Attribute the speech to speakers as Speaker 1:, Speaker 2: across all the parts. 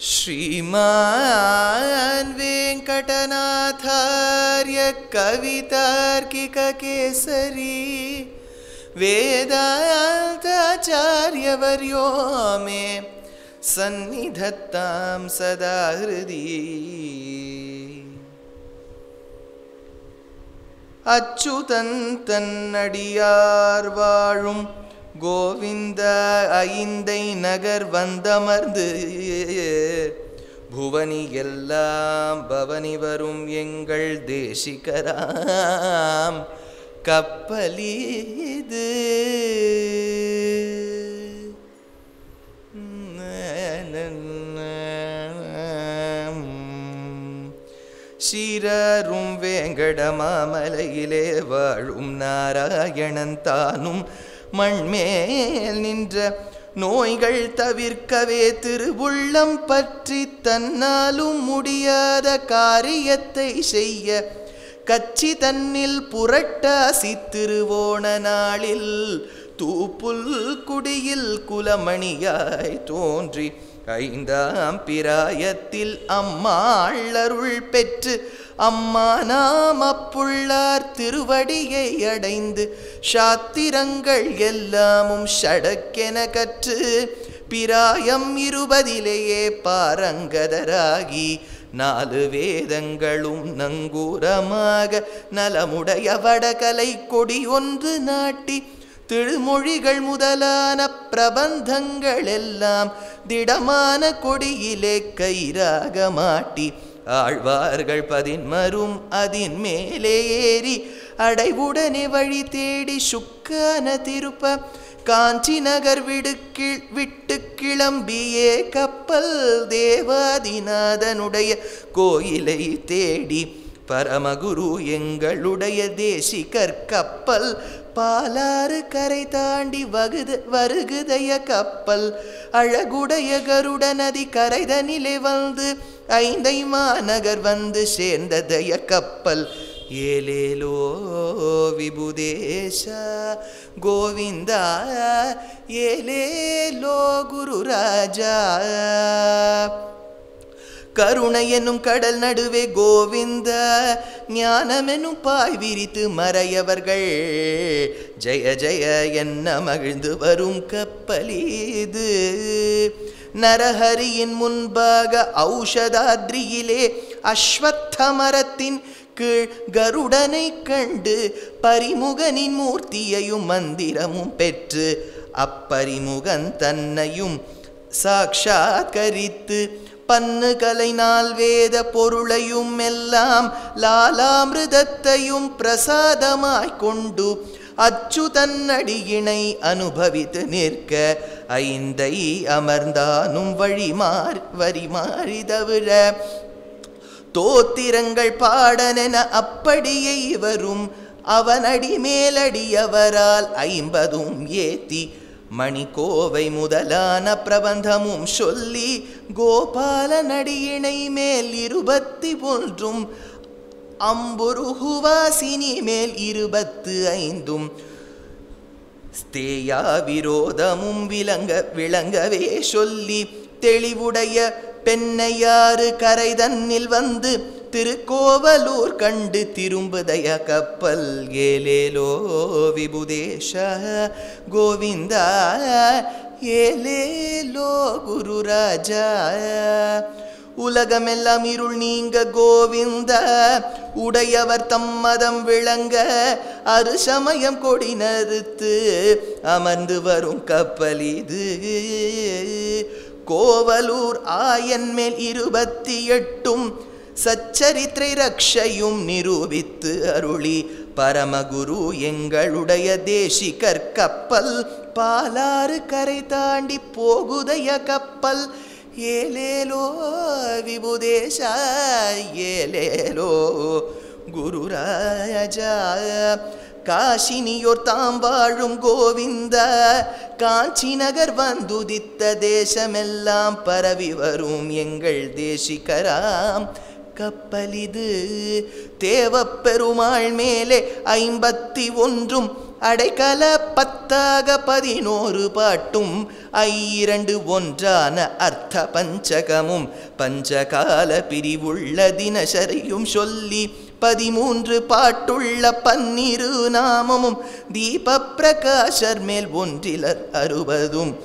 Speaker 1: श्रीमान् वेङ्कटनाथार्य कवितार्किककेसरी वेदान्ताचार्यवर्यो मे सन्निधत्तां सदा हृदि அச்சுதன் தன்னடியார் வாழும் கோவிந்த ஐந்தை நகர் வந்தமர்ந்து புவனி எல்லாம் பவனி வரும் எங்கள் தேசிகராம் கப்பலீது சீரரும் வேங்கடமாமலையிலே வாழும் நாராயணன் தானும் மண்மேல் நின்ற நோய்கள் தவிர்க்கவே திருவுள்ளம் பற்றி தன்னாலும் முடியாத காரியத்தை செய்ய கச்சி தன்னில் புரட்டாசி திருவோண நாளில் தூப்புல் குடியில் குலமணியாய் தோன்றி ஐந்தாம் பிராயத்தில் அம்மாளருள் பெற்று அம்மா நாம் அப்புள்ளார் திருவடியை அடைந்து சாத்திரங்கள் எல்லாமும் ஷடக்கென கற்று பிராயம் இருபதிலேயே பாரங்கதராகி நாலு வேதங்களும் நங்கூரமாக நலமுடைய வடகலை கொடி ஒன்று நாட்டி திருமொழிகள் முதலான பிரபந்தங்கள் எல்லாம் திடமான கொடியிலே கயிறாக மாட்டி ஆழ்வார்கள் பதின்மரும் அதின் மேலே ஏறி அடைவுடனே வழி தேடி சுக்கான திருப்ப காஞ்சி நகர் விடுக்கி விட்டு கிளம்பியே கப்பல் தேவாதிநாதனுடைய கோயிலை தேடி பரமகுரு எங்களுடைய தேசிகர் கப்பல் பாலாறு கரை தாண்டி வகுத வருகுதைய கப்பல் அழகுடைய கருட நதி கரைதனிலே வந்து ஐந்தை மாநகர் வந்து சேர்ந்ததைய கப்பல் ஏலேலோ விபுதேஷ கோவிந்தா ஏலேலோ குரு ராஜா கருணை என்னும் கடல் நடுவே கோவிந்த ஞானமெனும் பாய் விரித்து மறையவர்கள் ஜெய ஜெய என்ன மகிழ்ந்து வரும் கப்பலீது நரஹரியின் முன்பாக ஔஷதாத்ரியிலே அஸ்வத்த மரத்தின் கீழ் கருடனை கண்டு பரிமுகனின் மூர்த்தியையும் மந்திரமும் பெற்று அப்பரிமுகன் தன்னையும் சாட்சாத்கரித்து பன்னு கலைனால் வேத பொருளையும் எல்லாம் லாலாமிருதத்தையும் பிரசாதமாய் கொண்டு அச்சுதன்னடியினை அனுபவித்து நிற்க ஐந்தை அமர்ந்தானும் வழி மாறி வரி மாறி தவிர தோத்திரங்கள் பாடனென அப்படியே வரும் அவனடி மேலடியவரால் ஐம்பதும் ஏத்தி மணிக்கோவை முதலான பிரபந்தமும் சொல்லி கோபால நடியினை மேல் இருபத்தி ஒன்றும் அம்புருகுவாசினி மேல் இருபத்து ஐந்தும் ஸ்தேயா விரோதமும் விளங்க விளங்கவே சொல்லி தெளிவுடைய பெண்ணையாறு கரை தன்னில் வந்து திருக்கோவலூர் கண்டு திரும்புதய கப்பல் ஏலேலோ விபுதேஷ கோவிந்தா ஏலேலோ குரு ராஜா உலகமெல்லாம் இருள் நீங்க கோவிந்த உடையவர் தம்மதம் விளங்க அரு சமயம் கொடி நறுத்து அமர்ந்து வரும் கப்பல் இது கோவலூர் ஆயன் மேல் இருபத்தி எட்டும் சச்சரித்திரை ரக்ஷையும் நிரூபித்து அருளி பரமகுரு எங்களுடைய தேசிகர் கப்பல் பாலாறு கரை தாண்டி போகுதைய கப்பல் ஏலேலோ விபுதேஷா ஏலேலோ குரு ராஜா காசினியோர் தாம் வாழும் கோவிந்த காஞ்சி நகர் வந்துதித்த தேசமெல்லாம் பரவி வரும் எங்கள் தேசிகராம் கப்பலிது தேவப்பெருமாள் மேலே ஐம்பத்தி ஒன்றும் அடைக்கல பத்தாக பதினோரு பாட்டும் ஐரண்டு ஒன்றான அர்த்த பஞ்சகமும் பஞ்சகால பிரிவுள்ள தினசரியும் சொல்லி பதிமூன்று பாட்டுள்ள பன்னிரு நாமமும் தீப பிரகாஷர் மேல் ஒன்றிலர் அறுபதும்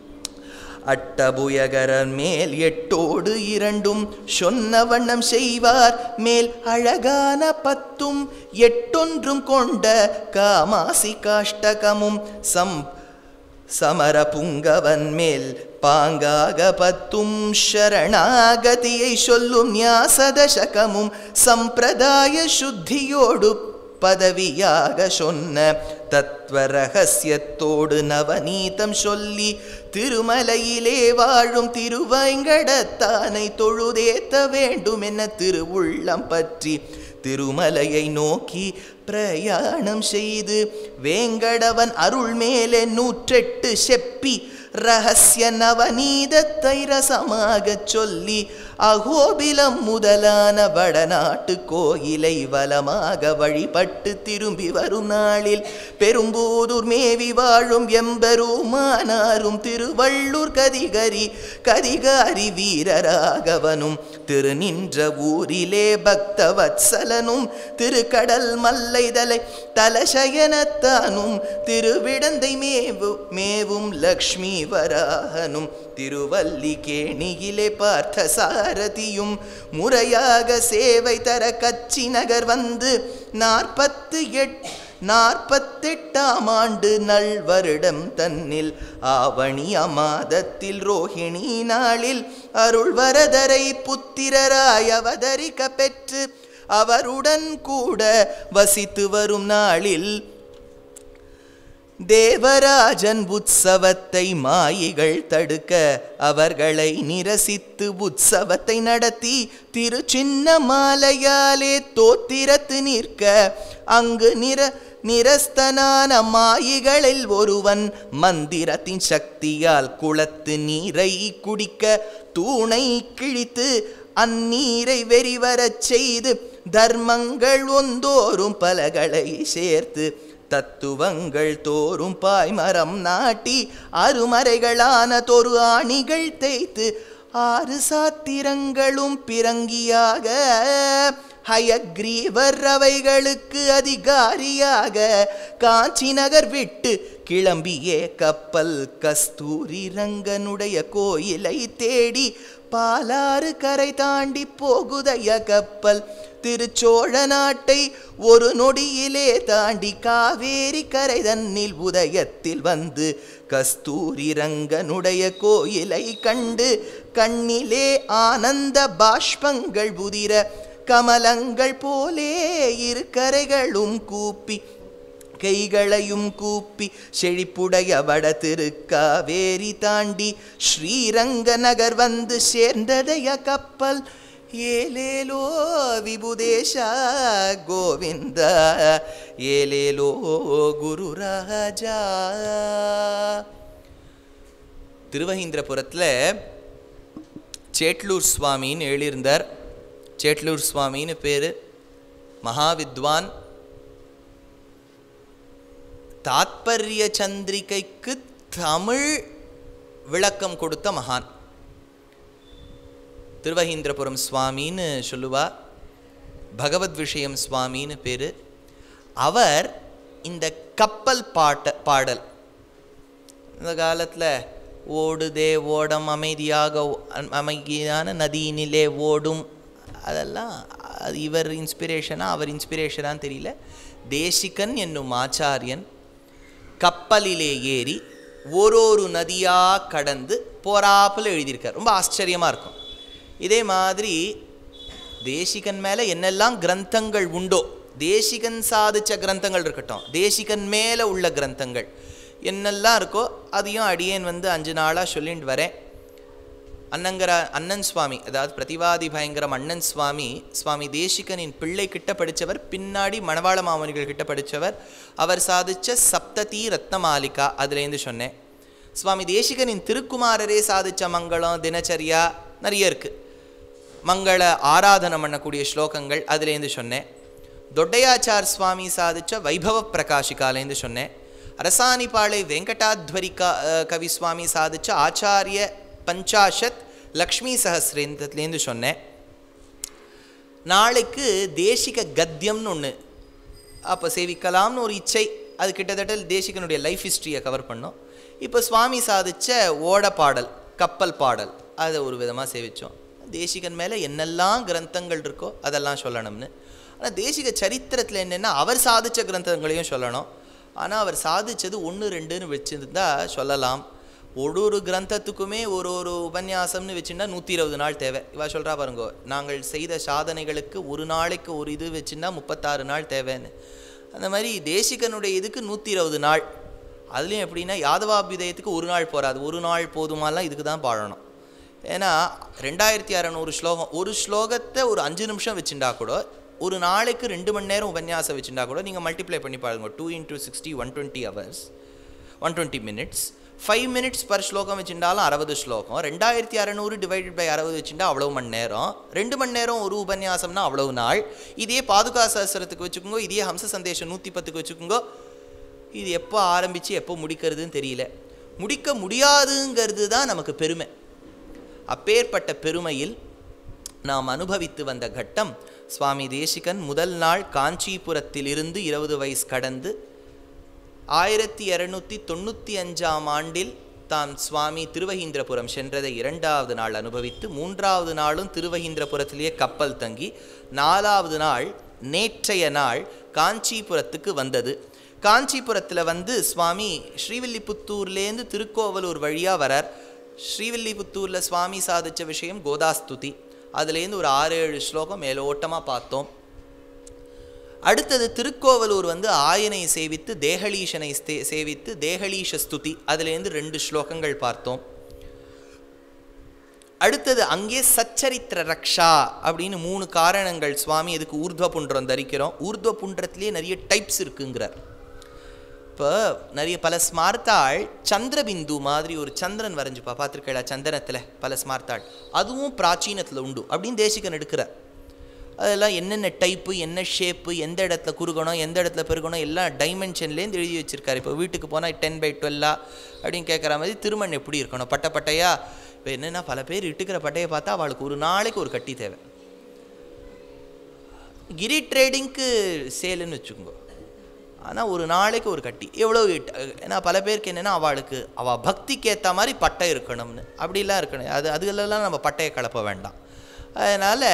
Speaker 1: அட்டபுயகரன் மேல் எட்டோடு இரண்டும் சொன்ன வண்ணம் செய்வார் மேல் அழகான பத்தும் எட்டொன்றும் கொண்ட காமாசி காஷ்டகமும் சம் சமர புங்கவன் மேல் பாங்காக பத்தும் ஷரணாகதியை சொல்லும் ஞாசதசகமும் சம்பிரதாய சுத்தியோடு பதவியாக சொன்ன தத்துவ ரகசியத்தோடு நவநீதம் சொல்லி திருமலையிலே வாழும் திருவைங்கடத்தானை தொழுதேத்த வேண்டும் என திருவுள்ளம் பற்றி திருமலையை நோக்கி பிரயாணம் செய்து வேங்கடவன் அருள் மேலே நூற்றெட்டு செப்பி ரகசிய நவநீதத்தை ரசமாகச் சொல்லி அகோபிலம் முதலான வடநாட்டு கோயிலை வலமாக வழிபட்டு திரும்பி வரும் நாளில் பெரும்பூதூர் மேவி வாழும் எம்பெருமானாரும் திருவள்ளூர் கதிகரி கதிகாரி வீரராகவனும் திரு நின்ற ஊரிலே பக்த வத்சலனும் திருக்கடல் மல்லைதலை தலசயனத்தானும் திருவிடந்தை மேவு மேவும் லக்ஷ்மி வராகனும் திருவல்லிகேணியிலே பார்த்த சாரதியும் முறையாக சேவை தர கச்சி நகர் வந்து நாற்பத்து எட் நாற்பத்தெட்டாம் ஆண்டு நல் வருடம் தன்னில் ஆவணி அமாதத்தில் ரோஹிணி நாளில் அருள்வரதரை புத்திரராய் அவதரிக்க பெற்று அவருடன் கூட வசித்து வரும் நாளில் தேவராஜன் உற்சவத்தை மாயிகள் தடுக்க அவர்களை நிரசித்து உற்சவத்தை நடத்தி திரு சின்ன மாலையாலே தோத்திரத்து நிற்க அங்கு நிர நிரஸ்தனான மாயிகளில் ஒருவன் மந்திரத்தின் சக்தியால் குளத்து நீரை குடிக்க தூணை கிழித்து அந்நீரை வெறிவரச் செய்து தர்மங்கள் ஒந்தோறும் பலகளை சேர்த்து தத்துவங்கள் தோறும் பாய்மரம் நாட்டி அருமறைகளான தொரு ஆணிகள் தேய்த்து ஆறு சாத்திரங்களும் பிறங்கியாக ஹயக்ரீவர் அவைகளுக்கு அதிகாரியாக காஞ்சி நகர் விட்டு கிளம்பியே கப்பல் கஸ்தூரி ரங்கனுடைய கோயிலை தேடி பாலாறு கரை தாண்டி போகுதைய கப்பல் திருச்சோழ நாட்டை ஒரு நொடியிலே தாண்டி காவேரி கரை தன்னில் உதயத்தில் வந்து கஸ்தூரி ரங்கனுடைய கோயிலை கண்டு கண்ணிலே ஆனந்த பாஷ்பங்கள் புதிர கமலங்கள் போலே இரு கரைகளும் கூப்பி கைகளையும் கூப்பி செழிப்புடைய வட திருக்காவேரி தாண்டி ஸ்ரீரங்க நகர் வந்து சேர்ந்ததைய கப்பல் ஏலேலோ விபுதேஷா கோவிந்த ஏலேலோ குரு ராஜா திருவஹீந்திரபுரத்தில் சேட்லூர் சுவாமின்னு எழுதியிருந்தார் சேட்லூர் சுவாமின்னு பேர் மகாவித்வான் தாத்பரிய சந்திரிகைக்கு தமிழ் விளக்கம் கொடுத்த மகான் திருவஹீந்திரபுரம் சுவாமின்னு சொல்லுவா பகவத் விஷயம் சுவாமின்னு பேர் அவர் இந்த கப்பல் பாட்ட பாடல் இந்த காலத்தில் ஓடுதே ஓடம் அமைதியாக ஓ- அமைதியான நதியினிலே ஓடும் அதெல்லாம் அது இவர் இன்ஸ்பிரேஷனா அவர் இன்ஸ்பிரேஷனான்னு தெரியல தேசிகன் என்னும் ஆச்சாரியன் கப்பலிலே ஏறி ஒரு ஒரு நதியாக கடந்து போறாப்புல எழுதியிருக்கார் ரொம்ப ஆச்சரியமாக இருக்கும் இதே மாதிரி தேசிகன் மேலே என்னெல்லாம் கிரந்தங்கள் உண்டோ தேசிகன் சாதிச்ச கிரந்தங்கள் இருக்கட்டும் தேசிகன் மேலே உள்ள கிரந்தங்கள் என்னெல்லாம் இருக்கோ அதையும் அடியேன் வந்து அஞ்சு நாளாக சொல்லிட்டு வரேன் அண்ணங்கர அண்ணன் சுவாமி அதாவது பிரதிவாதி பயங்கரம் அண்ணன் சுவாமி சுவாமி தேசிகனின் பிள்ளை கிட்ட படித்தவர் பின்னாடி மணவாள மாமனிகள் கிட்ட படித்தவர் அவர் சாதிச்ச சப்ததி ரத்னமாலிகா அதுலேருந்து சொன்னேன் சுவாமி தேசிகனின் திருக்குமாரரே சாதிச்ச மங்களம் தினச்சரியா நிறைய இருக்குது மங்கள ஆராதனை பண்ணக்கூடிய ஸ்லோகங்கள் அதுலேருந்து சொன்னேன் தொட்டையாச்சார் சுவாமி சாதிச்ச வைபவ பிரகாஷிகாலேருந்து சொன்னேன் அரசாணிபாளை வெங்கடாத்வரிகா அஹ், கவி சுவாமி சாதிச்ச ஆச்சாரிய பஞ்சாஷத் லக்ஷ்மி சஹசிரேந்திரத்துலேருந்து சொன்னேன் நாளைக்கு தேசிக கத்தியம்னு ஒன்று அப்போ சேவிக்கலாம்னு ஒரு இச்சை அது கிட்டத்தட்ட தேசிகனுடைய லைஃப் ஹிஸ்ட்ரியை கவர் பண்ணோம் இப்போ சுவாமி சாதிச்ச ஓட பாடல் கப்பல் பாடல் அதை ஒரு விதமாக சேவிச்சோம் தேசிகன் மேலே என்னெல்லாம் கிரந்தங்கள் இருக்கோ அதெல்லாம் சொல்லணும்னு ஆனால் தேசிக சரித்திரத்தில் என்னென்னா அவர் சாதிச்ச கிரந்தங்களையும் சொல்லணும் ஆனால் அவர் சாதிச்சது ஒன்று ரெண்டுன்னு வச்சுருந்தா சொல்லலாம் ஒரு ஒரு கிரந்தத்துக்குமே ஒரு ஒரு உபன்யாசம்னு வச்சுன்னா நூற்றி இருபது நாள் தேவை இவா சொல்கிறா பாருங்க நாங்கள் செய்த சாதனைகளுக்கு ஒரு நாளைக்கு ஒரு இது வச்சுன்னா முப்பத்தாறு நாள் தேவைன்னு அந்த மாதிரி தேசிகனுடைய இதுக்கு நூற்றி இருபது நாள் அதுலேயும் எப்படின்னா யாதவாபிதயத்துக்கு ஒரு நாள் போகாது ஒரு நாள் போதுமாலாம் இதுக்கு தான் பாடணும் ஏன்னா ரெண்டாயிரத்தி அறநூறு ஸ்லோகம் ஒரு ஸ்லோகத்தை ஒரு அஞ்சு நிமிஷம் வச்சுட்டா கூட ஒரு நாளைக்கு ரெண்டு மணி நேரம் உபன்யாசம் வச்சுட்டா கூட நீங்கள் மல்டிப்ளை பண்ணி பாருங்க two into sixty one twenty hours one twenty minutes five minutes per ஸ்லோகம் வச்சுட்டாலும் அறுபது ஸ்லோகம் ரெண்டாயிரத்தி அறநூறு டிவைடட் பை அறுபது வச்சுட்டா அவ்வளவு மணி நேரம் ரெண்டு மணி நேரம் ஒரு உபன்யாசம்னா அவ்வளவு நாள் இதே பாதுகா சஹஸ்ரத்துக்கு வச்சுக்கோங்க இதே ஹம்ச சந்தேஷம் நூற்றி பத்துக்கு வச்சுக்கோங்க இது எப்போ ஆரம்பித்து எப்போ முடிக்கிறதுன்னு தெரியல முடிக்க முடியாதுங்கிறது தான் நமக்கு பெருமை அப்பேற்பட்ட பெருமையில் நாம் அனுபவித்து வந்த கட்டம் சுவாமி தேசிகன் முதல் நாள் காஞ்சிபுரத்திலிருந்து இருபது வயசு கடந்து ஆயிரத்தி இரநூத்தி தொண்ணூற்றி அஞ்சாம் ஆண்டில் தாம் சுவாமி திருவஹீந்திரபுரம் சென்றதை இரண்டாவது நாள் அனுபவித்து மூன்றாவது நாளும் திருவஹீந்திரபுரத்திலேயே கப்பல் தங்கி நாலாவது நாள் நேற்றைய நாள் காஞ்சிபுரத்துக்கு வந்தது காஞ்சிபுரத்தில் வந்து சுவாமி ஸ்ரீவில்லிபுத்தூர்லேருந்து திருக்கோவலூர் வழியாக வரார் ஸ்ரீவில்லிபுத்தூரில் சுவாமி சாதிச்ச விஷயம் கோதாஸ்துதி அதுலேருந்து ஒரு ஆறு ஏழு ஸ்லோகம் மேலோட்டமாக பார்த்தோம் அடுத்தது திருக்கோவலூர் வந்து ஆயனை சேவித்து தேகலீஷனை ஸ்தே- சேவித்து தேகலீஷ ஸ்துதி அதுலேருந்து ரெண்டு ஸ்லோகங்கள் பார்த்தோம் அடுத்தது அங்கே சச்சரித்திர ரக்ஷா அப்படின்னு மூணு காரணங்கள் சுவாமி இதுக்கு ஊர்த்வ புன்றம் தரிக்கிறோம் ஊர்த்வ புன்றத்திலேயே நிறைய டைப்ஸ் இருக்குங்கிறார் இப்போ நிறைய பல ஸ்மார்த்தாள் சந்திரபிந்து மாதிரி ஒரு சந்திரன் வரைஞ்சுப்பா பார்த்துருக்கா சந்தனத்தில் பல ஸ்மார்த்தாள் அதுவும் பிராச்சீனத்தில் உண்டு அப்படின்னு தேசிகன் எடுக்கிறார் அதெல்லாம் என்னென்ன டைப்பு என்ன ஷேப்பு எந்த இடத்துல குறுகணும் எந்த இடத்துல பெருகணும் எல்லாம் டைமென்ஷன்லேருந்து எழுதி வச்சிருக்காரு இப்போ வீட்டுக்கு போனால் டென் பை டுவெல்லா அப்படின்னு கேட்குற மாதிரி திருமண் எப்படி இருக்கணும் பட்டை பட்டையா இப்போ என்னென்னா பல பேர் இட்டுக்கிற பட்டையை பார்த்தா அவளுக்கு ஒரு நாளைக்கு ஒரு கட்டி தேவை கிரி ட்ரேடிங்க்கு சேலுன்னு வச்சுக்கோங்க ஆனால் ஒரு நாளைக்கு ஒரு கட்டி எவ்வளோ இட் ஏன்னா பல பேருக்கு என்னென்னா அவளுக்கு அவள் பக்திக்கு ஏற்ற மாதிரி பட்டை இருக்கணும்னு அப்படிலாம் இருக்கணும் அது அதுகளெல்லாம் நம்ம பட்டையை கலப்ப வேண்டாம் அதனால்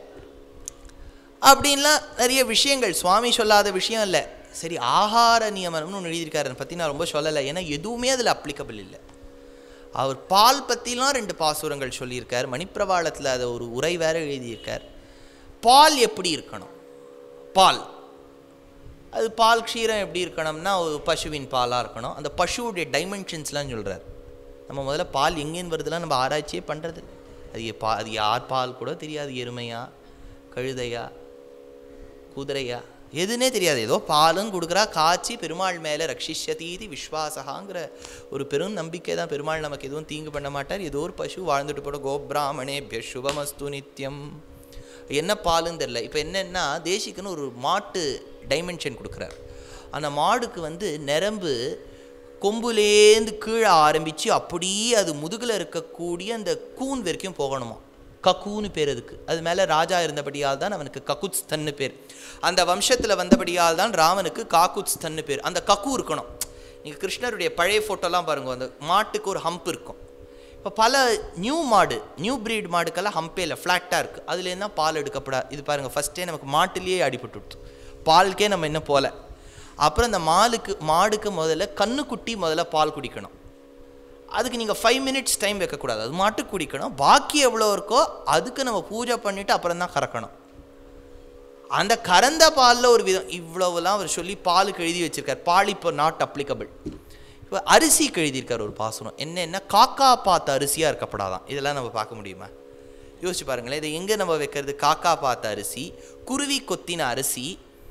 Speaker 1: அப்படின்லாம் நிறைய விஷயங்கள் சுவாமி சொல்லாத விஷயம் இல்லை சரி ஆகார நியமனம்னு ஒன்று எழுதியிருக்காரு அதை பற்றி நான் ரொம்ப சொல்லலை ஏன்னா எதுவுமே அதில் அப்ளிகபிள் இல்லை அவர் பால் பற்றிலாம் ரெண்டு பாசுரங்கள் சொல்லியிருக்கார் மணிப்பிரவாளத்தில் அதை ஒரு உரை வேற எழுதியிருக்கார் பால் எப்படி இருக்கணும் பால் அது பால் க்ஷீரம் எப்படி இருக்கணும்னா ஒரு பசுவின் பாலாக இருக்கணும் அந்த பசுவுடைய டைமென்ஷன்ஸ்லாம் சொல்கிறார் நம்ம முதல்ல பால் எங்கேன்னு வருதுலாம் நம்ம ஆராய்ச்சியே பண்ணுறது அது எ- பா அது யார் பால் கூட தெரியாது எருமையா கழுதையா குதிரையா எதுனே தெரியாது ஏதோ பாலும் கொடுக்குறா காய்ச்சி பெருமாள் மேலே ரட்சிஷ்யதீதி விஸ்வாசகாங்கிற ஒரு பெரும் நம்பிக்கை தான் பெருமாள் நமக்கு எதுவும் தீங்கு பண்ண மாட்டார் ஏதோ ஒரு பசு வாழ்ந்துட்டு போட கோபிராமணேபிய சுபமஸ்து நித்யம் என்ன பாலுன்னு தெரில இப்போ என்னன்னா தேசிக்குன்னு ஒரு மாட்டு டைமென்ஷன் கொடுக்குறார் அந்த மாடுக்கு வந்து நரம்பு கொம்புலேந்து கீழே ஆரம்பித்து அப்படியே அது முதுகில் இருக்கக்கூடிய அந்த கூன் வரைக்கும் போகணுமா கக்கூன்னு பேர் அதுக்கு அது மேலே ராஜா இருந்தபடியால் தான் அவனுக்கு ககுத்ஸ்தன்னு பேர் அந்த வம்சத்தில் வந்தபடியால் தான் ராமனுக்கு காக்குத்ஸ்தன்னு பேர் அந்த கக்கு இருக்கணும் நீங்கள் கிருஷ்ணருடைய பழைய ஃபோட்டோலாம் பாருங்க அந்த மாட்டுக்கு ஒரு ஹம்ப் இருக்கும் இப்போ பல நியூ மாடு நியூ பிரீட் மாடுக்கெல்லாம் ஹம்பே இல்லை ஃப்ளாட்டாக இருக்குது அதுலேருந்து தான் பால் எடுக்கப்படாது இது பாருங்கள் ஃபஸ்ட்டே நமக்கு மாட்டுலேயே அடிபட்டு விடுத்து பாலுக்கே நம்ம இன்னும் போகல அப்புறம் இந்த மாலுக்கு மாடுக்கு முதல்ல கண்ணுக்குட்டி முதல்ல பால் குடிக்கணும் அதுக்கு நீங்கள் ஃபைவ் மினிட்ஸ் டைம் வைக்கக்கூடாது அது மாட்டுக்கு குடிக்கணும் பாக்கி எவ்வளோ இருக்கோ அதுக்கு நம்ம பூஜை பண்ணிவிட்டு அப்புறம் தான் கறக்கணும் அந்த கறந்த பாலில் ஒரு விதம் இவ்வளவுலாம் அவர் சொல்லி பாலுக்கு எழுதி வச்சிருக்கார் பால் இப்போ நாட் அப்ளிகபிள் இப்போ அரிசிக்கு எழுதியிருக்கார் ஒரு பாசுரம் என்னென்ன காக்கா பார்த்த அரிசியாக இருக்கப்படாதான் இதெல்லாம் நம்ம பார்க்க முடியுமா யோசிச்சு பாருங்களேன் இதை எங்கே நம்ம வைக்கிறது காக்கா பார்த்த அரிசி குருவி கொத்தின அரிசி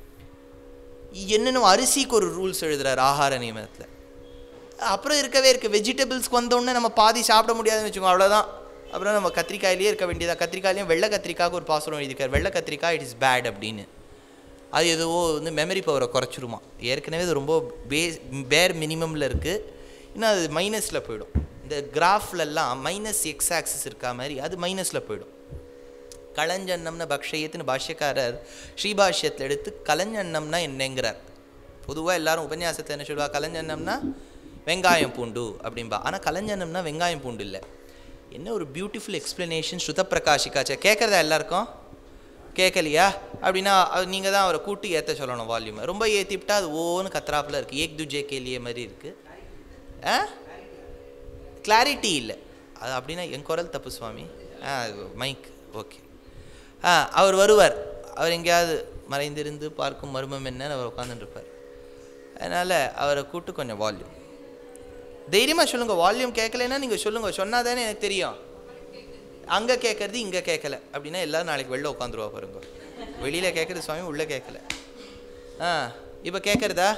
Speaker 1: என்னென்ன அரிசிக்கு ஒரு ரூல்ஸ் எழுதுறாரு ஆகார நியமனத்தில் அப்புறம் இருக்கவே இருக்கு வெஜிடபிள்ஸ்க்கு வந்தோடனே நம்ம பாதி சாப்பிட முடியாதுன்னு வச்சுக்கோங்க அவ்வளோதான் அப்புறம் நம்ம கத்திரிக்காயிலேயே இருக்க வேண்டியதா கத்திரிக்காயிலையும் வெள்ளை கத்திரிக்காய்க்கு ஒரு பாசுரம் எழுதியிருக்காரு வெள்ளை கத்திரிக்காய் இட் இஸ் பேட் அப்படின்னு அது எதுவோ வந்து மெமரி பவரை குறைச்சிருமா ஏற்கனவே இது ரொம்ப பே பேர் மினிமமில் இருக்குது இன்னும் அது மைனஸில் போயிடும் இந்த கிராஃப்லெல்லாம் மைனஸ் எக்ஸ் ஆக்சிஸ் இருக்கா மாதிரி அது மைனஸில் போயிடும் களஞ்சன்னம்னு பக்ஷயத்துன்னு பாஷ்யக்காரர் ஸ்ரீபாஷ்யத்தில் எடுத்து கலஞ்சன்னம்னா என்னங்கிறார் பொதுவாக எல்லாரும் உபன்யாசத்தில் என்ன சொல்லுவா கலஞ்சன்னம்னா வெங்காயம் பூண்டு அப்படின்பா ஆனால் கலஞ்சன்னம்னா வெங்காயம் பூண்டு இல்லை என்ன ஒரு பியூட்டிஃபுல் எக்ஸ்பிளனேஷன் ஸ்ருத பிரகாஷிக்காச்சா கேட்குறதா எல்லாருக்கும் கேட்கலையா அப்படின்னா நீங்கள் தான் அவரை கூட்டி ஏற்ற சொல்லணும் வால்யூமை ரொம்ப ஏற்றிவிட்டா அது ஓன்னு கத்ராப்பில் இருக்குது ஏக் துஜே கேலிய மாதிரி இருக்குது ஆ கிளாரிட்டி இல்லை அது அப்படின்னா என் குரல் தப்பு சுவாமி ஆ மைக் ஓகே ஆ அவர் வருவார் அவர் எங்கேயாவது மறைந்திருந்து பார்க்கும் மர்மம் என்னன்னு அவர் உட்காந்துட்டு இருப்பார் அதனால் அவரை கூட்டு கொஞ்சம் வால்யூம் தைரியமாக சொல்லுங்கள் வால்யூம் கேட்கலைன்னா நீங்கள் சொல்லுங்கள் சொன்னால் தானே எனக்கு தெரியும் அங்கே கேட்கறது இங்கே கேட்கல அப்படின்னா எல்லாரும் நாளைக்கு வெளில உட்காந்துருவா பாருங்க வெளியில் கேட்குறது சுவாமி உள்ளே கேட்கல ஆ இப்போ கேட்குறதா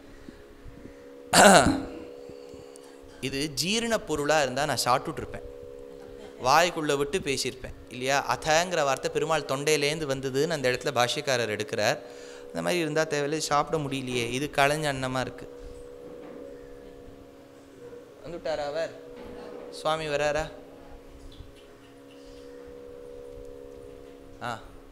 Speaker 1: இது ஜீரண பொருளாக இருந்தால் நான் சாப்பிட்டுட்ருப்பேன் வாய்க்குள்ளே விட்டு பேசியிருப்பேன் இல்லையா அதங்கிற வார்த்தை பெருமாள் தொண்டையிலேருந்து வந்ததுன்னு அந்த இடத்துல பாஷ்யக்காரர் எடுக்கிறார் அந்த மாதிரி இருந்தால் தேவையில்லை சாப்பிட முடியலையே இது களைஞ்ச அன்னமாக இருக்குது வந்துட்டாரா அவர் சுவாமி வராரா ஆ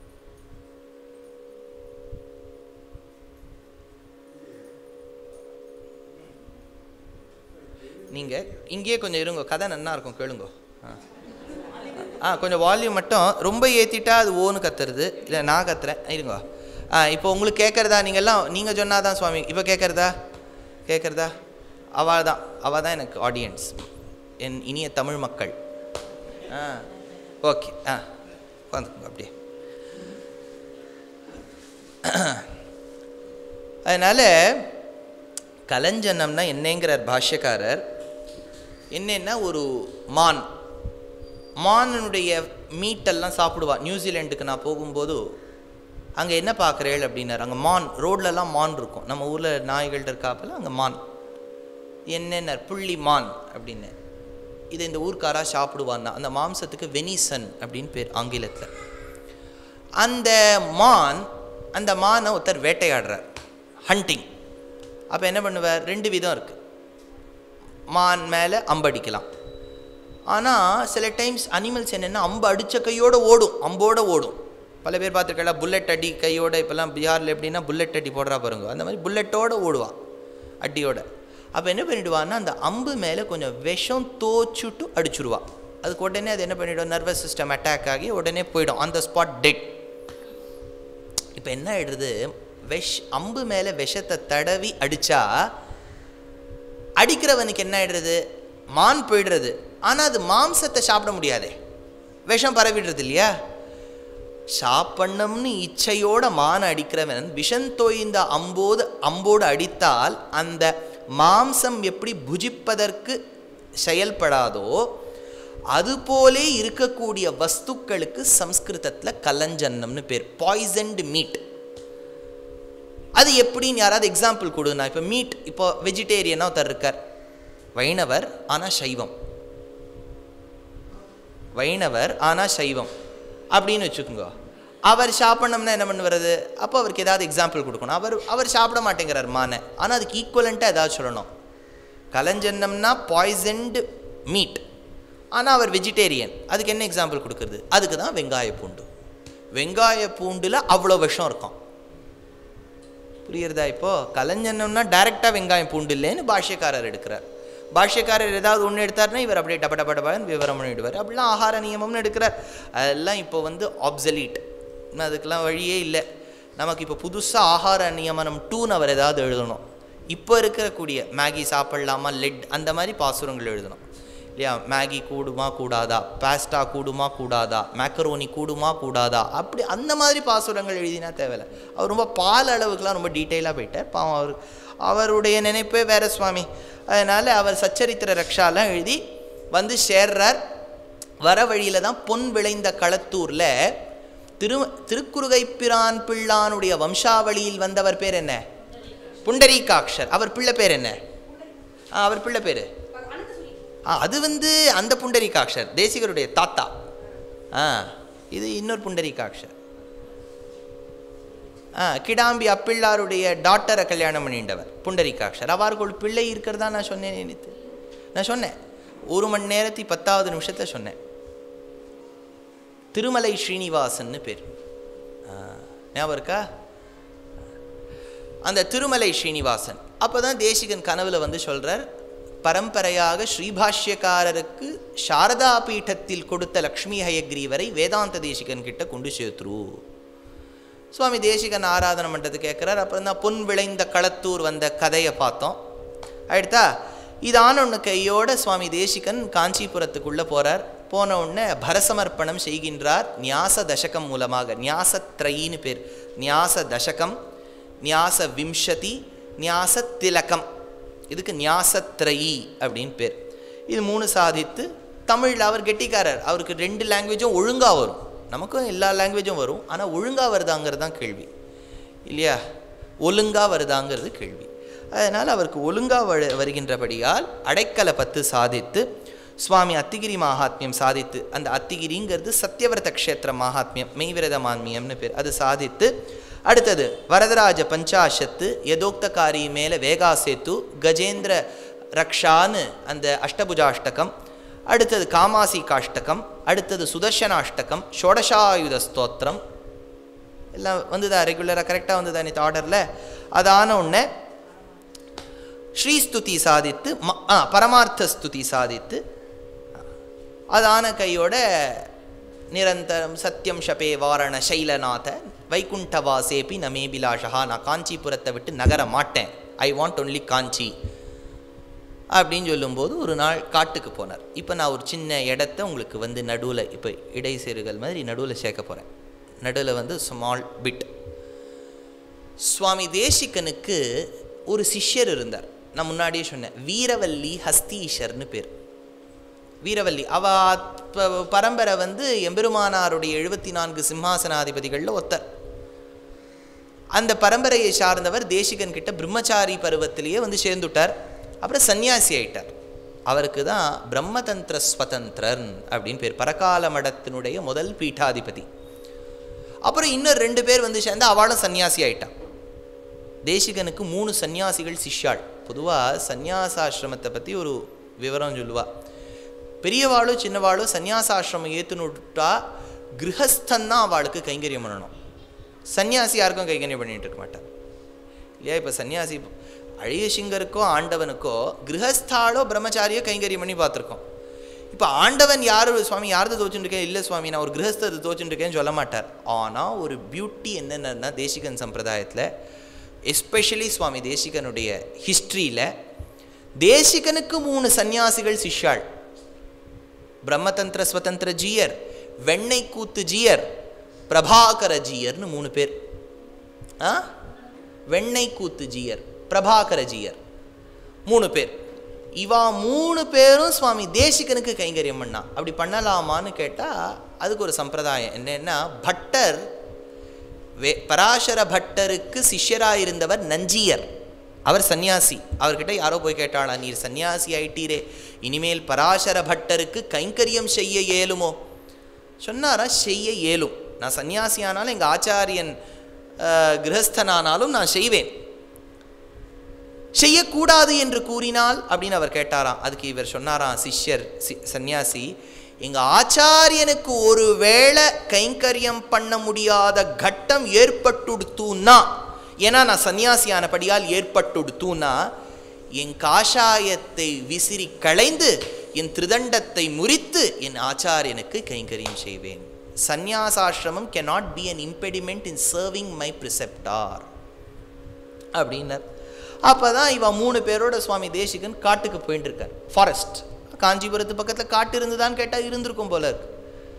Speaker 1: நீங்கள் இங்கேயே கொஞ்சம் இருங்க கதை நன்னா இருக்கும் கேளுங்க ஆ ஆ கொஞ்சம் வால்யூம் மட்டும் ரொம்ப ஏற்றிட்டா அது ஓன்னு கத்துறது இல்லை நான் கத்துறேன் இருங்க ஆ இப்போ உங்களுக்கு கேட்குறதா நீங்கள்லாம் நீங்கள் சொன்னாதான் சுவாமி இப்போ கேட்குறதா கேட்குறதா அவள் தான் அவள் தான் எனக்கு ஆடியன்ஸ் என் இனிய தமிழ் மக்கள் ஆ ஓகே ஆ உட்காந்துக்கோங்க அப்படியே அதனால் கலஞ்சனம்னா என்னங்கிறார் பாஷ்யக்காரர் என்னன்னா ஒரு மான் மானுடைய மீட்டெல்லாம் சாப்பிடுவா நியூசிலாண்டுக்கு நான் போகும்போது அங்கே என்ன பார்க்குறேள் அப்படின்னாரு அங்கே மான் ரோட்லலாம் மான் இருக்கும் நம்ம ஊரில் நாய்கள்ட்ட இருக்காப்பில் அங்கே மான் என்னென்ன புள்ளி மான் அப்படின்னு இதை இந்த ஊர்க்காரா சாப்பிடுவான்னா அந்த மாம்சத்துக்கு வெனிசன் அப்படின்னு பேர் ஆங்கிலத்தில் அந்த மான் அந்த மானை ஒருத்தர் வேட்டையாடுறார் ஹண்டிங் அப்போ என்ன பண்ணுவார் ரெண்டு விதம் இருக்குது மான் மேலே அம்படிக்கலாம் ஆனால் சில டைம்ஸ் அனிமல்ஸ் என்னென்னா அம்பு அடித்த கையோடு ஓடும் அம்போடு ஓடும் பல பேர் பார்த்துருக்கல புல்லட் அடி கையோட இப்போல்லாம் பீகாரில் எப்படின்னா புல்லட் அடி போடுறா பாருங்க அந்த மாதிரி புல்லட்டோடு ஓடுவான் அடியோட அப்போ என்ன பண்ணிடுவான்னா அந்த அம்பு மேலே கொஞ்சம் விஷம் தோச்சுட்டு அடிச்சுடுவா அதுக்கு உடனே அது என்ன பண்ணிவிடும் நர்வஸ் சிஸ்டம் அட்டாக் ஆகி உடனே போயிடும் அந்த ஸ்பாட் டெட் இப்போ என்ன ஆயிடுறது விஷ் அம்பு மேலே விஷத்தை தடவி அடித்தா அடிக்கிறவனுக்கு என்ன ஆயிடுறது மான் போயிடுறது ஆனால் அது மாம்சத்தை சாப்பிட முடியாதே விஷம் பரவிடுறது இல்லையா சாப்பிடணும்னு இச்சையோட மான் அடிக்கிறவன் விஷம் தோய்ந்த அம்போது அம்போடு அடித்தால் அந்த மாம்சம் எப்படி புஜிப்பதற்கு செயல்படாதோ அதுபோலே இருக்கக்கூடிய வஸ்துக்களுக்கு சம்ஸ்கிருதத்தில் கலஞ்சன்னம்னு பேர் பாய்சன்டு மீட் அது எப்படின்னு யாராவது எக்ஸாம்பிள் கொடுனா இப்போ மீட் இப்போ வெஜிடேரியனாக ஒருத்தர் இருக்கார் வைணவர் ஆனால் சைவம் வைணவர் ஆனால் சைவம் அப்படின்னு வச்சுக்கோங்க அவர் சாப்பிடணும்னா என்ன பண்ணுவது அப்போ அவருக்கு ஏதாவது எக்ஸாம்பிள் கொடுக்கணும் அவர் அவர் சாப்பிட மாட்டேங்கிறார் மானை ஆனால் அதுக்கு ஈக்குவலண்ட்டாக ஏதாவது சொல்லணும் கலஞ்சன்னம்னா பாய்சன்டு மீட் ஆனால் அவர் வெஜிடேரியன் அதுக்கு என்ன எக்ஸாம்பிள் கொடுக்குறது அதுக்கு தான் வெங்காய பூண்டு வெங்காய பூண்டில் அவ்வளோ விஷம் இருக்கும் புரியுறதா இப்போது கலைஞனம்னா டைரெக்டாக வெங்காயம் பூண்டு இல்லைன்னு பாஷ்யக்காரர் எடுக்கிறார் பாஷ்யக்காரர் ஏதாவது ஒன்று எடுத்தார்னா இவர் அப்படியே டப டப டபான்னு விவரம் பண்ணிவிடுவார் அப்படிலாம் ஆகார நியமம்னு எடுக்கிறார் அதெல்லாம் இப்போ வந்து ஆப்சலீட் அதுக்கெல்லாம் வழியே இல்லை நமக்கு இப்போ புதுசாக ஆகார நியமனம் டூன்னு அவர் ஏதாவது எழுதணும் இப்போ இருக்கக்கூடிய மேகி சாப்பிட்லாமா லெட் அந்த மாதிரி பாசுரங்கள் எழுதணும் இல்லையா மேகி கூடுமா கூடாதா பாஸ்டா கூடுமா கூடாதா மேக்கரோனி கூடுமா கூடாதா அப்படி அந்த மாதிரி பாசுரங்கள் எழுதினா தேவையில்லை அவர் ரொம்ப பால் அளவுக்குலாம் ரொம்ப டீட்டெயிலாக போயிட்டார் பாவம் அவர் அவருடைய நினைப்பே வேற சுவாமி அதனால் அவர் சச்சரித்திர ரக்ஷாலாம் எழுதி வந்து சேர்றார் வர வழியில் தான் பொன் விளைந்த களத்தூரில் திரு திருக்குறுகைப்பிரான் பிள்ளானுடைய வம்சாவளியில் வந்தவர் பேர் என்ன புண்டரீகாட்சர் அவர் பிள்ளை பேர் என்ன ஆ அவர் பிள்ளை பேர் ஆ அது வந்து அந்த புண்டரீகாட்சர் தேசிகருடைய தாத்தா ஆ இது இன்னொரு புண்டரீகாட்சர் ஆ கிடாம்பி அப்பிள்ளாருடைய டாட்டரை கல்யாணம் பண்ணிண்டவர் புண்டரீகாட்சர் அவர்கள் பிள்ளை இருக்கிறதா நான் சொன்னேன் நினைத்து நான் சொன்னேன் ஒரு மணி நேரத்தி பத்தாவது நிமிஷத்தில் சொன்னேன் திருமலை ஸ்ரீனிவாசன்னு பேர் ஆ, ஞாபகம் இருக்கா அந்த திருமலை ஸ்ரீனிவாசன் அப்போ தான் தேசிகன் கனவுல வந்து சொல்கிறார் பரம்பரையாக ஸ்ரீபாஷ்யக்காரருக்கு சாரதா பீட்டத்தில் கொடுத்த லக்ஷ்மி ஹயக்ரீவரை வேதாந்த தேசிகன் கிட்ட கொண்டு சேர்த்துரு சுவாமி தேசிகன் ஆராதனை பண்ணுறது கேட்குறார் அப்புறம் தான் பொன் விளைந்த களத்தூர் வந்த கதையை பார்த்தோம் அடுத்தா இதான ஒன்று கையோட சுவாமி தேசிகன் காஞ்சிபுரத்துக்குள்ளே போகிறார் போன உடனே பரசமர்ப்பணம் செய்கின்றார் ஞாச தசகம் மூலமாக ஞாசத்ரயின்னு பேர் ஞாச தசகம் ஞாச விம்சதி ஞாச திலகம் இதுக்கு ஞாசத்ரயி அப்படின்னு பேர் இது மூணு சாதித்து தமிழில் அவர் கெட்டிக்காரர் அவருக்கு ரெண்டு லாங்குவேஜும் ஒழுங்காக வரும் நமக்கும் எல்லா லாங்குவேஜும் வரும் ஆனால் ஒழுங்காக வருதாங்கிறது தான் கேள்வி இல்லையா ஒழுங்காக வருதாங்கிறது கேள்வி அதனால் அவருக்கு ஒழுங்காக வ வருகின்றபடியால் அடைக்கல பத்து சாதித்து சுவாமி அத்திகிரி மகாத்மியம் சாதித்து அந்த அத்திகிரிங்கிறது சத்தியவிரத க்ஷேத்திர மகாத்மியம் மெய்விரத மான்மியம்னு பேர் அது சாதித்து அடுத்தது வரதராஜ பஞ்சாஷத்து யதோக்தகாரி மேலே வேகா சேத்து கஜேந்திர ரக்ஷான்னு அந்த அஷ்டபுஜாஷ்டகம் அடுத்தது காமாசி காஷ்டகம் அடுத்தது சுதர்ஷனாஷ்டகம் ஷோடசாயுத ஸ்தோத்திரம் எல்லாம் வந்துதா ரெகுலராக கரெக்டாக வந்துதா இந்த ஆர்டரில் அதான உடனே ஸ்ரீஸ்துதி சாதித்து ம ஆ பரமார்த்த ஸ்துதி சாதித்து அதான கையோட நிரந்தரம் சத்தியம் ஷபே வாரண சைலநாத வைகுண்டவாசேபி நமே பிலாஷா நான் காஞ்சிபுரத்தை விட்டு நகர மாட்டேன் ஐ வாண்ட் ஒன்லி காஞ்சி அப்படின்னு சொல்லும்போது ஒரு நாள் காட்டுக்கு போனார் இப்போ நான் ஒரு சின்ன இடத்த உங்களுக்கு வந்து நடுவில் இப்போ இடைசேறுகள் மாதிரி நடுவில் சேர்க்க போகிறேன் நடுவில் வந்து ஸ்மால் பிட் சுவாமி தேசிகனுக்கு ஒரு சிஷ்யர் இருந்தார் நான் முன்னாடியே சொன்னேன் வீரவல்லி ஹஸ்தீஷர்னு பேர் வீரவல்லி அவ ப- பரம்பரை வந்து எம்பெருமானாருடைய எழுபத்தி நான்கு சிம்மாசனாதிபதிகளில் ஒத்தர் அந்த பரம்பரையை சார்ந்தவர் தேசிகன் கிட்ட பிரம்மச்சாரி பருவத்திலேயே வந்து சேர்ந்துட்டார் அப்புறம் சன்னியாசி ஆயிட்டார் அவருக்கு தான் பிரம்மதந்திர ஸ்வதந்திரன் அப்படின்னு பேர் பரகால மடத்தினுடைய முதல் பீட்டாதிபதி அப்புறம் இன்னும் ரெண்டு பேர் வந்து சேர்ந்து அவளும் சன்னியாசி ஆயிட்டான் தேசிகனுக்கு மூணு சன்னியாசிகள் சிஷ்யாள் பொதுவாக சந்நியாசாசிரமத்தை பற்றி ஒரு விவரம் சொல்லுவா பெரியவாளோ சின்னவாளோ சந்நியாசாசிரமம் ஏற்றுனுட்டா கிரகஸ்தன் தான் அவளுக்கு கைங்கரியம் பண்ணணும் சன்னியாசி யாருக்கும் கைங்கரியம் பண்ணிட்டு இருக்க மாட்டார் இல்லையா இப்போ சன்னியாசி அழியசிங்கருக்கோ ஆண்டவனுக்கோ கிரகஸ்தாலோ பிரம்மச்சாரியோ கைங்கரியம் பண்ணி பார்த்துருக்கோம் இப்போ ஆண்டவன் யார் சுவாமி யாரது தோச்சுட்டுருக்கேன் இல்லை சுவாமி நான் ஒரு கிரகஸ்தத்தை தோச்சுட்டுருக்கேன்னு சொல்ல மாட்டார் ஆனால் ஒரு பியூட்டி என்னென்னா தேசிகன் சம்பிரதாயத்தில் எஸ்பெஷலி சுவாமி தேசிகனுடைய ஹிஸ்ட்ரியில் தேசிகனுக்கு மூணு சன்னியாசிகள் சிஷ்யாள் பிரம்மதந்திர ஸ்வதந்திர ஜீயர் வெண்ணெய் கூத்து ஜீயர் பிரபாகர ஜீயர்னு மூணு பேர் ஆ வெண்ணெய் கூத்து ஜீயர் பிரபாகர ஜீயர் மூணு பேர் இவா மூணு பேரும் சுவாமி தேசிகனுக்கு கைங்கரியம் பண்ணா அப்படி பண்ணலாமான்னு கேட்டால் அதுக்கு ஒரு சம்பிரதாயம் என்னன்னா பட்டர் வே பராசர பட்டருக்கு சிஷ்யராக இருந்தவர் நஞ்சியர் அவர் சந்நியாசி அவர்கிட்ட யாரோ போய் கேட்டாளா நீர் சந்நியாசி ஆயிட்டீரே இனிமேல் பராசர பட்டருக்கு கைங்கரியம் செய்ய இயலுமோ சொன்னாரா செய்ய இயலும் நான் சன்னியாசி ஆனாலும் எங்கள் ஆச்சாரியன் அஹ், கிரகஸ்தனானாலும் நான் செய்வேன் செய்யக்கூடாது என்று கூறினால் அப்படின்னு அவர் கேட்டாராம் அதுக்கு இவர் சொன்னாராம் சிஷ்யர் சி சந்நியாசி எங்கள் ஆச்சாரியனுக்கு ஒரு வேளை கைங்கரியம் பண்ண முடியாத கட்டம் ஏற்பட்டுடுத்துன்னா ஏன்னா நான் சன்னியாசியானபடியால் ஏற்பட்டுடுத்துன்னா என் காஷாயத்தை விசிறி களைந்து என் திருதண்டத்தை முறித்து என் ஆச்சாரியனுக்கு கைங்கரியம் செய்வேன் சந்நியாசாசிரமம் cannot be an impediment in serving my preceptor அப்படின்னார் அப்போ தான் இவன் மூணு பேரோட சுவாமி தேசிகன் காட்டுக்கு போயிட்டு இருக்கார் ஃபாரஸ்ட் காஞ்சிபுரத்து பக்கத்தில் காட்டு இருந்துதான்னு கேட்டால் இருந்திருக்கும் போல இருக்கு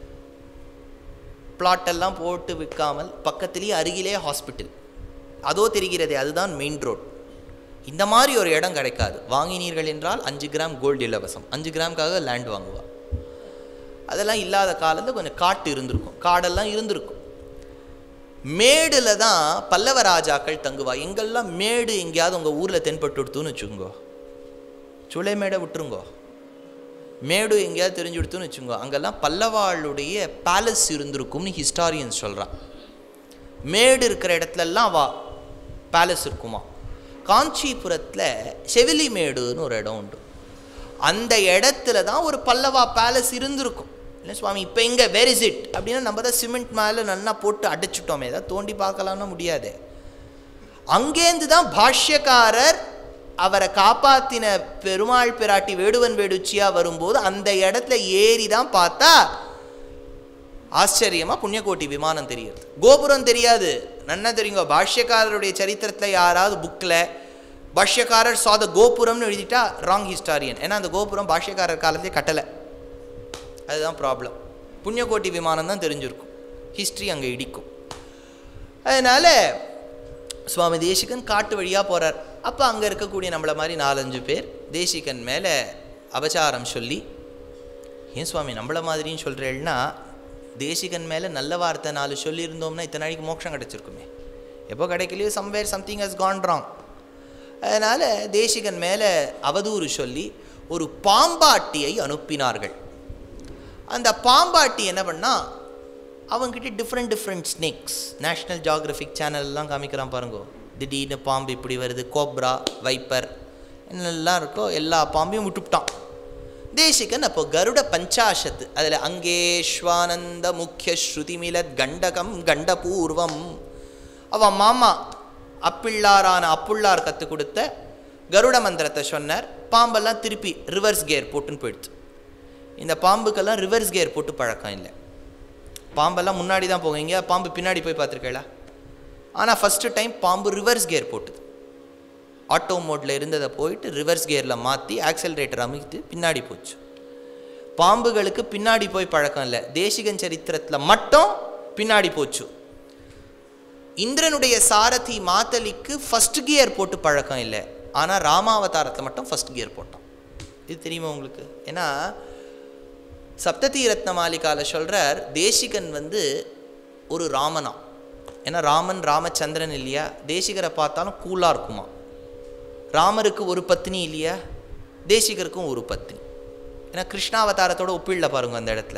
Speaker 1: பிளாட் எல்லாம் போட்டு விற்காமல் பக்கத்திலேயே அருகிலே ஹாஸ்பிட்டல் அதோ தெரிகிறதே அதுதான் மெயின் ரோட் இந்த மாதிரி ஒரு இடம் கிடைக்காது வாங்கினீர்கள் என்றால் அஞ்சு கிராம் கோல்டு இலவசம் அஞ்சு கிராமுக்காக லேண்ட் வாங்குவா அதெல்லாம் இல்லாத காலத்தில் கொஞ்சம் காட்டு இருந்திருக்கும் காடெல்லாம் இருந்திருக்கும் மேடுல தான் பல்லவ ராஜாக்கள் தங்குவா எங்கெல்லாம் மேடு எங்கேயாவது உங்கள் ஊரில் தென்பட்டுடுத்துன்னு வச்சுக்கோங்கோ சூளை மேடை விட்டுருங்கோ மேடு எங்கேயாவது தெரிஞ்சு கொடுத்துன்னு வச்சுக்கோ அங்கெல்லாம் பல்லவாளுடைய பேலஸ் இருந்திருக்கும்னு ஹிஸ்டாரியன்ஸ் சொல்கிறான் மேடு இருக்கிற இடத்துலலாம் வா பேலஸ் இருக்குமா காஞ்சிபுரத்தில் செவிலி மேடுன்னு ஒரு இடம் உண்டு அந்த இடத்துல தான் ஒரு பல்லவா பேலஸ் இருந்திருக்கும் இல்லை சுவாமி இப்போ எங்கே வேர் இஸ் இட் அப்படின்னா நம்ம தான் சிமெண்ட் மேலே நல்லா போட்டு அடைச்சிட்டோமே ஏதாவது தோண்டி பார்க்கலாம்னா முடியாது அங்கேருந்து தான் பாஷ்யக்காரர் அவரை காப்பாத்தின பெருமாள் பிராட்டி வேடுவன் வேடுச்சியா வரும்போது அந்த இடத்துல ஏறி தான் பார்த்தா ஆச்சரியமா புண்ணியகோட்டி விமானம் தெரியுது கோபுரம் தெரியாது நன்னா தெரியுங்க பாஷ்யக்காரருடைய சரித்திரத்தில் யாராவது புக்கில் பாஷ்யக்காரர் சாத கோபுரம்னு எழுதிட்டா ராங் ஹிஸ்டாரியன் ஏன்னா அந்த கோபுரம் பாஷ்யக்காரர் காலத்திலே கட்டலை அதுதான் ப்ராப்ளம் புண்ணியகோட்டி விமானம் தான் தெரிஞ்சிருக்கும் ஹிஸ்ட்ரி அங்கே இடிக்கும் அதனால சுவாமி தேசிகன் காட்டு வழியாக போகிறார் அப்போ அங்கே இருக்கக்கூடிய நம்மளை மாதிரி நாலஞ்சு பேர் தேசிகன் மேலே அபச்சாரம் சொல்லி ஏன் சுவாமி நம்மள மாதிரின்னு சொல்கிறேன்னா தேசிகன் மேலே நல்ல வார்த்தை நாலு சொல்லியிருந்தோம்னா இத்தனை நாளைக்கு மோட்சம் கிடச்சிருக்குமே எப்போ கிடைக்கலையோ somewhere something has gone wrong அதனால் தேசிகன் மேலே அவதூறு சொல்லி ஒரு பாம்பாட்டியை அனுப்பினார்கள் அந்த பாம்பாட்டி என்ன பண்ணா அவங்ககிட்ட different different snakes national geographic சேனல்லாம் காமிக்கிறான் பாருங்க திடீர்னு பாம்பு இப்படி வருது கோப்ரா வைப்பர் என்னெல்லாம் இருக்கோ எல்லா பாம்பையும் விட்டுவிட்டான் தேசிகன் அப்போ கருட பஞ்சாஷத்து அதில் அங்கேஷ்வானந்த முக்கிய ஸ்ருதிமிலத் கண்டகம் கண்டபூர்வம் அவன் மாமா அப்பிள்ளாரான அப்புள்ளார் கற்றுக் கொடுத்த கருட மந்திரத்தை சொன்னார் பாம்பெல்லாம் திருப்பி ரிவர்ஸ் கியர் போட்டுன்னு போயிடுச்சு இந்த பாம்புக்கெல்லாம் ரிவர்ஸ் கியர் போட்டு பழக்கம் இல்லை பாம்பெல்லாம் முன்னாடி தான் போகும் எங்கேயா பாம்பு பின்னாடி போய் பார்த்துருக்கீங்களா ஆனால் ஃபஸ்ட்டு டைம் பாம்பு ரிவர்ஸ் கியர் போட்டுது ஆட்டோ மோட்டில் இருந்ததை போயிட்டு ரிவர்ஸ் கியரில் மாற்றி ஆக்சலரேட்டர் அமைத்து பின்னாடி போச்சு பாம்புகளுக்கு பின்னாடி போய் பழக்கம் இல்லை தேசிகன் சரித்திரத்தில் மட்டும் பின்னாடி போச்சு இந்திரனுடைய சாரதி மாத்தலிக்கு ஃபர்ஸ்ட் கியர் போட்டு பழக்கம் இல்லை ஆனால் ராமாவதாரத்தில் மட்டும் ஃபர்ஸ்ட் கியர் போட்டான் இது தெரியுமா உங்களுக்கு ஏன்னா சப்ததி ரத்ன மாலிகால சொல்கிறார் தேசிகன் வந்து ஒரு ராமனா ஏன்னா ராமன் ராமச்சந்திரன் இல்லையா தேசிகரை பார்த்தாலும் கூலாக இருக்குமா ராமருக்கு ஒரு பத்னி இல்லையா தேசிகருக்கும் ஒரு பத்னி ஏன்னா கிருஷ்ணாவதாரத்தோட ஒப்பிடல பாருங்க அந்த இடத்துல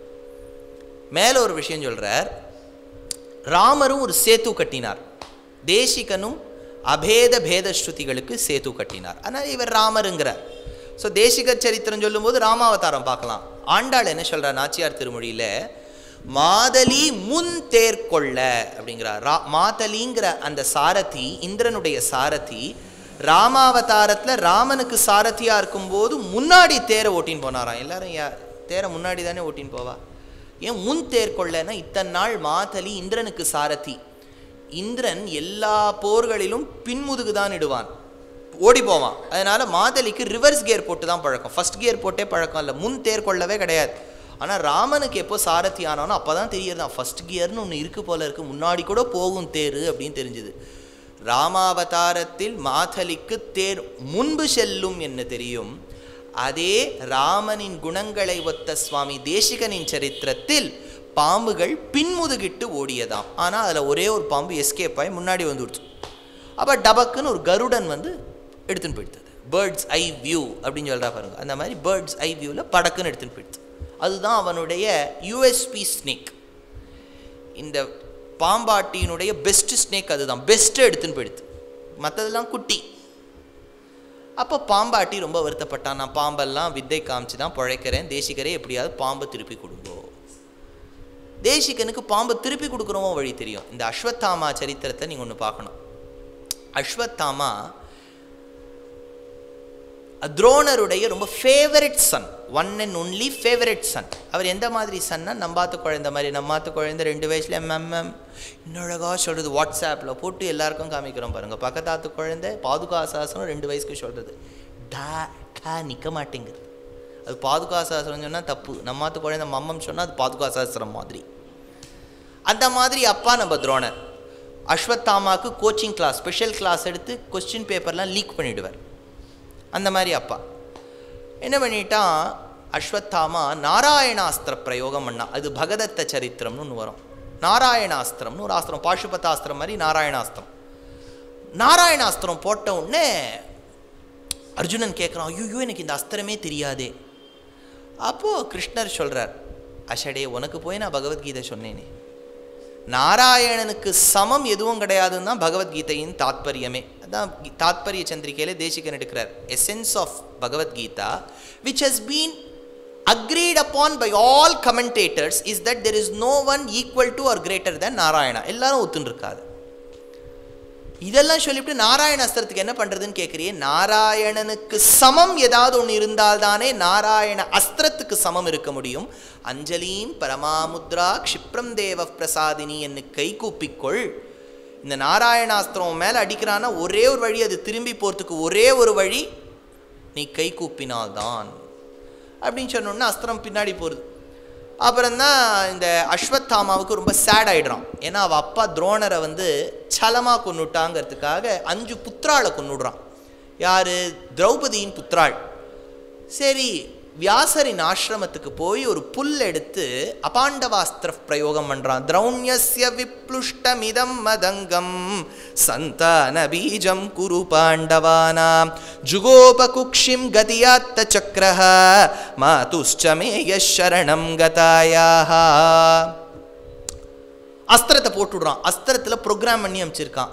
Speaker 1: மேலே ஒரு விஷயம் சொல்கிறார் ராமரும் ஒரு சேத்து கட்டினார் தேசிகனும் அபேத பேத ஸ்ருதிகளுக்கு சேத்து கட்டினார் ஆனால் இவர் ராமருங்கிறார் ஸோ தேசிக சரித்திரம் சொல்லும்போது ராமாவதாரம் பார்க்கலாம் ஆண்டாள் என்ன சொல்கிறார் நாச்சியார் திருமொழியில் மாதலி முன் தேர்கொள்ள அப்படிங்கிறார் ரா மாதலிங்கிற அந்த சாரதி இந்திரனுடைய சாரதி ராமாவதாரத்தில் ராமனுக்கு சாரதியாக இருக்கும்போது முன்னாடி தேரை ஓட்டின்னு போனாராம் எல்லாரும் யா தேரை முன்னாடி தானே ஓட்டின்னு போவா ஏன் முன் தேர்கொள்ளனா இத்தனை நாள் மாதலி இந்திரனுக்கு சாரதி இந்திரன் எல்லா போர்களிலும் பின்முதுகு தான் இடுவான் ஓடி போவான் அதனால மாதலிக்கு ரிவர்ஸ் கியர் போட்டு தான் பழக்கம் ஃபர்ஸ்ட் கியர் போட்டே பழக்கம் இல்லை முன் தேர் கொள்ளவே கிடையாது ஆனால் ராமனுக்கு எப்போ சாரதி ஆனானோ அப்போ தான் தெரியறதான் ஃபர்ஸ்ட் கியர்னு ஒன்று இருக்கு போல இருக்கு முன்னாடி கூட போகும் தேர் அப்படின்னு தெரிஞ்சுது ராமாவதாரத்தில் மாதலிக்கு தேர் முன்பு செல்லும் என்ன தெரியும் அதே ராமனின் குணங்களை ஒத்த சுவாமி தேசிகனின் சரித்திரத்தில் பாம்புகள் பின்முதுகிட்டு ஓடியதாம் ஆனால் அதில் ஒரே ஒரு பாம்பு எஸ்கேப் ஆகி முன்னாடி வந்துடுச்சு அப்போ டபக்குன்னு ஒரு கருடன் வந்து எடுத்துன்னு போயிடுது பேர்ட்ஸ் ஐ வியூ அப்படின்னு சொல்கிறா பாருங்க அந்த மாதிரி பேர்ட்ஸ் ஐ வியூவில் படக்குன்னு எடுத்துன்னு போயிடுது அதுதான் அவனுடைய யூஎஸ்பி ஸ்னேக் இந்த பாம்பாட்டியினுடைய பெஸ்ட் ஸ்னேக் அதுதான் பெஸ்ட்டு எடுத்துன்னு போயிடுது மற்றதெல்லாம் குட்டி அப்போ பாம்பாட்டி ரொம்ப வருத்தப்பட்டான் நான் பாம்பெல்லாம் வித்தை காமிச்சு தான் பிழைக்கிறேன் தேசிகரே எப்படியாவது பாம்பை திருப்பி கொடுங்கோ தேசிகனுக்கு பாம்பை திருப்பி கொடுக்குறவோ வழி தெரியும் இந்த அஸ்வத்தாமா சரித்திரத்தை நீங்கள் ஒன்று பார்க்கணும் அஸ்வத்தாமா துரோணருடைய ரொம்ப favourite son one and only favourite son அவர் எந்த மாதிரி சன்னா நம்பாத்து குழந்த மாதிரி நம்மாத்து குழந்தை ரெண்டு வயசுல எம்எம்எம் இன்னும் அழகாக சொல்கிறது வாட்ஸ்அப்பில் போட்டு எல்லாருக்கும் காமிக்கிறோம் பாருங்கள் பக்கத்தாத்து குழந்தை பாதுகாசாசனம் ரெண்டு வயசுக்கு சொல்கிறது டா டா நிற்க மாட்டேங்குது அது பாதுகாசாசனம் சொன்னால் தப்பு நம்மாத்து குழந்தை மம்மம் சொன்னால் அது பாதுகாசாஸ்திரம் மாதிரி அந்த மாதிரி அப்பா நம்ம துரோணர் அஸ்வத்தாமாவுக்கு கோச்சிங் கிளாஸ் ஸ்பெஷல் கிளாஸ் எடுத்து கொஸ்டின் பேப்பர்லாம் லீக் பண்ணிவிடுவார் அந்த மாதிரி அப்பா என்ன பண்ணிட்டான் அஸ்வத்தாமா நாராயணாஸ்திர பிரயோகம் பண்ணா அது பகதத்த சரித்திரம்னு ஒன்று வரும் நாராயணாஸ்திரம்னு ஒரு ஆஸ்திரம் பாசுபதாஸ்திரம் மாதிரி நாராயணாஸ்திரம் நாராயணாஸ்திரம் போட்ட உடனே அர்ஜுனன் கேட்குறான் ஐயோ எனக்கு இந்த அஸ்திரமே தெரியாதே அப்போது கிருஷ்ணர் சொல்கிறார் அஷடே உனக்கு போய் நான் பகவத்கீதை சொன்னேனே நாராயணனுக்கு சமம் எதுவும் கிடையாதுன்னு தான் பகவத்கீதையின் தாத்பரியமே அதான் கி- தாத்பரிய சந்திரிகையில தேசிகன் எடுக்கிறார் essence of Bhagavadgita which has been agreed upon by all commentators is that there is no one equal to or greater than Narayana எல்லாரும் ஒத்துன்னு இருக்காது இதெல்லாம் சொல்லிவிட்டு நாராயண அஸ்திரத்துக்கு என்ன பண்றதுன்னு கேட்குறியே நாராயணனுக்கு சமம் ஏதாவது ஒன்று இருந்தால்தானே நாராயண அஸ்திரத்துக்கு சமம் இருக்க முடியும் அஞ்சலீம் பரமாமுத்ரா க்ஷிப்ரம் தேவ பிரசாதினி என்று கை கூப்பிக்கொள் இந்த நாராயணாஸ்திரம் மேலே அடிக்கிறான்னா ஒரே ஒரு வழி அது திரும்பி போகிறதுக்கு ஒரே ஒரு வழி நீ கை கூப்பினால்தான் அப்படின்னு சொன்னோன்னா அஸ்திரம் பின்னாடி போகிறது அப்புறம்தான் இந்த அஸ்வத்தாமாவுக்கு ரொம்ப சேட் ஆயிடுறான் ஏன்னா அவள் அப்பா துரோணரை வந்து சலமாக கொன்னுட்டாங்கிறதுக்காக அஞ்சு புத்திராளை கொன்னுடுறான் யார் திரௌபதியின் புத்திராள் சரி வியாசரின் ஆசிரமத்துக்கு போய் ஒரு புல் எடுத்து அபாண்டவாஸ்திர பிரயோகம் பண்றான் திரௌண்யஸ்ய விப்ளுஷ்டமிதம் மதங்கம் சந்தான பீஜம் குரு பாண்டவானாம் ஜுகோபகுக்ஷிம் கதியாத்த சக்கரஹ மாதுஷ்சமேய சரணம் கதாயாக அஸ்திரத்தை போட்டுடுறான் அஸ்திரத்தில் ப்ரோக்ராம் பண்ணி அமைச்சிருக்கான்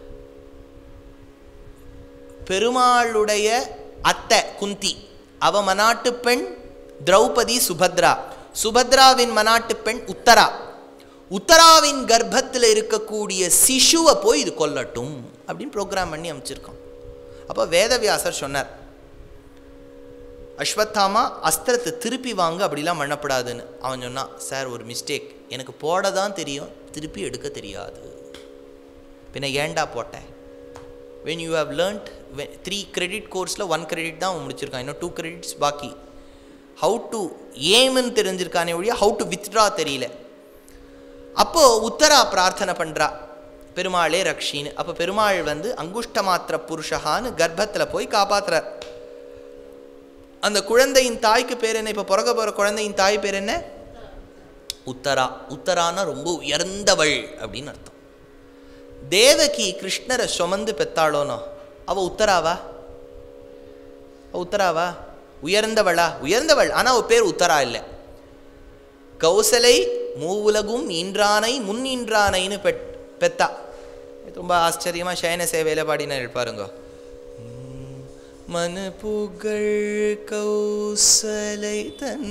Speaker 1: பெருமாளுடைய அத்தை குந்தி அவ மனாட்டு பெண் திரௌபதி சுபத்ரா சுபத்ராவின் மனாட்டு பெண் உத்தரா உத்தராவின் கர்ப்பத்தில் இருக்கக்கூடிய சிசுவை போய் இது கொல்லட்டும் அப்படின்னு ப்ரோக்ராம் பண்ணி அமைச்சிருக்கான் அப்போ வேதவியாசர் சொன்னார் அஸ்வத்தாமா அஸ்திரத்தை திருப்பி வாங்க அப்படிலாம் பண்ணப்படாதுன்னு அவன் சொன்னான் சார் ஒரு மிஸ்டேக் எனக்கு போட தான் தெரியும் திருப்பி எடுக்க தெரியாது பின்ன ஏன்டா போட்டேன் when you have learnt three credit கோர்ஸில் ஒன் கிரெடிட் தான் அவன் முடிச்சிருக்கான் இன்னும் டூ கிரெடிட்ஸ் பாக்கி ஹவு டு ஏம்னு தெரிஞ்சிருக்கானே ஒழிய ஹவு டு வித்ட்ரா தெரியல அப்போது உத்தரா பிரார்த்தனை பண்ணுறா பெருமாளே ரக்ஷின்னு அப்போ பெருமாள் வந்து அங்குஷ்ட மாத்திர புருஷகான்னு கர்ப்பத்தில் போய் காப்பாத்துறார் அந்த குழந்தையின் தாய்க்கு பேர் என்ன இப்போ பிறக்க போகிற குழந்தையின் தாய் பேர் என்ன உத்தரா உத்தரானா ரொம்ப உயர்ந்தவள் அப்படின்னு அர்த்தம் தேவகி கிருஷ்ணரை சுமந்து பெத்தாளோனோ அவ உத்தராவா அவ உத்தராவா உயர்ந்தவளா உயர்ந்தவள் ஆனா அவ பேர் உத்தரா இல்லை கௌசலை மூவுலகும் ஈன்றானை முன் ஈன்றானைன்னு பெட் பெத்தா இது ரொம்ப ஆச்சரியமா சயன சேவையில பாடினார் பாருங்க மனு புகழ் கௌசலை தன்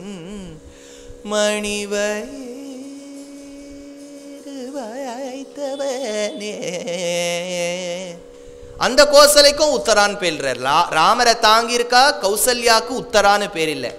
Speaker 1: மணிவயத்தவனே அந்த கோசலைக்கும் உத்தரான்னு பேர் இல்லை. ரா- ராமரை தாங்கியிருக்கா கௌசல்யாக்கு உத்தரான்னு பேர் இல்லை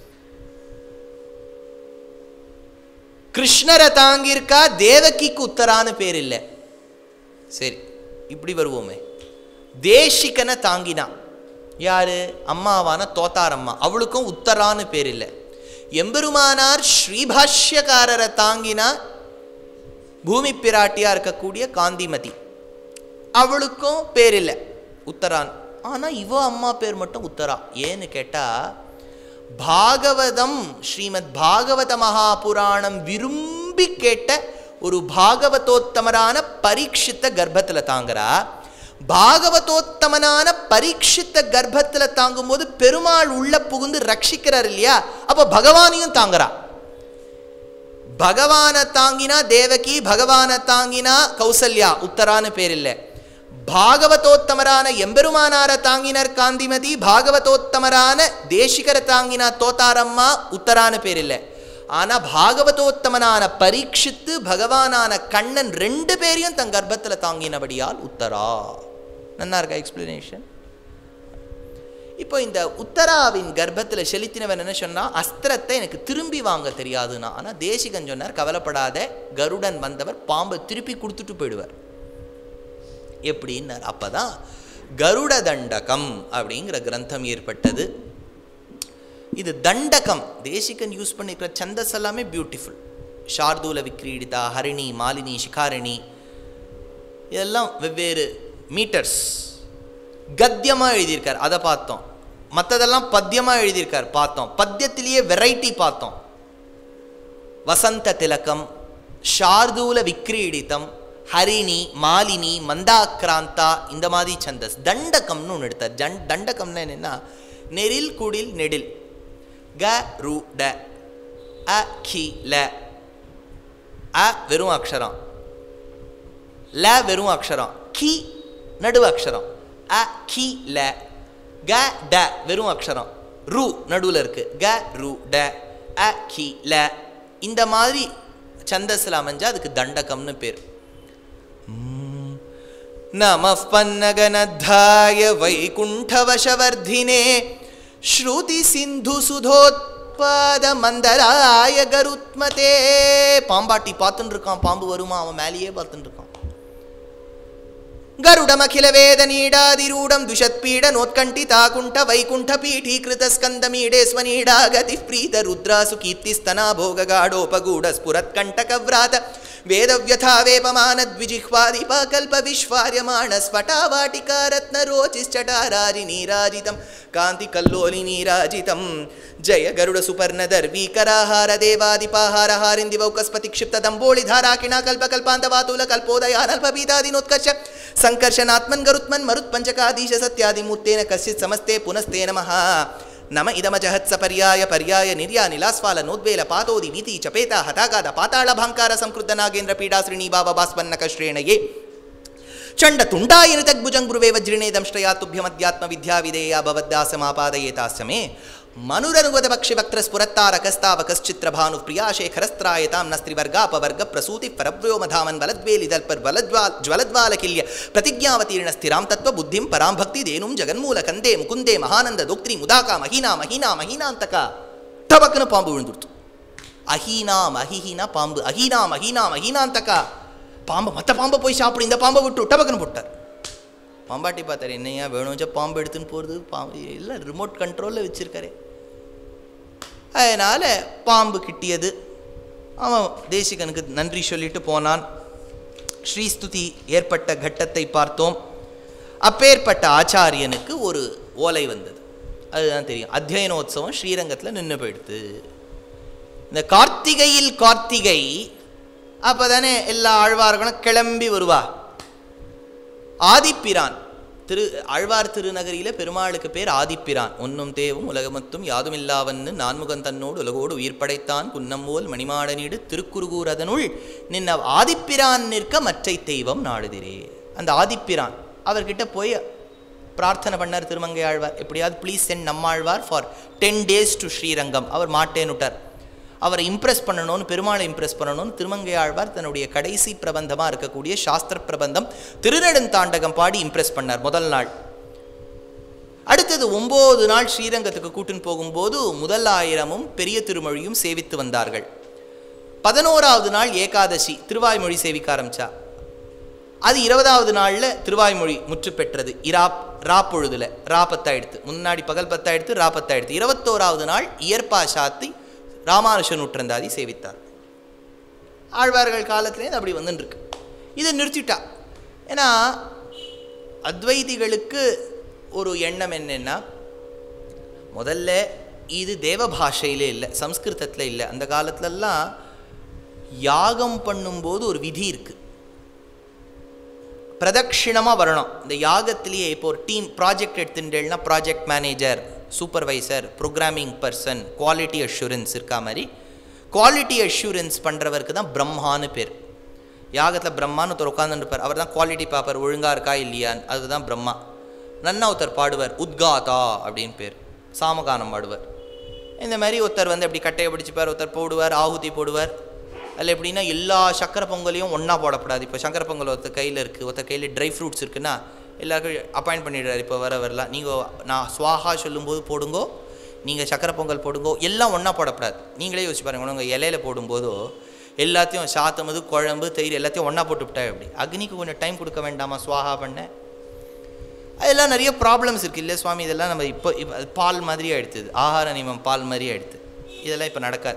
Speaker 1: கிருஷ்ணரை தாங்கியிருக்கா தேவகிக்கு உத்தரான்னு பேர் இல்லை சரி இப்படி வருவோமே தேசிகனை தாங்கினா யாரு அம்மாவான தோத்தாரம்மா அவளுக்கும் உத்தரான்னு பேர் இல்லை எம்பெருமானார் ஸ்ரீபாஷ்யக்காரரை தாங்கினா பூமி பிராட்டியா இருக்கக்கூடிய காந்திமதி அவளுக்கும் பேர் இல்லை உத்தரான் ஆனா இவ அம்மா பேர் மட்டும் உத்தரா ஏன்னு கேட்டா பாகவதம் ஸ்ரீமத் பாகவத மகாபுராணம் விரும்பி கேட்ட ஒரு பாகவதோத்தமரான பரீட்சித்த கர்ப்பத்துல தாங்குறா பாகவதோத்தமனான பரீட்சித்த கர்ப்பத்துல தாங்கும்போது பெருமாள் உள்ள புகுந்து ரட்சிக்கிறார் இல்லையா அப்ப பகவானையும் தாங்குறா பகவானை தாங்கினா தேவகி பகவானை தாங்கினா கௌசல்யா உத்தரான்னு பேர் இல்லை பாகவதோத்தமரான எம்பெருமானார தாங்கினர் காந்திமதி பாகவதோத்தமரான தேசிகரை தாங்கினா தோத்தாரம்மா உத்தரான்னு பேர் இல்லை ஆனா பாகவதோத்தமனான பரீட்சித்து பகவானான கண்ணன் ரெண்டு பேரையும் தன் கர்ப்பத்துல தாங்கினபடியால் உத்தரா நன்னா இருக்கா எக்ஸ்பிளனேஷன் இப்போ இந்த உத்தராவின் கர்ப்பத்தில் செலுத்தினவன் என்ன சொன்னா அஸ்திரத்தை எனக்கு திரும்பி வாங்க தெரியாதுன்னா ஆனால் தேசிகன் சொன்னார் கவலைப்படாத கருடன் வந்தவர் பாம்பை திருப்பி கொடுத்துட்டு போயிடுவார் எப்படின்னார் அப்பதான் கருட தண்டகம் அப்படிங்கிற கிரந்தம் ஏற்பட்டது இது தண்டகம் தேசிகன் யூஸ் பண்ணிருக்கிற சந்தஸ் எல்லாமே பியூட்டிஃபுல் ஷார்தூல விக்ரீடிதா ஹரிணி மாலினி சிகாரிணி இதெல்லாம் வெவ்வேறு மீட்டர்ஸ் கத்தியமாக எழுதியிருக்கார் அதை பார்த்தோம் மற்றதெல்லாம் பத்தியமாக எழுதியிருக்கார் பார்த்தோம் பத்தியத்திலேயே வெரைட்டி பார்த்தோம் வசந்த திலகம் ஷார்தூல விக்ரீடிதம் ஹரிணி மாலினி மந்தாக்ராந்தா இந்த மாதிரி சந்தஸ் தண்டகம்னு ஒன்று எடுத்தார் ஜன் தண்டகம்னா என்னென்னா நெரில் குடில் நெடில் க ரு ட அ கி ல அ வெறும் அக்ஷரம் ல வெறும் அக்ஷரம் கி நடுவு அக்ஷரம் அ கி ல க ட வெறும் அக்ஷரம் ரு நடுவில் இருக்கு க ரு ட அ கி ல இந்த மாதிரி சந்தஸில் அமைஞ்சா அதுக்கு தண்டகம்னு பேர் नमः पन्नगनद्धाय वैकुण्ठवशवर्धिने श्रुतिसिन्धुसुधोत्पादमन्दराय गरुत्मते பாம்பாட்டி பார்த்துட்டு இருக்கான் பாம்பு வருமா அவன் மேலேயே பார்த்துட்டு இருக்கான் गरुडमखिल वेदनीडादिरूढं द्विषत्पीडनोत्कण्ठिताकुण्ठ वैकुण्ठपीठीकृतस्कन्दमीडे स्वनीडा गतिः प्रीतरुद्रासु कीर्तिस्तना भोगगाढोपगूढस्फुरत्कण्टकव्रात वेदव्यथा वेपमानद्विजिह्वादिपाकल्पविश्वार्यमाणस्फटावाटिकारत्नरोचिश्चटारारिनीराजितं कान्तिकल्लोलिनीराजितं जय गरुडसुपर्णदर्वीकराहारदेवादिपाहारहारिन्दिवौकस्पतिक्षिप्तदम्बोळिधाराकिणाकल्पकल्पान्तवातुलकल्पोदयानल्पपीतादिनोत्कर्ष सङ्कर्षणात्मन् गरुत्मन् मरुत्पञ्चकाधीशसत्यादिमूर्तेन कश्चित् समस्ते पुनस्ते नमः नम इदमजहत्सपर्याय पर्याय निर्यानिलास्फालनोद्वेल पातोदि वीति चपेता हतागाद पाताळभाङ्कार संकृत नागेन्द्र पीडाश्रिणी बाबभास्पन्नकश्रेणये ಚಂಡ ತುಂಡಾಯಿನ ತಗ್ಭುಜಂಗುರುವೆ ವಜ್ರಿಣೇ ದಂಶ್ರಯಾ ತುಭ್ಯಮಧ್ಯಾತ್ಮ ವಿದ್ಯಾ ವಿಧೇಯ ಭವದ್ದಾಸಮಾಪಾದಯೇತಾಸ್ಯ ಮನುರನುಗದ ಪಕ್ಷಿ ವಕ್ರ ಸ್ಫುರತ್ತಾರ ಕಸ್ತಾವ ಕಶ್ಚಿತ್ರ ಭಾನು ಪ್ರಿಯಾ ಶೇಖರಸ್ತ್ರಾಯತಾಂ ನಸ್ತ್ರಿವರ್ಗಾಪವರ್ಗ ಪ್ರಸೂತಿ ಪರವ್ಯೋಮಧಾಮನ್ ಬಲದ್ವೇಲಿ ದಲ್ಪರ್ ಬಲಜ್ವಾ ಜ್ವಲದ್ವಾಲಕಿಲ್ಯ ಪ್ರತಿಜ್ಞಾವತೀರ್ಣ ಸ್ಥಿರಾಂ ತತ್ವ ಬುದ್ಧಿಂ ಪರಾಂ ಭಕ್ತಿ ದೇನುಂ ಜಗನ್ಮೂಲ ಕಂದೇ ಮುಕುಂದೇ ಮಹಾನಂದ ದೋಕ್ತ್ರಿ ಮುದಾಕ ಮಹೀನಾ ಮಹೀನಾ ಮಹೀನಾಂತಕ ಟಬಕ್ಕನ ಪಾಂಬು விழுந்துடுத்து அஹீனா மஹிஹினா பாம்பு அஹீனா மஹீனா மஹீனாந்தக பாம்பு மற்ற பாம்பை போய் சாப்பிடு இந்த பாம்பை விட்டு டபக்குன்னு போட்டார் பாம்பாட்டி பார்த்தாரு என்னையா வேணும்ச்சா பாம்பு எடுத்துன்னு போகிறது பாம்பு இல்லை ரிமோட் கண்ட்ரோலில் வச்சுருக்காரு அதனால் பாம்பு கிட்டியது அவன் தேசிகனுக்கு நன்றி சொல்லிட்டு போனான் ஸ்ரீஸ்துதி ஏற்பட்ட கட்டத்தை பார்த்தோம் அப்பேற்பட்ட ஆச்சாரியனுக்கு ஒரு ஓலை வந்தது அதுதான் தெரியும் அத்தியனோத்சவம் ஸ்ரீரங்கத்தில் நின்று போயிடுது இந்த கார்த்திகையில் கார்த்திகை அப்போ தானே எல்லா ஆழ்வார்களும் கிளம்பி வருவா ஆதிப்பிரான் திரு ஆழ்வார் திருநகரியில் பெருமாளுக்கு பேர் ஆதிப்பிரான் ஒன்னும் தேவும் உலகமத்தும் யாதுமில்லாவன்னு நான்முகன் தன்னோடு உலகோடு உயிர் படைத்தான் குன்னம்போல் மணிமாடனீடு திருக்குறுகூர் அதனுள் நின்ன ஆதிப்பிரான் நிற்க மற்றை தெய்வம் நாடுதிரே அந்த ஆதிப்பிரான் அவர்கிட்ட போய் பிரார்த்தனை பண்ணார் திருமங்கை ஆழ்வார் எப்படியாவது please send Nammalvar for ten days to Srirangam அவர் மாட்டேனுட்டார் அவரை இம்ப்ரெஸ் பண்ணணும்னு பெருமாளை இம்ப்ரெஸ் பண்ணணும்னு திருமங்கை ஆழ்வார் தன்னுடைய கடைசி பிரபந்தமாக இருக்கக்கூடிய சாஸ்திர பிரபந்தம் திருநெடுந்தாண்டகம் பாடி இம்ப்ரெஸ் பண்ணார் முதல் நாள் அடுத்தது ஒம்பது நாள் ஸ்ரீரங்கத்துக்கு கூட்டின்னு போகும்போது முதல் ஆயிரமும் பெரிய திருமொழியும் சேவித்து வந்தார்கள் பதினோராவது நாள் ஏகாதசி திருவாய்மொழி சேவிக்க ஆரம்பிச்சா அது இருபதாவது நாளில் திருவாய்மொழி முற்று பெற்றது இரா ரா பொழுதுல ரா பத்தாயிடுத்து முன்னாடி பகல் பத்தாயிடுத்து ரா பத்தாயிடுத்து இருபத்தோராவது நாள் இயற்பா சாத்தி ராமானுஷ நூற்றந்தாதி சேவித்தார் ஆழ்வார்கள் காலத்திலேருந்து அப்படி வந்துட்டுருக்கு இதை நிறுத்திட்டா ஏன்னா அத்வைதிகளுக்கு ஒரு எண்ணம் என்னென்னா முதல்ல இது தேவ பாஷையிலே இல்லை சம்ஸ்கிருதத்தில் இல்லை அந்த காலத்துலலாம் யாகம் பண்ணும்போது ஒரு விதி இருக்குது பிரதட்சிணமாக வரணும் இந்த யாகத்திலேயே இப்போ ஒரு டீம் ப்ராஜெக்ட் எடுத்துட்டேன்னா project manager supervisor programming person quality assurance இருக்கா மாதிரி குவாலிட்டி அஷூரன்ஸ் பண்ணுறவருக்கு தான் பிரம்மான்னு பேர் யாகத்தில் பிரம்மான்னு ஒருத்தர் உட்காந்துருப்பார் அவர் தான் குவாலிட்டி பார்ப்பார் ஒழுங்காக இருக்கா இல்லையான்னு அதுதான் பிரம்மா நன்னா ஒருத்தர் பாடுவார் உத்காதா அப்படின்னு பேர் சாமகானம் பாடுவார் இந்த மாதிரி ஒருத்தர் வந்து அப்படி கட்டையை பிடிச்சிப்பார் ஒருத்தர் போடுவார் ஆகுதி போடுவார் அதில் எப்படின்னா எல்லா சக்கரை பொங்கலையும் ஒன்றா போடக்கூடாது இப்போ சக்கரை பொங்கல் ஒருத்தர் கையில் இருக்குது ஒருத்தர் கையில் ட்ரை ஃப்ரூட்ஸ் இருக்குன்னா எல்லாருக்கும் அப்பாயிண்ட் பண்ணிடுறாரு இப்போ வர வரலாம் நீங்கள் நான் சுவாகா சொல்லும்போது போடுங்கோ நீங்கள் சக்கரை பொங்கல் போடுங்கோ எல்லாம் ஒன்றா போடக்கூடாது நீங்களே யோசிச்சு பாருங்க உங்கள் இலையில போடும்போதோ எல்லாத்தையும் சாத்தமது குழம்பு தயிர் எல்லாத்தையும் ஒன்றா போட்டு விட்டா எப்படி அக்னிக்கு கொஞ்சம் டைம் கொடுக்க வேண்டாமா சுவாகா பண்ண அதெல்லாம் நிறைய ப்ராப்ளம்ஸ் இருக்குது இல்லை சுவாமி இதெல்லாம் நம்ம இப்போ இப்போ அது பால் மாதிரி ஆயிடுத்துது ஆகார நியமம் பால் மாதிரி ஆயிடுது இதெல்லாம் இப்போ நடக்காது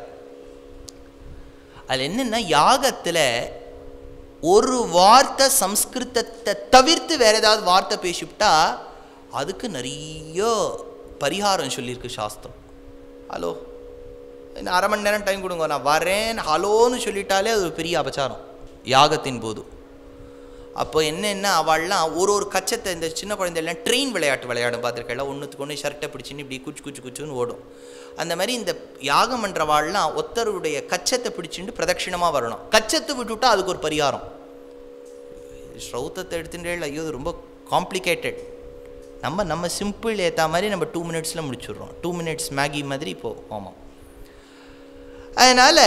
Speaker 1: அதில் என்னென்னா யாகத்தில் ஒரு வார்த்தை சம்ஸ்கிருதத்தை தவிர்த்து வேறு ஏதாவது வார்த்தை பேசிவிட்டா அதுக்கு நிறைய பரிகாரம் சொல்லியிருக்கு சாஸ்திரம் ஹலோ இன்னும் அரை மணி நேரம் டைம் கொடுங்க நான் வரேன் ஹலோன்னு சொல்லிட்டாலே அது ஒரு பெரிய அபச்சாரம் யாகத்தின் போது அப்போ என்னென்ன அவள்லாம் ஒரு ஒரு கச்சத்தை இந்த சின்ன குழந்தைலாம் ட்ரெயின் விளையாட்டு விளையாடும் பார்த்துருக்கல ஒன்றுத்துக்கு ஒன்று ஷர்ட்டை பிடிச்சின்னு இப்படி குச்சி குச்சி குச்சுன்னு ஓடும் அந்த மாதிரி இந்த யாகம் பண்ணுறவாள்லாம் ஒத்தருடைய கச்சத்தை பிடிச்சிட்டு பிரதட்சிணமாக வரணும் கச்சத்தை விட்டுவிட்டா அதுக்கு ஒரு பரிகாரம் ஸ்ரௌத்தத்தை எடுத்துட்டே ஐயோ இது ரொம்ப காம்ப்ளிகேட்டட் நம்ம நம்ம சிம்பிள் ஏற்ற மாதிரி நம்ம டூ மினிட்ஸில் முடிச்சுடுறோம் டூ மினிட்ஸ் மேகி மாதிரி இப்போது ஆமாம் அதனால்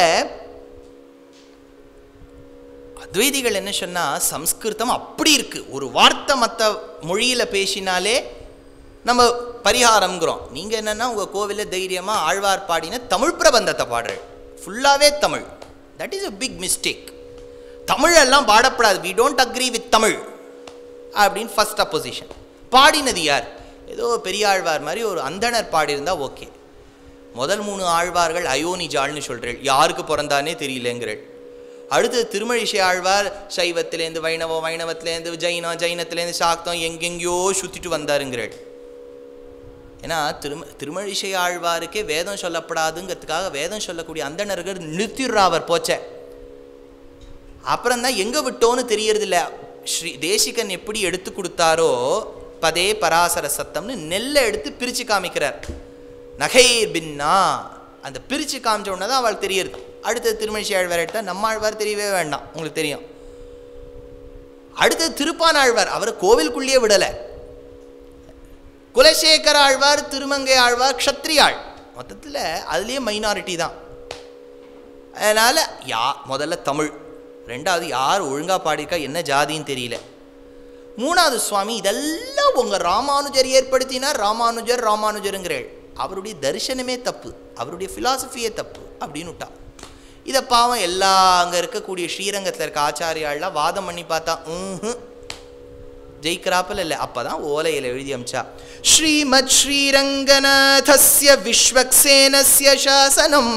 Speaker 1: அத்வைதிகள் என்ன சொன்னால் சம்ஸ்கிருதம் அப்படி இருக்குது ஒரு வார்த்தை மற்ற மொழியில் பேசினாலே நம்ம பரிகாரம்ங்கிறோம் நீங்கள் என்னென்னா உங்கள் கோவிலில் தைரியமாக ஆழ்வார் பாடின தமிழ் பிரபந்தத்தை பாடுறேன் ஃபுல்லாகவே Tamil that is a big mistake தமிழெல்லாம் பாடப்படாது we don't agree with Tamil அப்படின்னு ஃபர்ஸ்ட் அப்போசிஷன் பாடினது யார் ஏதோ பெரிய ஆழ்வார் மாதிரி ஒரு அந்தணர் பாடியிருந்தா ஓகே முதல் மூணு ஆழ்வார்கள் அயோனிஜாள்னு சொல்கிறேள் யாருக்கு பிறந்தானே தெரியலங்கிறள் அடுத்து திருமழிசை ஆழ்வார் சைவத்திலேருந்து வைணவம் வைணவத்திலேருந்து ஜைனம் ஜைனத்திலேருந்து சாக்தம் எங்கெங்கேயோ சுற்றிட்டு வந்தாருங்கிறள் ஏன்னா திரும திருமழிசை ஆழ்வாருக்கே வேதம் சொல்லப்படாதுங்கிறதுக்காக வேதம் சொல்லக்கூடிய அந்தணர்கள் நிறுத்திடுறா அவர் போச்ச அப்புறம் தான் எங்கே விட்டோன்னு தெரியறதில்ல ஸ்ரீ தேசிகன் எப்படி எடுத்து கொடுத்தாரோ பதே பராசர சத்தம்னு நெல்லை எடுத்து பிரித்து காமிக்கிறார் நகை பின்னா அந்த பிரித்து காமிச்ச உடனே தான் அவளுக்கு தெரியறது அடுத்தது திருமணிசி ஆழ்வார் எடுத்தால் நம்ம ஆழ்வார் தெரியவே வேண்டாம் உங்களுக்கு தெரியும் அடுத்தது திருப்பான் ஆழ்வார் அவர் கோவிலுக்குள்ளேயே விடலை குலசேகர ஆழ்வார் திருமங்கை ஆழ்வார் க்ஷத்ரியாள் மொத்தத்தில் அதுலேயே மைனாரிட்டி தான் அதனால் யா முதல்ல தமிழ் ரெண்டாவது யார் ஒழுங்காக பாடியிருக்கா என்ன ஜாதின்னு தெரியல மூணாவது சுவாமி இதெல்லாம் உங்கள் ராமானுஜர் ஏற்படுத்தினார் ராமானுஜர் ராமானுஜருங்கிறேள் அவருடைய தரிசனமே தப்பு அவருடைய ஃபிலாசபியே தப்பு அப்படின்னு விட்டா இதை பாவம் எல்லா அங்கே இருக்கக்கூடிய ஸ்ரீரங்கத்தில் இருக்க ஆச்சாரியாள்லாம் வாதம் பண்ணி பார்த்தா ம் ஜெயிக்கிறாப்பில் இல்லை அப்போ தான் ஓலையில் எழுதி அமிச்சா ஸ்ரீமத் ஸ்ரீரங்கநாதஸ்ய விஸ்வக்சேனஸ்ய சாசனம்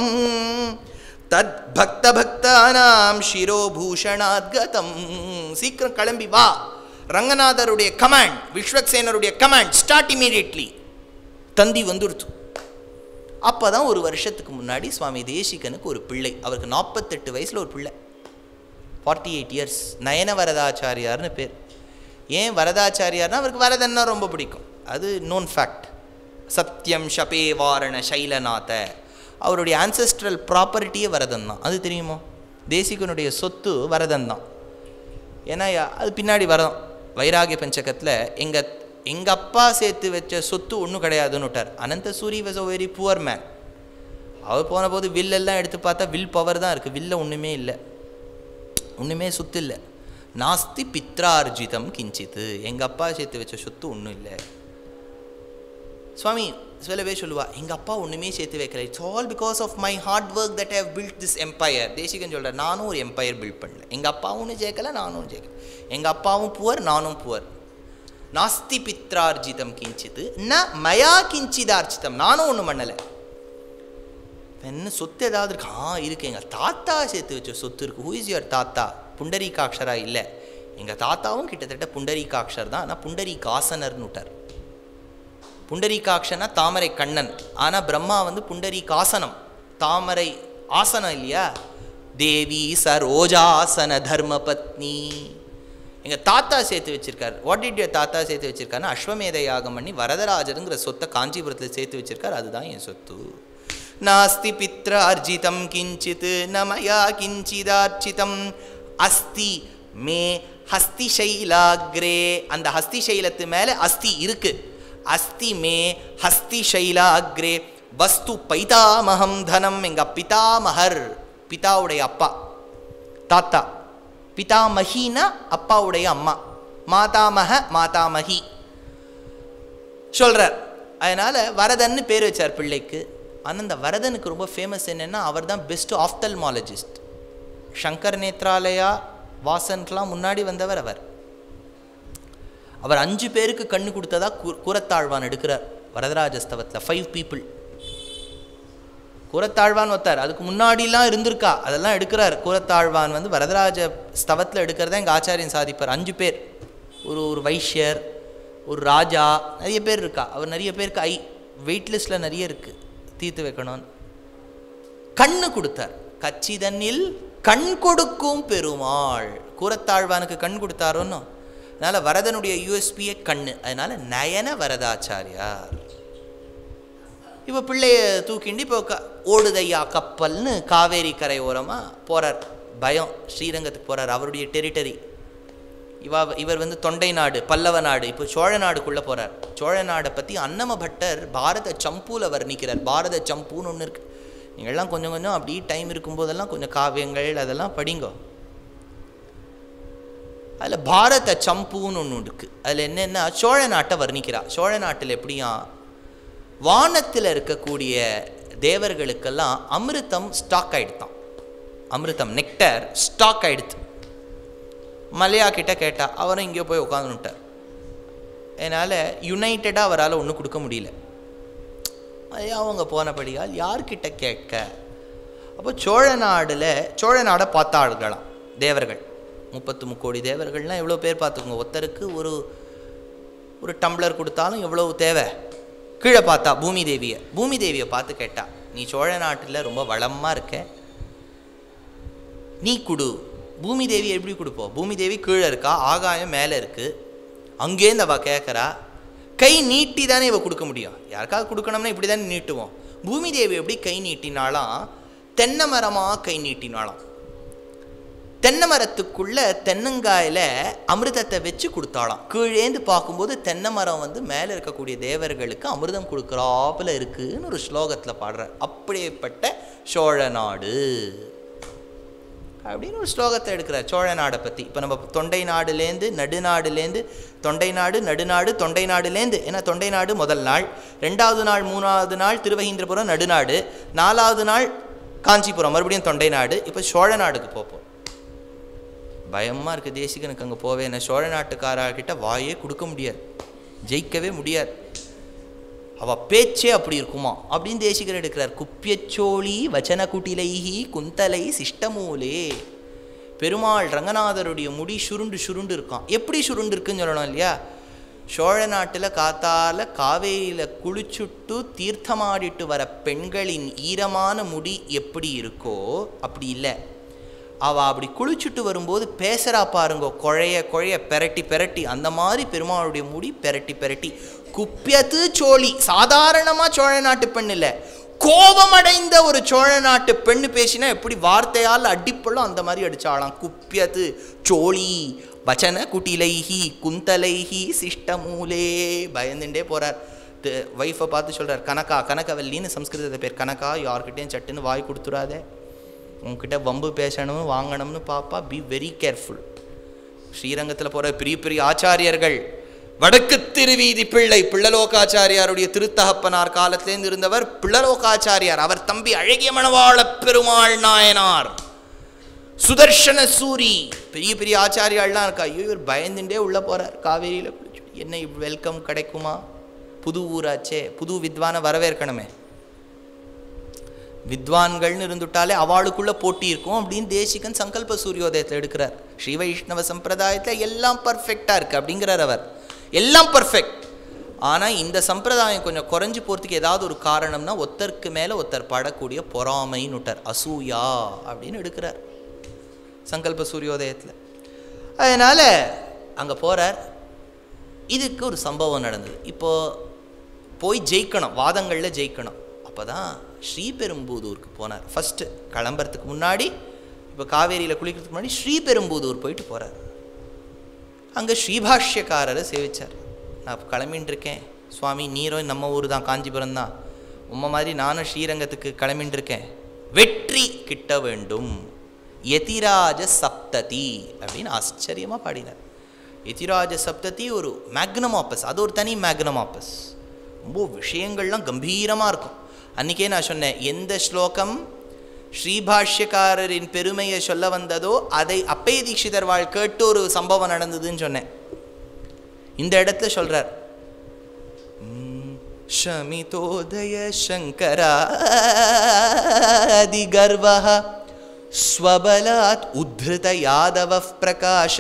Speaker 1: தத் பக்த பக்தானாம் சிரோபூஷணாத்கதம் சீக்கிரம் கிளம்பி வா ரங்கநாதருடைய கமாண்ட் விஸ்வக்சேனருடைய கமாண்ட் ஸ்டார்ட் இமீடியட்லி தந்தி வந்துடுத்து அப்போ தான் ஒரு வருஷத்துக்கு முன்னாடி சுவாமி தேசிகனுக்கு ஒரு பிள்ளை அவருக்கு நாற்பத்தெட்டு வயசில் ஒரு பிள்ளை ஃபார்ட்டி எயிட் இயர்ஸ் நயன வரதாச்சாரியார்னு பேர் ஏன் வரதாச்சாரியார்னா அவருக்கு வரதன்னா ரொம்ப பிடிக்கும் அது நோன் ஃபேக்ட் சத்யம் ஷபே வாரண சைலநாத அவருடைய ஆன்செஸ்ட்ரல் ப்ராப்பர்ட்டியே வரதன் தான் அது தெரியுமோ தேசிகனுடைய சொத்து வரதன் தான் ஏன்னா யா- அது பின்னாடி வரதம் வைராகிய பஞ்சகத்தில் எங்கள் எங்கள் அப்பா சேர்த்து வச்ச சொத்து ஒன்றும் கிடையாதுன்னு விட்டார் Ananta Suri was a very poor man அவர் போன போது வில்லெல்லாம் எடுத்து பார்த்தா வில் பவர் தான் இருக்குது வில்ல ஒன்றுமே இல்லை ஒன்றுமே சொத்து இல்லை நாஸ்தி பித்ரார்ஜிதம் கிஞ்சித்து எங்கள் அப்பா சேர்த்து வச்ச சொத்து ஒன்றும் இல்லை சுவாமி சில பேர் சொல்லுவா எங்கள் அப்பா ஒன்றுமே சேர்த்து வைக்கல it's all because of my hard work that have built this empire Desikan சொல்கிறேன் நானும் ஒரு எம்பையர் பில்ட் பண்ணல எங்கள் அப்பாவும் ஒன்றும் சேர்க்கல நானும் ஒன்றும் சேர்க்கல எங்கள் அப்பாவும் புவர் நானும் புவர் நாஸ்தி பித்ரார்ஜிதம் கிஞ்சித்து ந மயா கிஞ்சிதார்ஜிதம் நானும் ஒன்றும் பண்ணலை என்ன சொத்து ஏதாவது இருக்கு ஆ இருக்கு எங்கள் தாத்தா சேர்த்து வச்ச சொத்து இருக்கு ஹூ இஸ் யுவர் தாத்தா புண்டரீகாட்சரா இல்லை எங்கள் தாத்தாவும் கிட்டத்தட்ட புண்டரீகாட்சர் தான் ஆனால் புண்டரீகாசனர்னு விட்டார் புண்டரீகாட்சனா தாமரை கண்ணன் ஆனால் பிரம்மா வந்து புண்டரீகாசனம் தாமரை ஆசனம் இல்லையா தேவி சரோஜாசன தர்மபத்னி எங்கள் தாத்தா சேர்த்து வச்சிருக்கார் வாட் டிட் யர் தாத்தா சேர்த்து வச்சிருக்காருன்னா அஸ்வமேத யாகம் பண்ணி வரதராஜருங்கிற சொத்தை காஞ்சிபுரத்தில் சேர்த்து வச்சிருக்கார் அதுதான் என் சொத்து நாஸ்தி பித்ரார்ஜிதம் கிஞ்சித் ந மயா கிஞ்சிதார்ச்சிதம் அஸ்தி மே ஹஸ்திசைலாக்ரே அந்த ஹஸ்திசைலத்து மேலே அஸ்தி இருக்கு அஸ்தி மே ஹஸ்திசைலாக்ரே வஸ்து பைதாமகம் தனம் எங்க பிதாமகர் பிதாவுடைய அப்பா தாத்தா பிதாமகினா அப்பாவுடைய அம்மா மாதாமக மாதாமகி சொல்றார் அதனால வரதன்னு பேர் வச்சார் பிள்ளைக்கு ஆனால் இந்த வரதனுக்கு ரொம்ப ஃபேமஸ் என்னன்னா அவர் தான் பெஸ்ட் ஆஃப்தல்மாலஜிஸ்ட் சங்கர் நேத்ராலயா வாசன்க்கெலாம் முன்னாடி வந்தவர் அவர் அவர் அஞ்சு பேருக்கு கண்ணு கொடுத்ததா கு கூரத்தாழ்வான் எடுக்கிறார் வரதராஜஸ்தவத்தில் ஃபைவ் பீப்புள் கூரத்தாழ்வான் ஒருத்தார் அதுக்கு முன்னாடிலாம் இருந்திருக்கா அதெல்லாம் எடுக்கிறார் கூரத்தாழ்வான் வந்து வரதராஜ ஸ்தவத்தில் எடுக்கிறதா எங்கள் ஆச்சாரியன் சாதிப்பார் அஞ்சு பேர் ஒரு ஒரு வைஷ்யர் ஒரு ராஜா நிறைய பேர் இருக்கா அவர் நிறைய பேருக்கு ஐ வெயிட் லிஸ்ட்டில் நிறைய இருக்குது தீர்த்து வைக்கணும்னு கண்ணு கொடுத்தார் கச்சிதனில் கண் கொடுக்கும் பெருமாள் கூரத்தாழ்வானுக்கு கண் கொடுத்தாரோன்னு அதனால் வரதனுடைய யூஎஸ்பியே கண்ணு அதனால் நயன வரதாச்சாரியார் இப்போ பிள்ளைய தூக்கிண்டு இப்போ க ஓடுதையா கப்பல்னு காவேரி கரை ஓரமாக போகிறார் பயம் ஸ்ரீரங்கத்துக்கு போகிறார் அவருடைய டெரிட்டரி இவா இவர் வந்து தொண்டை நாடு பல்லவ நாடு இப்போ சோழ நாடுக்குள்ளே போகிறார் சோழ நாடை பற்றி அன்னம பட்டர் பாரத சம்பூல வர்ணிக்கிறார் பாரத சம்பூன்னு ஒன்று இருக்கு நீங்கள்லாம் கொஞ்சம் கொஞ்சம் அப்படி டைம் இருக்கும்போதெல்லாம் கொஞ்சம் காவியங்கள் அதெல்லாம் படிங்கோ அதில் பாரத சம்பூன்னு ஒன்று இருக்குது அதில் என்னென்னா சோழ நாட்டை வர்ணிக்கிறா சோழ நாட்டில் எப்படியா வானத்தில் இருக்கக்கூடிய தேவர்களுக்கெல்லாம் அமிர்தம் ஸ்டாக் ஆகிடுதான் அமிர்தம் நெக்டர் ஸ்டாக் ஆகிடுது மலையா கிட்ட கேட்டா அவரும் இங்கே போய் உட்காந்துட்டார் என்னால் யுனைட்டடாக அவரால் ஒன்றும் கொடுக்க முடியல ஐயா அவங்க போனபடியால் யார்கிட்ட கேட்க அப்போ சோழ நாடில் சோழ நாடை பார்த்தாள்களாம் தேவர்கள் முப்பத்து முக்கோடி தேவர்கள்லாம் எவ்வளோ பேர் பார்த்துக்கோங்க ஒருத்தருக்கு ஒரு ஒரு டம்ளர் கொடுத்தாலும் எவ்வளோ தேவை கீழே பார்த்தா பூமி தேவியை பூமி தேவியை பார்த்து கேட்டா நீ சோழ நாட்டில் ரொம்ப வளமாக இருக்க நீ கொடு பூமி தேவி எப்படி கொடுப்போம் பூமி தேவி கீழே இருக்கா ஆகாயம் மேலே இருக்குது அங்கேருந்து அவள் கேட்குறா கை நீட்டி தானே இவ கொடுக்க முடியும் யாருக்காவது கொடுக்கணும்னா இப்படி தானே நீட்டுவோம் பூமி தேவி எப்படி கை நீட்டினாலாம் தென்னை மரமாக கை நீட்டினாலாம் தென்னை மரத்துக்குள்ள தென்னங்காயில் அமிர்தத்தை வச்சு கொடுத்தாளாம் கீழேந்து பார்க்கும்போது தென்னை மரம் வந்து மேலே இருக்கக்கூடிய தேவர்களுக்கு அமிர்தம் கொடுக்குறாப்புல இருக்குன்னு ஒரு ஸ்லோகத்தில் பாடுறார் அப்படியேப்பட்ட சோழ நாடு அப்படின்னு ஒரு ஸ்லோகத்தை எடுக்கிறார் சோழ நாடை பற்றி இப்போ நம்ம தொண்டை நாடுலேருந்து நடுநாடுலேருந்து தொண்டை நாடு நடுநாடு தொண்டை நாடுலேருந்து ஏன்னா தொண்டை நாடு முதல் நாள் ரெண்டாவது நாள் மூணாவது நாள் திருவகீந்திரபுரம் நடுநாடு நாலாவது நாள் காஞ்சிபுரம் மறுபடியும் தொண்டை நாடு இப்போ சோழ நாடுக்கு போப்போம் பயமாக இருக்குது தேசிகனுக்கு அங்கே போவே என்ன சோழ நாட்டுக்காரர்கிட்ட வாயே கொடுக்க முடியாது ஜெயிக்கவே முடியாது அவ பேச்சே அப்படி இருக்குமா அப்படின்னு தேசிகர் எடுக்கிறார் குப்பியச்சோழி வச்சன குட்டிலைஹி குந்தலை சிஷ்டமூலே பெருமாள் ரங்கநாதருடைய முடி சுருண்டு சுருண்டு இருக்கான் எப்படி சுருண்டு இருக்குன்னு சொல்லணும் இல்லையா சோழ நாட்டில் காத்தால காவேரியில் குளிச்சுட்டு தீர்த்தமாடிட்டு வர பெண்களின் ஈரமான முடி எப்படி இருக்கோ அப்படி இல்லை அவள் அப்படி குளிச்சுட்டு வரும்போது பேசுகிறா பாருங்க குழைய குழைய பெரட்டி பெரட்டி அந்த மாதிரி பெருமாளுடைய முடி பெரட்டி பெரட்டி குப்பியத்து சோழி சாதாரணமாக சோழ நாட்டு பெண் இல்லை கோபமடைந்த ஒரு சோழ நாட்டு பெண்ணு பேசினா எப்படி வார்த்தையால் அடிப்பள்ளோ அந்த மாதிரி அடிச்சாளாம் குப்பியத்து சோழி வச்சன குட்டிலைஹி குந்தலைஹி சிஷ்டமூலே பயந்துட்டே போகிறார் ஒய்ஃபை பார்த்து சொல்கிறார் கனகா கனகவல்லின்னு சம்ஸ்கிருதத்தை பேர் கனகா யார்கிட்டயும் சட்டுன்னு வாய் கொடுத்துடாதே உங்ககிட்ட வம்பு பேசணும் வாங்கணும்னு பாப்பா பி வெரி கேர்ஃபுல் ஸ்ரீரங்கத்தில் போகிற பெரிய பெரிய ஆச்சாரியர்கள் வடக்கு திருவீதி பிள்ளை பிள்ளலோகாச்சாரியாருடைய திருத்தகப்பனார் காலத்திலேருந்து இருந்தவர் பிள்ளலோகாச்சாரியார் அவர் தம்பி அழகிய மணவாள பெருமாள் நாயனார் சுதர்ஷன சூரி பெரிய பெரிய ஆச்சாரியாள்லாம் இருக்கா ஐயோ இவர் பயந்துட்டே உள்ளே போகிறார் காவேரியில் குளிச்சு என்ன வெல்கம் கிடைக்குமா புது ஊராச்சே புது வித்வானை வரவேற்கணுமே வித்வான்கள்னு இருந்துட்டாலே அவளுக்குள்ள போட்டி இருக்கும் அப்படின்னு தேசிகன் சங்கல்ப சூரியோதயத்தில் எடுக்கிறார் ஸ்ரீ வைஷ்ணவ சம்பிரதாயத்தில் எல்லாம் பர்ஃபெக்டாக இருக்குது அப்படிங்கிறார் அவர் எல்லாம் பர்ஃபெக்ட் ஆனால் இந்த சம்பிரதாயம் கொஞ்சம் குறைஞ்சு போகிறதுக்கு ஏதாவது ஒரு காரணம்னா ஒத்தருக்கு மேலே ஒருத்தர் படக்கூடிய பொறாமைன்னுட்டார் அசூயா அப்படின்னு எடுக்கிறார் சங்கல்ப சூரியோதயத்தில் அதனால் அங்கே போகிறார் இதுக்கு ஒரு சம்பவம் நடந்தது இப்போது போய் ஜெயிக்கணும் வாதங்களில் ஜெயிக்கணும் அப்போ தான் ஸ்ரீபெரும்புதூருக்கு போனார் ஃபஸ்ட்டு கிளம்புறதுக்கு முன்னாடி இப்போ காவேரியில் குளிக்கிறதுக்கு முன்னாடி ஸ்ரீபெரும்புதூர் போயிட்டு போகிறார் அங்கே ஸ்ரீபாஷ்யக்காரரை சேவிச்சார் நான் கிளம்பின்னு இருக்கேன் சுவாமி நீரும் நம்ம ஊர் தான் காஞ்சிபுரம் தான் உம்மை மாதிரி நானும் ஸ்ரீரங்கத்துக்கு கிளம்பின்னு இருக்கேன் வெற்றி கிட்ட வேண்டும் யதிராஜ சப்ததி அப்படின்னு ஆச்சரியமாக பாடினார் யதிராஜ சப்ததி ஒரு மேக்னம் ஆப்பஸ் அது ஒரு தனி மேக்னம் ஆப்பஸ் ரொம்ப விஷயங்கள்லாம் கம்பீரமாக இருக்கும் அன்றைக்கே நான் சொன்னேன் எந்த ஸ்லோகம் ஸ்ரீபாஷ்யக்காரரின் பெருமையை சொல்ல வந்ததோ அதை அப்பய தீட்சிதர் வாழ் கேட்டு ஒரு சம்பவம் நடந்ததுன்னு சொன்னேன் இந்த இடத்துல சொல்றார் ஷமிதோதய சங்கராதி கர்வ ஸ்வபலாத் உத்ருத யாதவ பிரகாஷ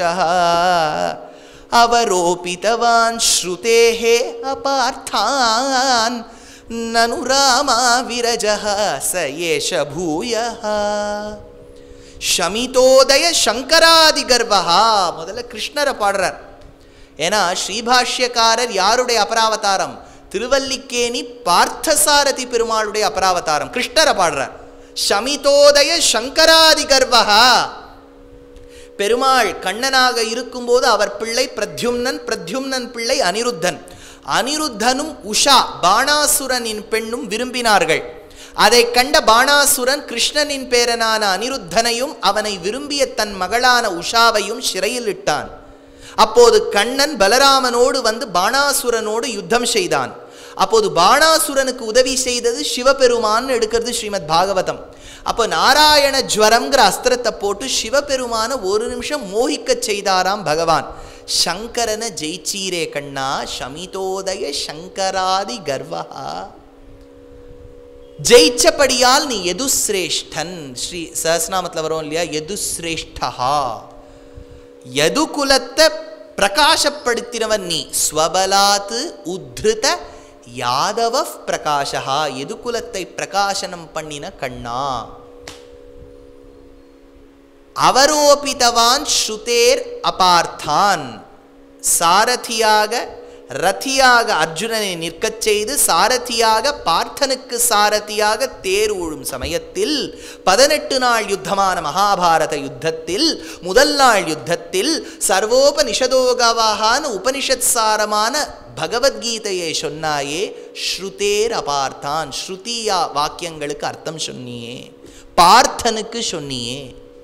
Speaker 1: அவரோபிதவான் ஸ்ருதேஹே அபார்த்தான் நனு ராமா விரஜ ச ஏஷ பூய ஷமிதோதய சங்கராதி கர்வஹா முதல்ல கிருஷ்ணரை பாடுறார் ஏன்னா ஸ்ரீபாஷ்யக்காரர் யாருடைய அபராவதாரம் திருவல்லிக்கேணி பார்த்தசாரதி பெருமாளுடைய அபராவதாரம் கிருஷ்ணரை பாடுறார் ஷமிதோதய சங்கராதி கர்வஹா பெருமாள் கண்ணனாக இருக்கும்போது அவர் பிள்ளை பிரத்யும்னன் பிரத்யும்னன் பிள்ளை அனிருத்தன் அனிருத்தனும் உஷா பாணாசுரனின் பெண்ணும் விரும்பினார்கள் அதை கண்ட பாணாசுரன் கிருஷ்ணனின் பேரனான அனிருத்தனையும் அவனை விரும்பிய தன் மகளான உஷாவையும் சிறையில் இட்டான் அப்போது கண்ணன் பலராமனோடு வந்து பாணாசுரனோடு யுத்தம் செய்தான் அப்போது பாணாசுரனுக்கு உதவி செய்தது சிவபெருமான் எடுக்கிறது ஸ்ரீமத் பாகவதம் அப்போ நாராயண ஜுவரம்ங்கிற அஸ்திரத்தை போட்டு சிவபெருமான ஒரு நிமிஷம் மோகிக்கச் செய்தாராம் பகவான் சங்கரன ஜெயிச்சீரே கண்ணா ஷமிதோதய சங்கராதி கர்வா ஜெயிச்சபடியால் நீ எதுசிரேஷ்டன் ஸ்ரீ சஹஸ்நாமத்தில் வரும் இல்லையா எதுசிரேஷ்டா யது குலத்தை பிரகாசப்படுத்தினவன் நீ ஸ்வபலாத்து உத்ருத யாதவ பிரகாஷா எது குலத்தை பிரகாசனம் பண்ணின கண்ணா அவரோபிதவான் ஸ்ருதேர் அபார்த்தான் சாரதியாக ரதியாக அர்ஜுனனை நிற்கச் செய்து சாரதியாக பார்த்தனுக்கு சாரதியாக தேர் ஊழும் சமயத்தில் பதினெட்டு நாள் யுத்தமான மகாபாரத யுத்தத்தில் முதல் நாள் யுத்தத்தில் சர்வோபனிஷதோகவாகான உபனிஷத் சாரமான பகவத்கீதையை சொன்னாயே ஸ்ருதேர் அபார்த்தான் ஸ்ருதியா வாக்கியங்களுக்கு அர்த்தம் சொன்னியே பார்த்தனுக்கு சொன்னியே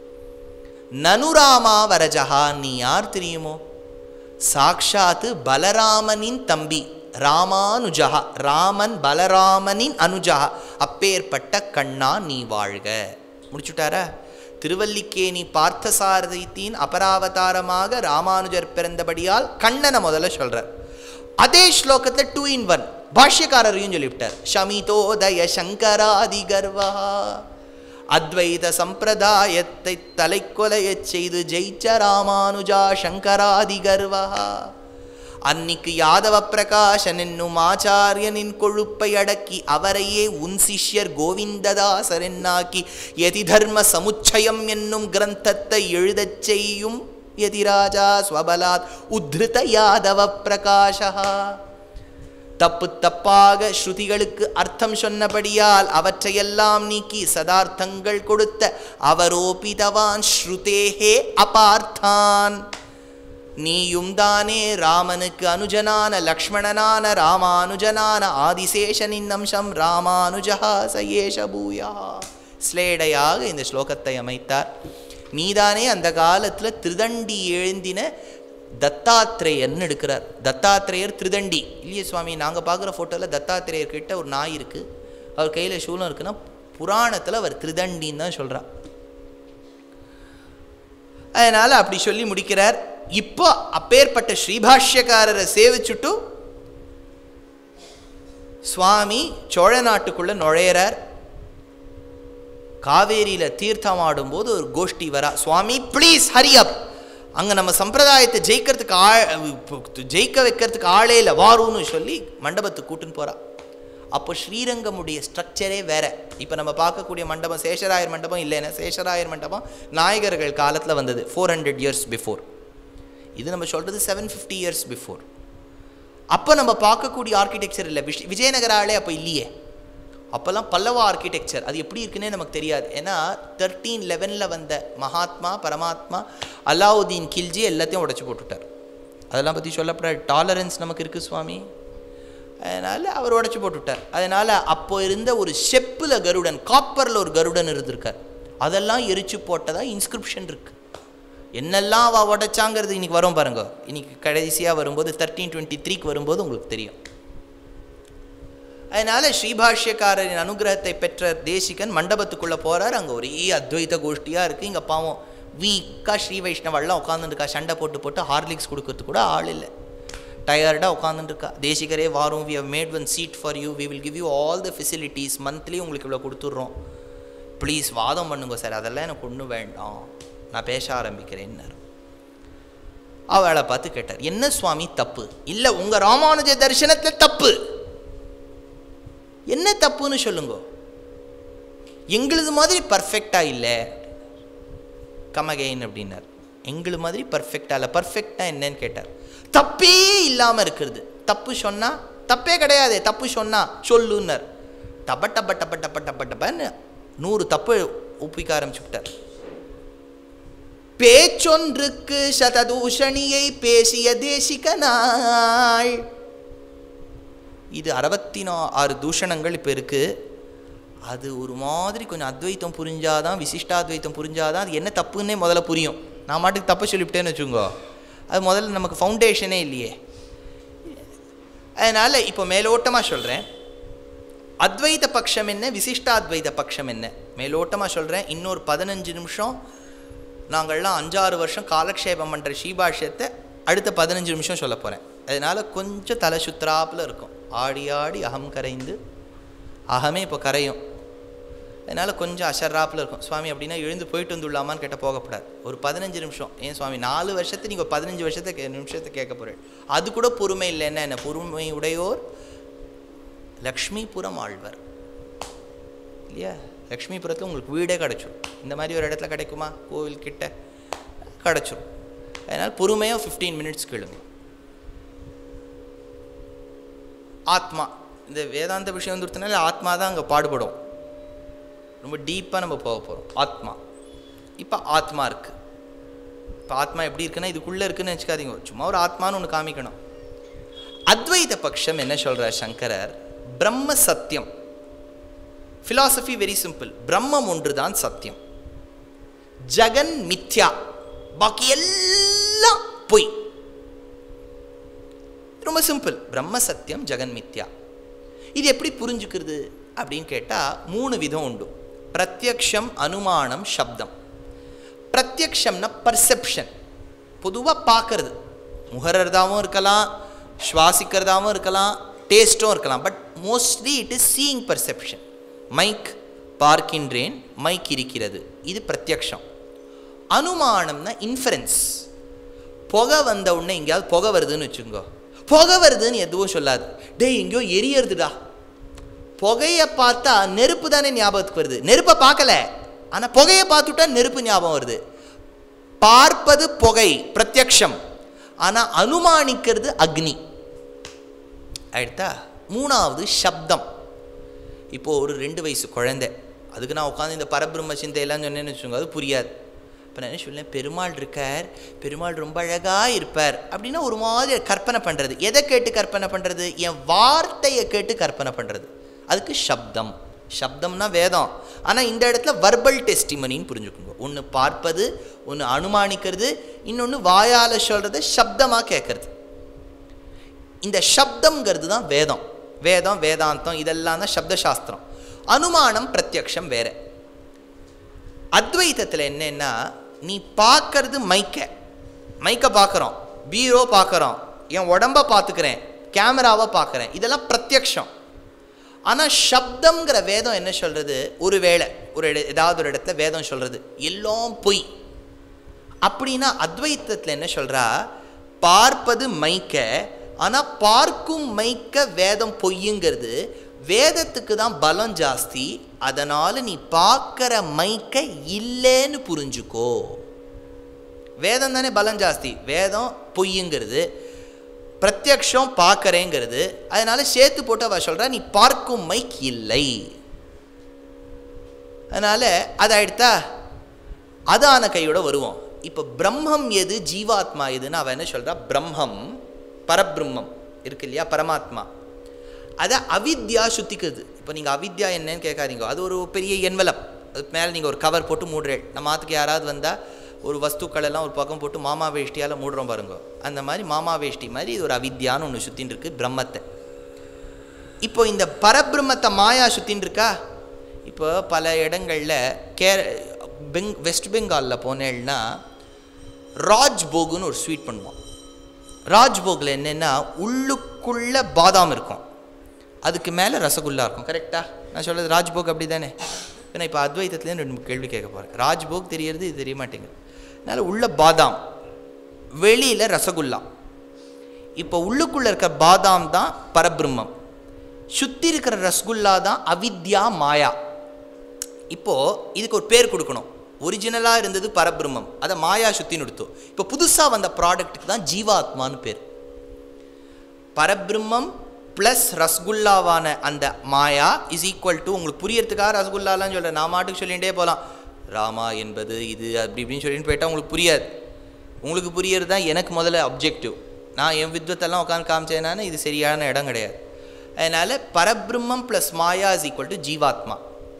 Speaker 1: நனுராமா வரஜகா நீ யார் தெரியுமோ சாக்ஷாத்து பலராமனின் தம்பி ராமானுஜகா ராமன் பலராமனின் அனுஜகா அப்பேற்பட்ட கண்ணா நீ வாழ்க முடிச்சுட்டாரா திருவல்லிக்கேணி பார்த்தசாரதியின் அபராவதாரமாக ராமானுஜர் பிறந்தபடியால் கண்ணனை முதல்ல சொல்றார் அதே ஸ்லோகத்தில் டூ இன் ஒன் பாஷ்யக்காரரையும் சொல்லிவிட்டார் ஷமிதோதய சங்கராதி கர்வா அத்வைத சம்பிரதாயத்தை தலைக்கொலையச் செய்து ஜெயிச்ச ராமானுஜா சங்கராதி கர்வா அன்னிக்கு யாதவ பிரகாசன் என்னும் ஆச்சாரியனின் கொழுப்பை அடக்கி அவரையே உன் சிஷ்யர் கோவிந்ததாசர் என்னாக்கி யதி தர்ம சமுச்சயம் என்னும் கிரந்தத்தை எழுதச் செய்யும் யதிராஜா ஸ்வபலாத் உத்ருத யாதவ பிரகாஷா தப்பு தப்பாக ஸ்ருதிகளுக்கு அர்த்தம் சொன்னபடியால் அவற்றையெல்லாம் நீக்கி சதார்த்தங்கள் கொடுத்த அவரோபிதவான் ஸ்ருதேஹே அபார்த்தான் நீயும் தானே ராமனுக்கு அனுஜனான லக்ஷ்மணனான ராமானுஜனான ஆதிசேஷனின் அம்சம் ராமானுஜா சயேஷ பூயா ஸ்லேடையாக இந்த ஸ்லோகத்தை அமைத்தார் நீதானே அந்த காலத்தில் திருதண்டி எழுந்தின தத்தாத்திரேயர்னு எடுக்கிறார் தத்தாத்திரேயர் திருதண்டி இல்லையே சுவாமி நாங்கள் பார்க்குற ஃபோட்டோவில் தத்தாத்திரேயர் கிட்ட ஒரு நாய் இருக்குது அவர் கையில் சூலம் இருக்குன்னா புராணத்தில் அவர் திருதண்டின்னு தான் சொல்கிறார் அதனால் அப்படி சொல்லி முடிக்கிறார் இப்போ அப்பேற்பட்ட ஸ்ரீபாஷ்யக்காரரை சேவிச்சுட்டு சுவாமி சோழ நாட்டுக்குள்ளே நுழையிறார் காவேரியில் தீர்த்தம் ஆடும்போது ஒரு கோஷ்டி வரா சுவாமி ப்ளீஸ் ஹரி அப் அங்கே நம்ம சம்பிரதாயத்தை ஜெயிக்கிறதுக்கு ஆள் ஜெயிக்க வைக்கிறதுக்கு ஆளே இல்லை வாருன்னு சொல்லி மண்டபத்துக்கு கூட்டுன்னு போகிறா அப்போ ஸ்ரீரங்கமுடைய ஸ்ட்ரக்சரே வேற இப்போ நம்ம பார்க்கக்கூடிய மண்டபம் சேஷராயர் மண்டபம் இல்லைன்னா சேஷராயர் மண்டபம் நாயகர்கள் காலத்தில் வந்தது ஃபோர் ஹண்ட்ரட் இயர்ஸ் பிஃபோர் இது நம்ம சொல்கிறது செவன் ஃபிஃப்டி இயர்ஸ் பிஃபோர் அப்போ நம்ம பார்க்கக்கூடிய ஆர்கிடெக்சர் இல்லை விஷ் விஜயநகர ஆளே அப்போ இல்லையே அப்போல்லாம் பல்லவ ஆர்கிடெக்சர் அது எப்படி இருக்குன்னே நமக்கு தெரியாது ஏன்னா தேர்ட்டீன் லெவனில் வந்த மகாத்மா பரமாத்மா அலாவுதீன் கில்ஜி எல்லாத்தையும் உடச்சி போட்டுட்டார் அதெல்லாம் பற்றி சொல்லப்பட டாலரன்ஸ் நமக்கு இருக்குது சுவாமி அதனால் அவர் உடச்சி போட்டுவிட்டார் அதனால் அப்போ இருந்த ஒரு செப்பில் கருடன் காப்பரில் ஒரு கருடன் இருந்திருக்கார் அதெல்லாம் எரிச்சு போட்டதாக இன்ஸ்கிரிப்ஷன் இருக்குது என்னெல்லாம் அவள் உடைச்சாங்கிறது இன்னைக்கு வரும் பாருங்க இன்னைக்கு கடைசியாக வரும்போது தேர்ட்டீன் டுவெண்ட்டி த்ரீக்கு வரும்போது உங்களுக்கு தெரியும் அதனால் ஸ்ரீபாஷ்யக்காரரின் அனுகிரகத்தை பெற்ற தேசிகன் மண்டபத்துக்குள்ளே போகிறார் அங்கே ஒரே அத்வைத கோஷ்டியாக இருக்குது இங்கே பாவம் வீக்காக ஸ்ரீ வைஷ்ணவெல்லாம் உட்காந்துருக்கா சண்டை போட்டு போட்டு ஹார்லிக்ஸ் கொடுக்கறதுக்கு கூட ஆள் இல்லை டயர்டாக உட்காந்துருக்கா தேசிகரே வாரும் we have made one seat for you we will give you all the facilities monthly உங்களுக்கு இவ்வளோ கொடுத்துட்றோம் ப்ளீஸ் வாதம் பண்ணுங்க சார் அதெல்லாம் எனக்கு ஒன்றும் வேண்டாம் நான் பேச ஆரம்பிக்கிறேன்னார் அவளை பார்த்து கேட்டார் என்ன சுவாமி தப்பு இல்லை உங்கள் ராமானுஜ தரிசனத்தில் தப்பு என்ன தப்புன்னு சொல்லுங்க எங்களுது மாதிரி பர்ஃபெக்டாக இல்லை கம் அகைன் அப்படின்னார் எங்களை மாதிரி பர்ஃபெக்டாக இல்லை பர்ஃபெக்டாக என்னன்னு கேட்டார் தப்பே இல்லாமல் இருக்கிறது தப்பு சொன்னா தப்பே கிடையாது தப்பு சொன்னா சொல்லுன்னார் டப டப டப டப டப டபன்னு நூறு தப்பு ஒப்பிக்க ஆரம்பிச்சுட்டார் பேச்சொன்றுக்கு சததூஷணியை பேசிய தேசிக நாள் இது அறுபத்தி நா ஆறு தூஷணங்கள் இப்போ இருக்குது அது ஒரு மாதிரி கொஞ்சம் அத்வைத்தம் புரிஞ்சாதான் விசிஷ்டாத்வைத்தம் புரிஞ்சாதான் அது என்ன தப்புன்னே முதல்ல புரியும் நான் மாட்டுக்கு தப்பு சொல்லிவிட்டேன்னு வச்சுக்கோங்க அது முதல்ல நமக்கு ஃபவுண்டேஷனே இல்லையே அதனால் இப்போ மேலோட்டமாக சொல்கிறேன் அத்வைத பட்சம் என்ன விசிஷ்டாத்வைத பட்சம் என்ன மேலோட்டமாக சொல்கிறேன் இன்னொரு பதினஞ்சு நிமிஷம் நாங்கள்லாம் அஞ்சாறு வருஷம் காலக்ஷேபம் பண்ணுற ஸ்ரீபாஷ்யத்தை அடுத்த பதினஞ்சு நிமிஷம் சொல்ல போகிறேன் அதனால் கொஞ்சம் தலை சுத்துறாப்புல இருக்கும் ஆடி ஆடி அகம் கரைந்து அகமே இப்போ கரையும் அதனால் கொஞ்சம் அசர்றாப்புல இருக்கும் சுவாமி அப்படின்னா எழுந்து போயிட்டு வந்துடலாமான்னு கேட்ட போகக்கூடாது ஒரு பதினஞ்சு நிமிஷம் ஏன் சுவாமி நாலு வருஷத்தை நீங்கள் பதினஞ்சு வருஷத்தை கே நிமிஷத்தை கேட்க போகிறேன் அது கூட பொறுமை இல்லைன்னா என்ன பொறுமை உடையோர் லக்ஷ்மிபுரம் ஆழ்வர் இல்லையா லக்ஷ்மிபுரத்தில் உங்களுக்கு வீடே கிடச்சிரும் இந்த மாதிரி ஒரு இடத்துல கிடைக்குமா கோவில் கிட்ட கிடச்சிரும் அதனால் பொறுமையாக ஃபிஃப்டீன் மினிட்ஸ் கேளுங்க ஆத்மா இந்த வேதாந்த விஷயம் வந்துருத்தனால ஆத்மா தான் அங்கே பாடுபடும் ரொம்ப டீப்பாக நம்ம போக போகிறோம் ஆத்மா இப்போ ஆத்மா இருக்குது இப்போ ஆத்மா எப்படி இருக்குன்னா இதுக்குள்ளே இருக்குன்னு வச்சுக்காதீங்க சும்மா ஒரு ஆத்மான்னு ஒன்று காமிக்கணும் அத்வைத பட்சம் என்ன சொல்கிறார் சங்கரர் பிரம்ம சத்தியம் ஃபிலாசபி வெரி சிம்பிள் பிரம்மம் ஒன்று தான் சத்தியம் ஜெகன் மித்யா பாக்கி எல்லாம் பொய் ரொம்ப சிம்பிள் பிரம்ம சத்தியம் ஜெகன் மித்யா இது எப்படி புரிஞ்சுக்கிறது அப்படின்னு கேட்டால் மூணு விதம் உண்டு பிரத்யக்ஷம் அனுமானம் சப்தம் பிரத்யக்ஷம்னா பர்செப்ஷன் பொதுவாக பார்க்கறது முகர்றதாகவும் இருக்கலாம் சுவாசிக்கிறதாகவும் இருக்கலாம் டேஸ்ட்டும் இருக்கலாம் but mostly it is seeing perception mic பார்க்கின்றேன் மைக் இருக்கிறது இது பிரத்யக்ஷம் அனுமானம்னா இன்ஃபரன்ஸ் புகை வந்த உடனே எங்கேயாவது புகை வருதுன்னு வச்சுக்கோங்க புகை வருதுன்னு எதுவும் சொல்லாது டேய் எங்கேயோ எரியறதுடா புகையை பார்த்தா நெருப்பு தானே ஞாபகத்துக்கு வருது நெருப்பை பார்க்கல ஆனால் புகையை பார்த்துட்டா நெருப்பு ஞாபகம் வருது பார்ப்பது புகை பிரத்யக்ஷம் ஆனால் அனுமானிக்கிறது அக்னி ஆயிடுத்தா மூணாவது சப்தம் இப்போது ஒரு ரெண்டு வயசு குழந்தை அதுக்கு நான் உட்காந்து இந்த பரபிரம்ம சிந்தையெல்லாம் சொன்னேன்னு வச்சுக்கோங்க அது புரியாது இப்போ நான் என்ன சொல்லேன் பெருமாள் இருக்கார் பெருமாள் ரொம்ப அழகாக இருப்பார் அப்படின்னா ஒரு மாதிரி கற்பனை பண்ணுறது எதை கேட்டு கற்பனை பண்ணுறது என் வார்த்தையை கேட்டு கற்பனை பண்ணுறது அதுக்கு சப்தம் சப்தம்னா வேதம் ஆனால் இந்த இடத்துல வர்பல் டெஸ்டிமனின்னு புரிஞ்சுக்கோங்க ஒன்று பார்ப்பது ஒன்று அனுமானிக்கிறது இன்னொன்று வாயால் சொல்கிறத சப்தமாக கேட்கறது இந்த சப்தம்ங்கிறது தான் வேதம் வேதம் வேதாந்தம் இதெல்லாம் தான் சப்த சாஸ்திரம் அனுமானம் பிரத்யக்ஷம் வேற அத்வைத்தத்தில் என்னன்னா நீ பார்க்கறது மைக்க மைக்கை பார்க்குறோம் பீரோ பார்க்குறோம் என் உடம்ப பார்த்துக்கிறேன் கேமராவை பார்க்குறேன் இதெல்லாம் பிரத்யக்ஷம் ஆனால் சப்தம்ங்கிற வேதம் என்ன சொல்கிறது ஒரு வேளை ஒரு இட ஏதாவது ஒரு இடத்துல வேதம் சொல்கிறது எல்லாம் பொய் அப்படின்னா அத்வைத்தத்தில் என்ன சொல்கிறா பார்ப்பது மைக்க ஆனால் பார்க்கும் மைக்க வேதம் பொய்யுங்கிறது வேதத்துக்கு தான் பலம் ஜாஸ்தி அதனால் நீ பார்க்குற மைக்க இல்லைன்னு புரிஞ்சுக்கோ வேதம் தானே பலம் ஜாஸ்தி வேதம் பொய்யுங்கிறது பிரத்யக்ஷம் பார்க்கறேங்கிறது அதனால சேர்த்து போட்டு அவ சொல்கிறா நீ பார்க்கும் மைக் இல்லை அதனால் அதை எடுத்தா அதான கையோட வருவோம் இப்போ பிரம்மம் எது ஜீவாத்மா எதுன்னு அவன் என்ன சொல்கிறா பிரம்மம் பரபிரம்மம் இருக்கு இல்லையா பரமாத்மா அதை அவித்யா சுத்திக்குது இப்போ நீங்கள் அவித்யா என்னன்னு கேட்காதீங்க அது ஒரு பெரிய என்வலப் அதுக்கு மேலே நீங்கள் ஒரு கவர் போட்டு மூடுறேன் நம்ம மாத்துக்கு யாராவது வந்தால் ஒரு வஸ்துக்கள் எல்லாம் ஒரு பக்கம் போட்டு மாமா வேஷ்டியால் மூடுறோம் பாருங்க அந்த மாதிரி மாமா வேஷ்டி மாதிரி இது ஒரு அவித்யான்னு ஒன்று சுற்றின்னு இருக்கு பிரம்மத்தை இப்போ இந்த பரபிரம்மத்தை மாயா சுற்றின்னு இருக்கா இப்போ பல இடங்களில் கே பெங் வெஸ்ட் பெங்காலில் போனேன்னா ராஜ்போகுன்னு ஒரு ஸ்வீட் பண்ணுவோம் ராஜ்போகில் என்னென்னா உள்ளுக்குள்ளே பாதாம் இருக்கும் அதுக்கு மேலே ரசகுல்லா இருக்கும் கரெக்டா நான் சொல்கிறது ராஜ்போக் அப்படி தானே ஏன்னா இப்போ அத்வைத்தத்துலேருந்து ரெண்டு மூணு கேள்வி கேட்க போகிறேன் ராஜ்போக் தெரியறது இது தெரிய மாட்டேங்குது அதனால் உள்ள பாதாம் வெளியில் ரசகுல்லா இப்போ உள்ளுக்குள்ளே இருக்கிற பாதாம் தான் பரபிரம்மம் சுற்றி இருக்கிற ரசகுல்லா தான் அவித்யா மாயா இப்போது இதுக்கு ஒரு பேர் கொடுக்கணும் ஒரிஜினலாக இருந்தது பரபிரம்மம் அதை மாயா சுத்தி நிறுத்தோம் இப்போ புதுசாக வந்த ப்ராடக்ட்டுக்கு தான் ஜீவாத்மான்னு பேர் பரபிரம்மம் ப்ளஸ் ரசகுல்லாவான அந்த மாயா இஸ் ஈக்குவல் டு உங்களுக்கு புரியறதுக்காக ரசகுல்லாலாம் சொல்கிறேன் நான் மாட்டுக்கு சொல்லிகிட்டே போகலாம் ராமா என்பது இது அப்படி இப்படின்னு சொல்லிட்டு போயிட்டா உங்களுக்கு புரியாது உங்களுக்கு புரியறது தான் எனக்கு முதல்ல அப்ஜெக்டிவ் நான் என் வித்வத்தெல்லாம் உட்காந்து காமிச்சேன்னா இது சரியான இடம் கிடையாது அதனால் பரபிரம்மம் ப்ளஸ் மாயா இஸ் ஈக்குவல் டு ஜீவாத்மா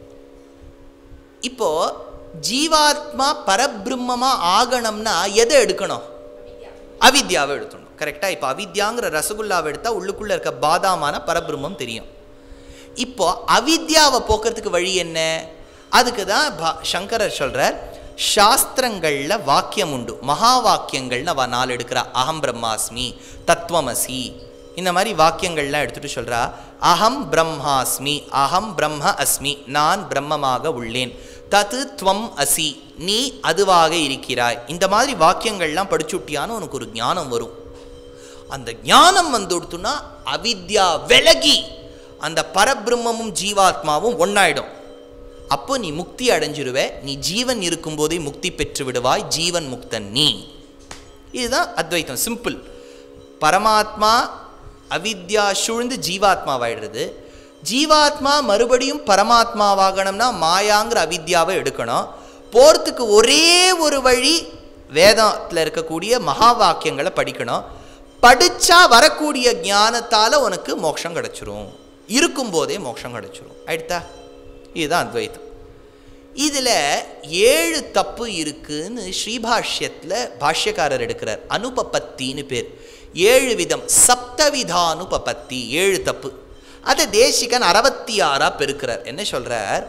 Speaker 1: இப்போ ஜீவாத்மா பரபிரம்மமா ஆகணும்னா எதை எடுக்கணும் அவித்யாவை எடுத்துடணும் கரெக்டாக இப்போ அவித்யாங்கிற ரசகுல்லாவை எடுத்தால் உள்ளுக்குள்ளே இருக்க பாதாமான பரபிரம்மம் தெரியும் இப்போ அவித்யாவை போக்குறதுக்கு வழி என்ன அதுக்கு தான் பா- சங்கரர் சொல்கிறார் சாஸ்திரங்களில் வாக்கியம் உண்டு மகா வாக்கியங்கள்னு அவ நாலு எடுக்கிறா அகம் பிரம்மாஸ்மி தத்துவமசி இந்த மாதிரி வாக்கியங்கள்லாம் எடுத்துட்டு சொல்றா அகம் பிரம்மாஸ்மி அகம் பிரம்ம அஸ்மி நான் பிரம்மமாக உள்ளேன் தத்து துவம் அசி நீ அதுவாக இருக்கிறாய் இந்த மாதிரி வாக்கியங்கள்லாம் படிச்சுட்டியான்னு உனக்கு ஒரு ஞானம் வரும் அந்த ஞானம் வந்துடுத்துனா அவித்யா விலகி அந்த பரபிரம்மமும் ஜீவாத்மாவும் ஒன்னாயிடும் அப்போ நீ முக்தி அடைஞ்சிருவே நீ ஜீவன் இருக்கும்போதே முக்தி பெற்று விடுவாய் ஜீவன் முக்தன் நீ இதுதான் அத்வைத்தம் சிம்பிள் பரமாத்மா அவித்யா சூழ்ந்து ஜீவாத்மாவாயிடுறது ஜீவாத்மா மறுபடியும் பரமாத்மாவாகணும்னா மாயாங்கிற அவித்யாவை எடுக்கணும் போகிறதுக்கு ஒரே ஒரு வழி வேதத்தில் இருக்கக்கூடிய மகா வாக்கியங்களை படிக்கணும் படிச்சா வரக்கூடிய ஞானத்தால் உனக்கு மோட்சம் கிடைச்சிரும் இருக்கும்போதே மோட்சம் கிடைச்சிரும் ஆயிடுதா இதுதான் அத்வைத்தம் இதில் ஏழு தப்பு இருக்குன்னு ஸ்ரீபாஷ்யத்தில் பாஷ்யக்காரர் எடுக்கிறார் அனுபபத்தின்னு பேர் ஏழு விதம் சப்தவிதானுபபத்தி ஏழு தப்பு அதை தேசிகன் அறுபத்தி ஆறா பெருக்கிறார் என்ன சொல்றார்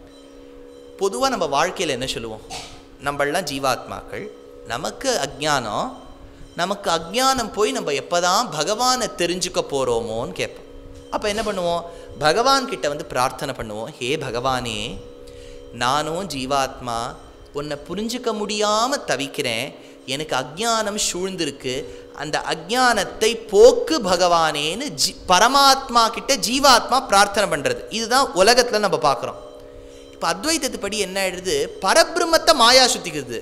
Speaker 1: பொதுவாக நம்ம வாழ்க்கையில் என்ன சொல்லுவோம் நம்மளாம் ஜீவாத்மாக்கள் நமக்கு அஜ்ஞானம் நமக்கு அஜ்ஞானம் போய் நம்ம எப்போதான் பகவானை தெரிஞ்சுக்க போகிறோமோன்னு கேட்போம் அப்போ என்ன பண்ணுவோம் பகவான் கிட்ட வந்து பிரார்த்தனை பண்ணுவோம் ஹே பகவானே நானும் ஜீவாத்மா உன்னை புரிஞ்சுக்க முடியாமல் தவிக்கிறேன் எனக்கு அஜ்ஞானம் சூழ்ந்திருக்கு அந்த அஜ்ஞானத்தை போக்கு பகவானேன்னு ஜி பரமாத்மா கிட்ட ஜீவாத்மா பிரார்த்தனை பண்ணுறது இதுதான் உலகத்தில் நம்ம பார்க்குறோம் இப்போ அத்வைத்தத்து படி என்ன ஆயிடுது பரபிரம்மத்தை மாயா சுத்திக்கிறது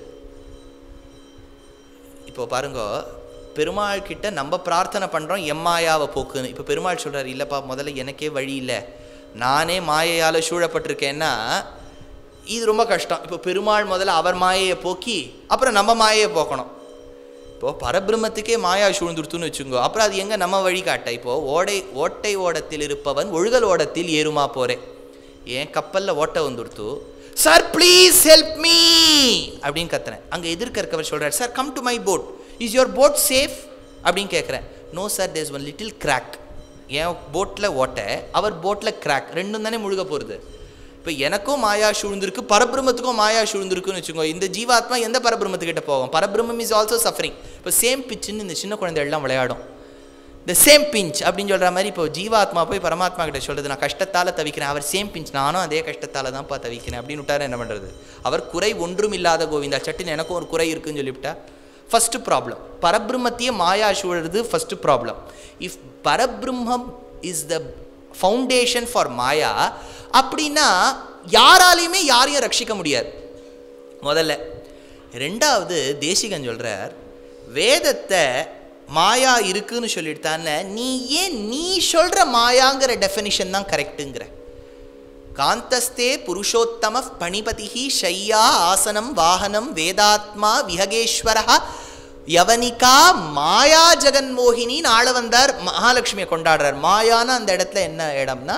Speaker 1: இப்போ பாருங்க பெருமாள் கிட்ட நம்ம பிரார்த்தனை பண்ணுறோம் எம்மாயாவை போக்குன்னு இப்போ பெருமாள் சொல்றாரு இல்லைப்பா முதல்ல எனக்கே வழி இல்லை நானே மாயையால் சூழப்பட்டிருக்கேன்னா இது ரொம்ப கஷ்டம் இப்போ பெருமாள் முதல்ல அவர் மாயையை போக்கி அப்புறம் நம்ம மாயையை போக்கணும் இப்போ பரபிரம்மத்துக்கே மாயா சூழ்ந்துடுத்துன்னு வச்சுக்கோ அப்புறம் அது எங்கே நம்ம வழி காட்ட இப்போ ஓடை ஓட்டை ஓடத்தில் இருப்பவன் ஒழுகல் ஓடத்தில் ஏறுமா போறேன் ஏன் கப்பலில் ஓட்ட வந்துடுத்து சார் ப்ளீஸ் ஹெல்ப் மீ அப்படின்னு கத்துறேன் அங்கே எதிர்க்க இருக்கவர் சொல்கிறார் sir come to my boat is your boat safe அப்படின்னு கேட்குறேன் no sir there's one little crack என் போட்டில் ஓட்ட அவர் போட்டில் கிராக் ரெண்டும் தானே முழுக போகிறது இப்போ எனக்கும் மாயா சூழ்ந்திருக்கு பரபிரம்மத்துக்கும் மாயா சூழ்ந்திருக்குன்னு வச்சுக்கோ இந்த ஜீவாத்மா எந்த பரபிரம்மத்துக்கிட்ட போகும் பரபிரம்மம் இஸ் ஆல்சோ சஃபரிங் இப்போ சேம் பிச்சுன்னு இந்த சின்ன குழந்தைகள்லாம் விளையாடும் இந்த சேம் பிஞ்ச் அப்படின்னு சொல்கிற மாதிரி இப்போ ஜீவாத்மா போய் பரமாத்மா கிட்ட சொல்கிறது நான் கஷ்டத்தால் தவிக்கிறேன் அவர் சேம் பிஞ்ச் நானும் அதே கஷ்டத்தால் தான்ப்பா தவிக்கிறேன் அப்படின்னு விட்டாரு என்ன பண்ணுறது அவர் குறை ஒன்றும் இல்லாத கோவிந்தா சட்டுன்னு எனக்கும் ஒரு குறை இருக்குன்னு சொல்லிவிட்டா ஃபஸ்ட்டு ப்ராப்ளம் பரபிரம்மத்தையே மாயா சூழறது ஃபஸ்ட்டு ப்ராப்ளம் இஃப் பரபிரம்மம் இஸ் த ஃபவுண்டேஷன் ஃபார் மாயா அப்படின்னா யாராலையுமே யாரையும் ரட்சிக்க முடியாது முதல்ல ரெண்டாவது தேசிகன் சொல்கிறார் வேதத்தை மாயா இருக்குன்னு சொல்லிட்டான நீ ஏன் நீ சொல்கிற மாயாங்கிற டெஃபினிஷன் தான் கரெக்டுங்கிற காந்தஸ்தே புருஷோத்தம பணிபதி ஷையா ஆசனம் வாகனம் வேதாத்மா விஹகேஸ்வர யவனிகா மாயா ஜெகன்மோகினின்னு ஆள வந்தார் மகாலட்சுமியை கொண்டாடுறார் மாயான்னு அந்த இடத்துல என்ன இடம்னா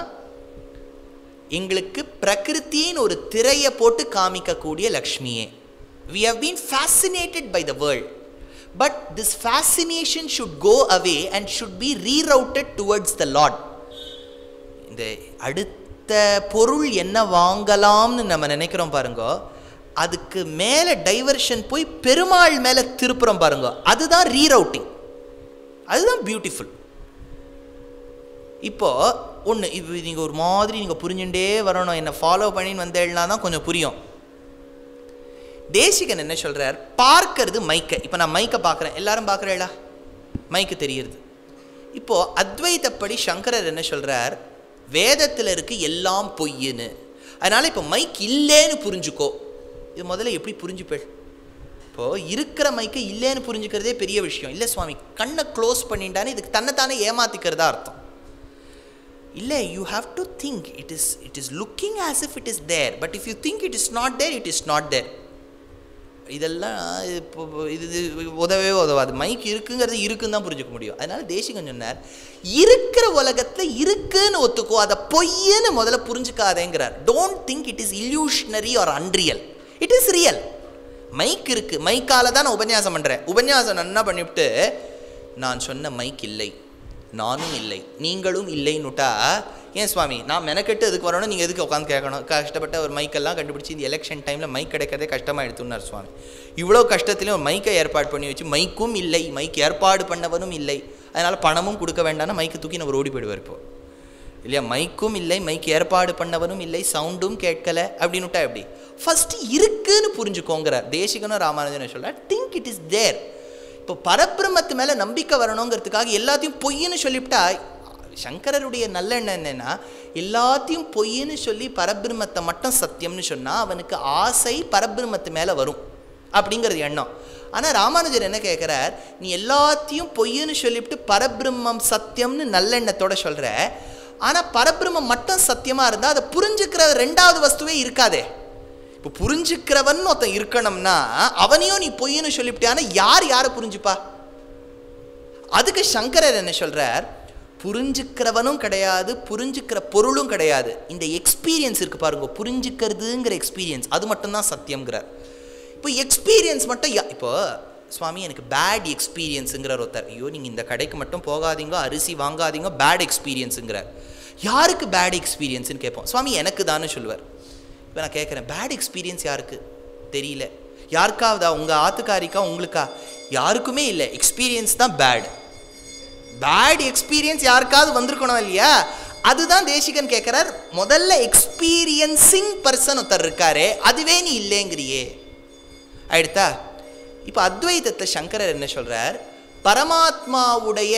Speaker 1: எங்களுக்கு பிரகிருத்தின்னு ஒரு திரையை போட்டு காமிக்கக்கூடிய லக்ஷ்மியே we have been fascinated by the world but this fascination should go away and should be rerouted towards the lord இந்த அடுத்த பொருள் என்ன வாங்கலாம்னு நம்ம நினைக்கிறோம் பாருங்க அதுக்கு மேலே டைவர்ஷன் போய் பெருமாள் மேலே திருப்புறோம் பாருங்க அதுதான் ரீரவுட்டிங் அதுதான் பியூட்டிஃபுல் இப்போ ஒன்று இப்போ நீங்கள் ஒரு மாதிரி நீங்கள் புரிஞ்சுட்டே வரணும் என்னை ஃபாலோ பண்ணின்னு வந்தேன்னா தான் கொஞ்சம் புரியும் தேசிகன் என்ன சொல்கிறார் பார்க்கறது மைக்கை இப்போ நான் மைக்கை பார்க்குறேன் எல்லாரும் பார்க்குறேளா மைக்கு தெரியுது இப்போது அத்வைத்தப்படி சங்கரர் என்ன சொல்கிறார் வேதத்தில் இருக்கு எல்லாம் பொய்யுன்னு அதனால் இப்போ மைக் இல்லைன்னு புரிஞ்சுக்கோ இது முதல்ல எப்படி புரிஞ்சுப்பேள் இப்போ இருக்கிற மைக்கை இல்லைன்னு புரிஞ்சுக்கிறதே பெரிய விஷயம் இல்லை சுவாமி கண்ணை க்ளோஸ் பண்ணிட்டானே இதுக்கு தன்னைத்தானே ஏமாத்திக்கிறதா அர்த்தம் இல்லை you have to think it is it is looking as if it is there but if you think it is not there it is not there இதெல்லாம் இப்போ இது இது உதவவே உதவாது மைக் இருக்குங்கிறது இருக்குன்னு தான் புரிஞ்சுக்க முடியும் அதனால தேசிகன் சொன்னார் இருக்கிற உலகத்தில் இருக்குன்னு ஒத்துக்கோ அதை பொய்ன்னு முதல்ல புரிஞ்சுக்காதேங்கிறார் don't think it is illusionary or unreal it is real mic இருக்கு மைக்கால தான் நான் உபன்யாசம் பண்ணுறேன் உபன்யாசம் என்ன பண்ணிவிட்டு நான் சொன்ன மைக் இல்லை நானும் இல்லை நீங்களும் இல்லைன்னுட்டா ஏன் சுவாமி நான் மெனக்கெட்டு எதுக்கு வரணும் நீங்கள் எதுக்கு உட்காந்து கேட்கணும் கஷ்டப்பட்ட ஒரு மைக்கெல்லாம் கண்டுபிடிச்சி இந்த எலெக்ஷன் டைமில் மைக் கிடைக்கிறதே கஷ்டமாக எடுத்துனார் சுவாமி இவ்வளோ கஷ்டத்துலேயும் ஒரு மைக்கை ஏற்பாடு பண்ணி வச்சு மைக்கும் இல்லை மைக் ஏற்பாடு பண்ணவனும் இல்லை அதனால் பணமும் கொடுக்க வேண்டாம்னா மைக்கு தூக்கி நம்ம ஓடி போயிடுவார் இப்போ இல்லையா மைக்கும் இல்லை மைக் ஏற்பாடு பண்ணவனும் இல்லை சவுண்டும் கேட்கல அப்படின்னுட்டா எப்படி ஃபர்ஸ்ட் இருக்குன்னு புரிஞ்சுக்கோங்கிறார் தேசிகனும் ராமானுஜனும் சொல்ல திங்க் இட் இஸ் தேர் இப்போ பரபிரமத்து மேலே நம்பிக்கை வரணுங்கிறதுக்காக எல்லாத்தையும் பொய்ன்னு சொல்லிவிட்டா சங்கரருடைய நல்ல எண்ணம் என்னன்னா எல்லாத்தையும் பொய்ன்னு சொல்லி பரபிரமத்தை மட்டும் சத்தியம்னு சொன்னால் அவனுக்கு ஆசை பரபிரமத்து மேலே வரும் அப்படிங்கிறது எண்ணம் ஆனால் ராமானுஜர் என்ன கேட்குறார் நீ எல்லாத்தையும் பொய்ன்னு சொல்லிவிட்டு பரபிரம்மம் சத்தியம்னு நல்லெண்ணத்தோட சொல்கிற ஆனால் பரபிரம்மம் மட்டும் சத்தியமாக இருந்தால் அதை புரிஞ்சுக்கிற ரெண்டாவது வஸ்துவே இருக்காதே இப்போ புரிஞ்சுக்கிறவன் ஒருத்தன் இருக்கணும்னா அவனையும் நீ பொய்ன்னு சொல்லிவிட்டியானா யார் யாரை புரிஞ்சுப்பா அதுக்கு சங்கரர் என்ன சொல்றார் புரிஞ்சுக்கிறவனும் கிடையாது புரிஞ்சுக்கிற பொருளும் கிடையாது இந்த எக்ஸ்பீரியன்ஸ் இருக்கு பாருங்க புரிஞ்சுக்கிறதுங்கிற எக்ஸ்பீரியன்ஸ் அது மட்டும்தான் சத்தியம்ங்கிறார் இப்போ எக்ஸ்பீரியன்ஸ் மட்டும் யா- இப்போ சுவாமி எனக்கு பேட் எக்ஸ்பீரியன்ஸுங்கிறார் ஒருத்தர் ஐயோ நீங்கள் இந்த கடைக்கு மட்டும் போகாதீங்க அரிசி வாங்காதீங்க பேட் எக்ஸ்பீரியன்ஸுங்கிறார் யாருக்கு பேட் எக்ஸ்பீரியன்ஸ்னு கேட்போம் சுவாமி எனக்கு தானே சொல்லுவார் இப்போ நான் கேட்குறேன் பேட் எக்ஸ்பீரியன்ஸ் யாருக்கு தெரியல யாருக்காவதா உங்கள் ஆத்துக்காரிக்கா உங்களுக்கா யாருக்குமே இல்லை எக்ஸ்பீரியன்ஸ் தான் பேட் பேட் எக்ஸ்பீரியன்ஸ் யாருக்காவது வந்திருக்கணும் இல்லையா அதுதான் தேசிகன் கேட்குறார் முதல்ல எக்ஸ்பீரியன்சிங் பர்சன் ஒருத்தர் இருக்காரே அதுவே நீ இல்லைங்கிறியே ஆயிடுத்தா இப்போ அத்வைதத்தை சங்கரர் என்ன சொல்றார் பரமாத்மாவுடைய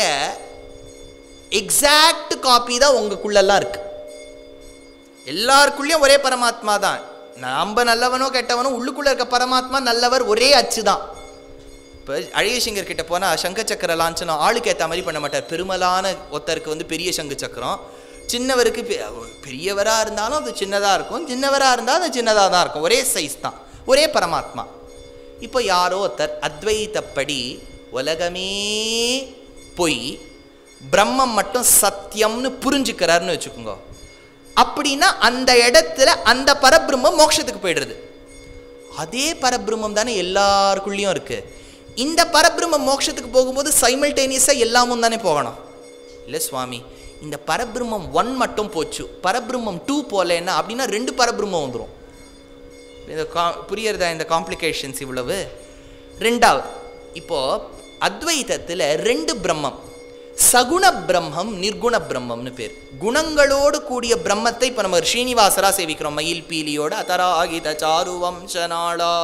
Speaker 1: எக்ஸாக்ட் காப்பி தான் உங்களுக்குள்ளெல்லாம் இருக்கு எல்லாருக்குள்ளேயும் ஒரே பரமாத்மா தான் நம்ம நல்லவனோ கெட்டவனோ உள்ளுக்குள்ள இருக்க பரமாத்மா நல்லவர் ஒரே அச்சு தான் இப்போ அழகிய கிட்ட போனால் சங்க சக்கர லாஞ்சனம் ஆளுக்கு ஏற்ற மாதிரி பண்ண மாட்டார் பெருமலான ஒருத்தருக்கு வந்து பெரிய சங்கு சக்கரம் சின்னவருக்கு பெ- பெரியவராக இருந்தாலும் அது சின்னதாக இருக்கும் சின்னவராக இருந்தாலும் அது சின்னதாக தான் இருக்கும் ஒரே சைஸ் தான் ஒரே பரமாத்மா இப்போ யாரோ ஒருத்தர் அத்வைத்தப்படி உலகமே பொய் பிரம்மம் மட்டும் சத்தியம்னு புரிஞ்சுக்கிறாருன்னு வச்சுக்கோங்க அப்படின்னா அந்த இடத்துல அந்த பரபிரம்மம் மோட்சத்துக்கு போயிடுறது அதே பரபிரம்மம் தானே எல்லாருக்குள்ளேயும் இருக்கு இந்த பரபிரம்மம் மோட்சத்துக்கு போகும்போது சைமல்டேனியஸாக எல்லாமும் தானே போகணும் இல்லை சுவாமி இந்த பரபிரம்மம் ஒன் மட்டும் போச்சு பரபிரம்மம் டூ போகலன்னா அப்படின்னா ரெண்டு பரபிரம்மம் வந்துடும் இந்த கா புரியறதா இந்த காம்ப்ளிகேஷன்ஸ் இவ்வளவு ரெண்டாவது இப்போ அத்வைதத்தில் ரெண்டு பிரம்மம் சகுண பிரம்மம் நிர்குண பிரம்மம்னு பேர் குணங்களோடு கூடிய பிரம்மத்தை இப்போ நம்ம ஸ்ரீனிவாசரா சேவிக்கிறோம் மயில் பீலியோட அதராகித சாரு வம்சநாளா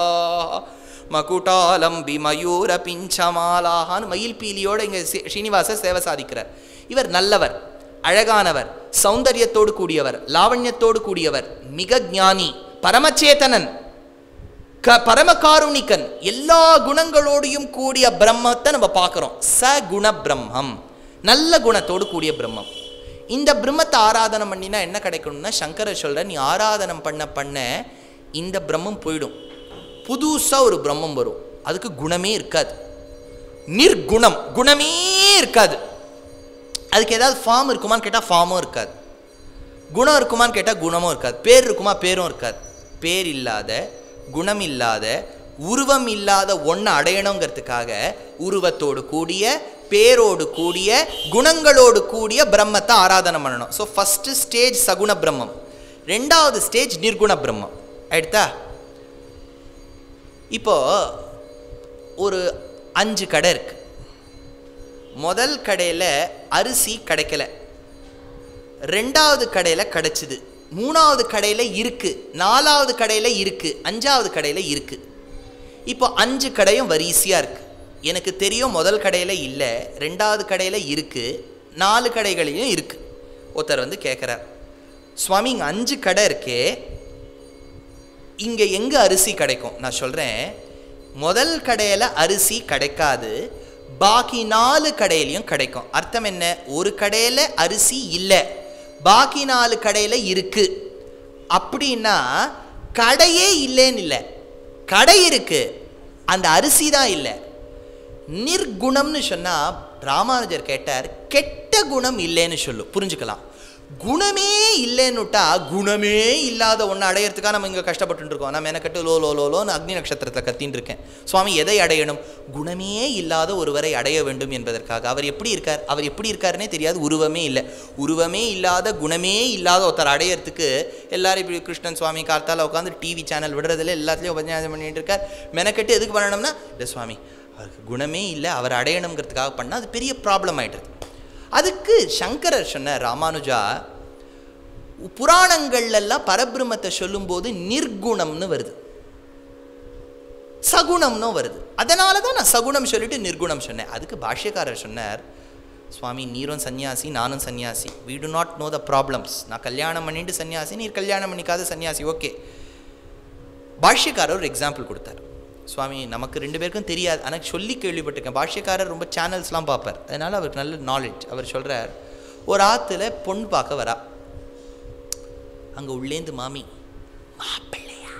Speaker 1: மகுடாலம்பி மயூர பிஞ்சமாலாஹான்னு மயில் பீலியோட இங்கே ஸ்ரீனிவாசர் சேவை சாதிக்கிறார் இவர் நல்லவர் அழகானவர் சௌந்தரியத்தோடு கூடியவர் லாவண்யத்தோடு கூடியவர் மிக ஞானி பரமச்சேதனன் க பரமகாருணிகன் எல்லா குணங்களோடையும் கூடிய பிரம்மத்தை நம்ம பார்க்குறோம் ச குண பிரம்மம் நல்ல குணத்தோடு கூடிய பிரம்மம் இந்த பிரம்மத்தை ஆராதனை பண்ணினா என்ன கிடைக்கணும்னா சங்கரர் சொல்ற நீ ஆராதனம் பண்ண பண்ண இந்த பிரம்மம் போயிடும் புதுசாக ஒரு பிரம்மம் வரும் அதுக்கு குணமே இருக்காது நிர்குணம் குணமே இருக்காது அதுக்கு ஏதாவது ஃபார்ம் இருக்குமான்னு கேட்டால் ஃபார்மும் இருக்காது குணம் இருக்குமான்னு கேட்டால் குணமும் இருக்காது பேர் இருக்குமா பேரும் இருக்காது பேர் இல்லாத குணம் இல்லாத உருவம் இல்லாத ஒன்றை அடையணுங்கிறதுக்காக உருவத்தோடு கூடிய பேரோடு கூடிய குணங்களோடு கூடிய பிரம்மத்தை ஆராதனை பண்ணணும் ஸோ ஃபஸ்ட்டு ஸ்டேஜ் சகுண பிரம்மம் ரெண்டாவது ஸ்டேஜ் நிர்குண பிரம்மம் ஆயிடுதா இப்போ ஒரு அஞ்சு கடை இருக்கு முதல் கடையில் அரிசி கிடைக்கல ரெண்டாவது கடையில் கிடைச்சிது மூணாவது கடையில் இருக்கு நாலாவது கடையில் இருக்கு அஞ்சாவது கடையில் இருக்கு இப்போ அஞ்சு கடையும் வரிசையாக இருக்கு எனக்கு தெரியும் முதல் கடையில் இல்லை ரெண்டாவது கடையில் இருக்கு நாலு கடைகளையும் இருக்கு ஒருத்தர் வந்து கேட்குறார் சுவாமி இங்கே அஞ்சு கடை இருக்கே இங்கே எங்கே அரிசி கிடைக்கும் நான் சொல்கிறேன் முதல் கடையில் அரிசி கிடைக்காது பாக்கி நாலு கடையிலையும் கிடைக்கும் அர்த்தம் என்ன ஒரு கடையில் அரிசி இல்லை பாக்கி நாலு கடையில் இருக்கு அப்படின்னா கடையே இல்லைன்னு இல்லை கடை இருக்கு அந்த அரிசி தான் இல்லை நிர்குணம்னு சொன்னா ராமானுஜர் கேட்டார் கெட்ட குணம் இல்லைன்னு சொல்லு புரிஞ்சுக்கலாம் குணமே இல்லைன்னுட்டா குணமே இல்லாத ஒன்று அடையறதுக்காக நம்ம இங்கே கஷ்டப்பட்டு இருக்கோம் நம்ம எனக்கட்டு லோ லோ லோ லோன்னு அக்னி நட்சத்திரத்தில் கத்தின்னு இருக்கேன் சுவாமி எதை அடையணும் குணமே இல்லாத ஒருவரை அடைய வேண்டும் என்பதற்காக அவர் எப்படி இருக்கார் அவர் எப்படி இருக்காருன்னே தெரியாது உருவமே இல்லை உருவமே இல்லாத குணமே இல்லாத ஒருத்தர் அடையறதுக்கு எல்லாரும் இப்படி கிருஷ்ணன் சுவாமி கார்த்தால உட்காந்து டிவி சேனல் விடுறதுல எல்லாத்துலேயும் உபன்யாசம் பண்ணிட்டு இருக்கார் மெனக்கட்டு எதுக்கு பண்ணணும்னா இல்லை சுவாமி அவருக்கு குணமே இல்லை அவர் அடையணுங்கிறதுக்காக பண்ணால் அது பெரிய ப்ராப்ளம் ஆயிடுது அதுக்கு சங்கரர் சொன்ன ராமானுஜா புராணங்கள்லாம் பரபிரம்மத்தை சொல்லும்போது நிர்குணம்னு வருது சகுணம்னு வருது அதனால தான் நான் சகுணம் சொல்லிட்டு நிர்குணம் சொன்னேன் அதுக்கு பாஷ்யக்காரர் சொன்னார் சுவாமி நீரும் சன்னியாசி நானும் சன்னியாசி we do not know the problems நான் கல்யாணம் பண்ணிட்டு சன்னியாசி நீர் கல்யாணம் பண்ணிக்காத சன்னியாசி ஓகே பாஷ்யக்காரர் ஒரு எக்ஸாம்பிள் கொடுத்தார் சுவாமி நமக்கு ரெண்டு பேருக்கும் தெரியாது ஆனால் சொல்லி கேள்விப்பட்டிருக்கேன் பாஷ்யக்காரர் ரொம்ப சேனல்ஸ்லாம் பார்ப்பார் அதனால் அவருக்கு நல்ல நாலேஜ் அவர் சொல்கிறார் ஒரு ஆற்றுல பொண்ணு பார்க்க வரா அங்கே உள்ளேந்து மாமி மாப்பிள்ளையா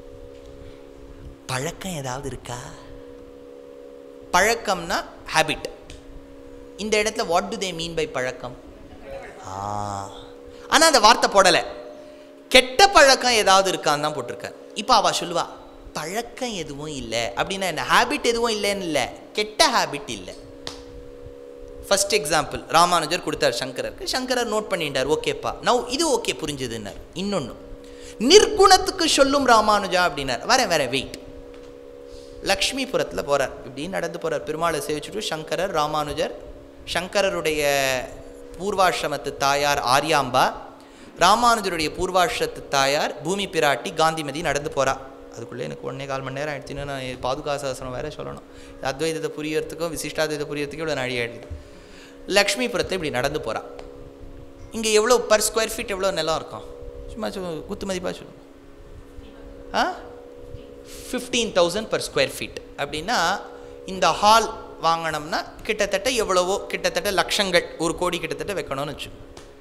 Speaker 1: பழக்கம் ஏதாவது இருக்கா பழக்கம்னா ஹேபிட் இந்த இடத்துல what do they mean by பழக்கம் ஆ ஆனால் அந்த வார்த்தை போடலை கெட்ட பழக்கம் ஏதாவது இருக்கான்னு தான் போட்டிருக்கார் இப்போ அவள் சொல்லுவா பழக்கம் எதுவும் இல்லை அப்படின்னா என்ன ஹேபிட் எதுவும் இல்லைன்னு இல்லை கெட்ட ஹேபிட் இல்லை ஃபர்ஸ்ட் எக்ஸாம்பிள் ராமானுஜர் கொடுத்தார் சங்கரருக்கு சங்கரர் நோட் பண்ணிட்டார் ஓகேப்பா நவ் இது ஓகே புரிஞ்சுதுன்னார் இன்னொன்று நிர்குணத்துக்கு சொல்லும் ராமானுஜா அப்படின்னார் வரேன் வரேன் வெயிட் லக்ஷ்மிபுரத்தில் போகிறார் இப்படி நடந்து போகிறார் பெருமாளை சேவிச்சுட்டு சங்கரர் ராமானுஜர் சங்கரருடைய பூர்வாசிரமத்து தாயார் ஆர்யாம்பா ராமானுஜருடைய பூர்வாசிரத்து தாயார் பூமி பிராட்டி காந்திமதி நடந்து போகிறா அதுக்குள்ளே எனக்கு ஒன்றே கால் மணி நேரம் ஆயிடுச்சுன்னு நான் பாதுகாசாசனம் வேற சொல்லணும் அத்வைதத்தை புரியறதுக்கும் விசிஷ்டாத்வைதத்தை புரியறதுக்கும் இவ்வளோ நாடி ஆயிடுது லக்ஷ்மிபுரத்தை இப்படி நடந்து போகிறா இங்கே எவ்வளோ பர் ஸ்கொயர் ஃபீட் எவ்வளோ நிலம் இருக்கும் சும்மா சொல்லு குத்து மதிப்பாக சொல்லுங்க ஆ fifteen thousand per square feet அப்படின்னா இந்த ஹால் வாங்கினோம்னா கிட்டத்தட்ட எவ்வளவோ கிட்டத்தட்ட லட்சங்கள் ஒரு கோடி கிட்டத்தட்ட வைக்கணும்னு வச்சு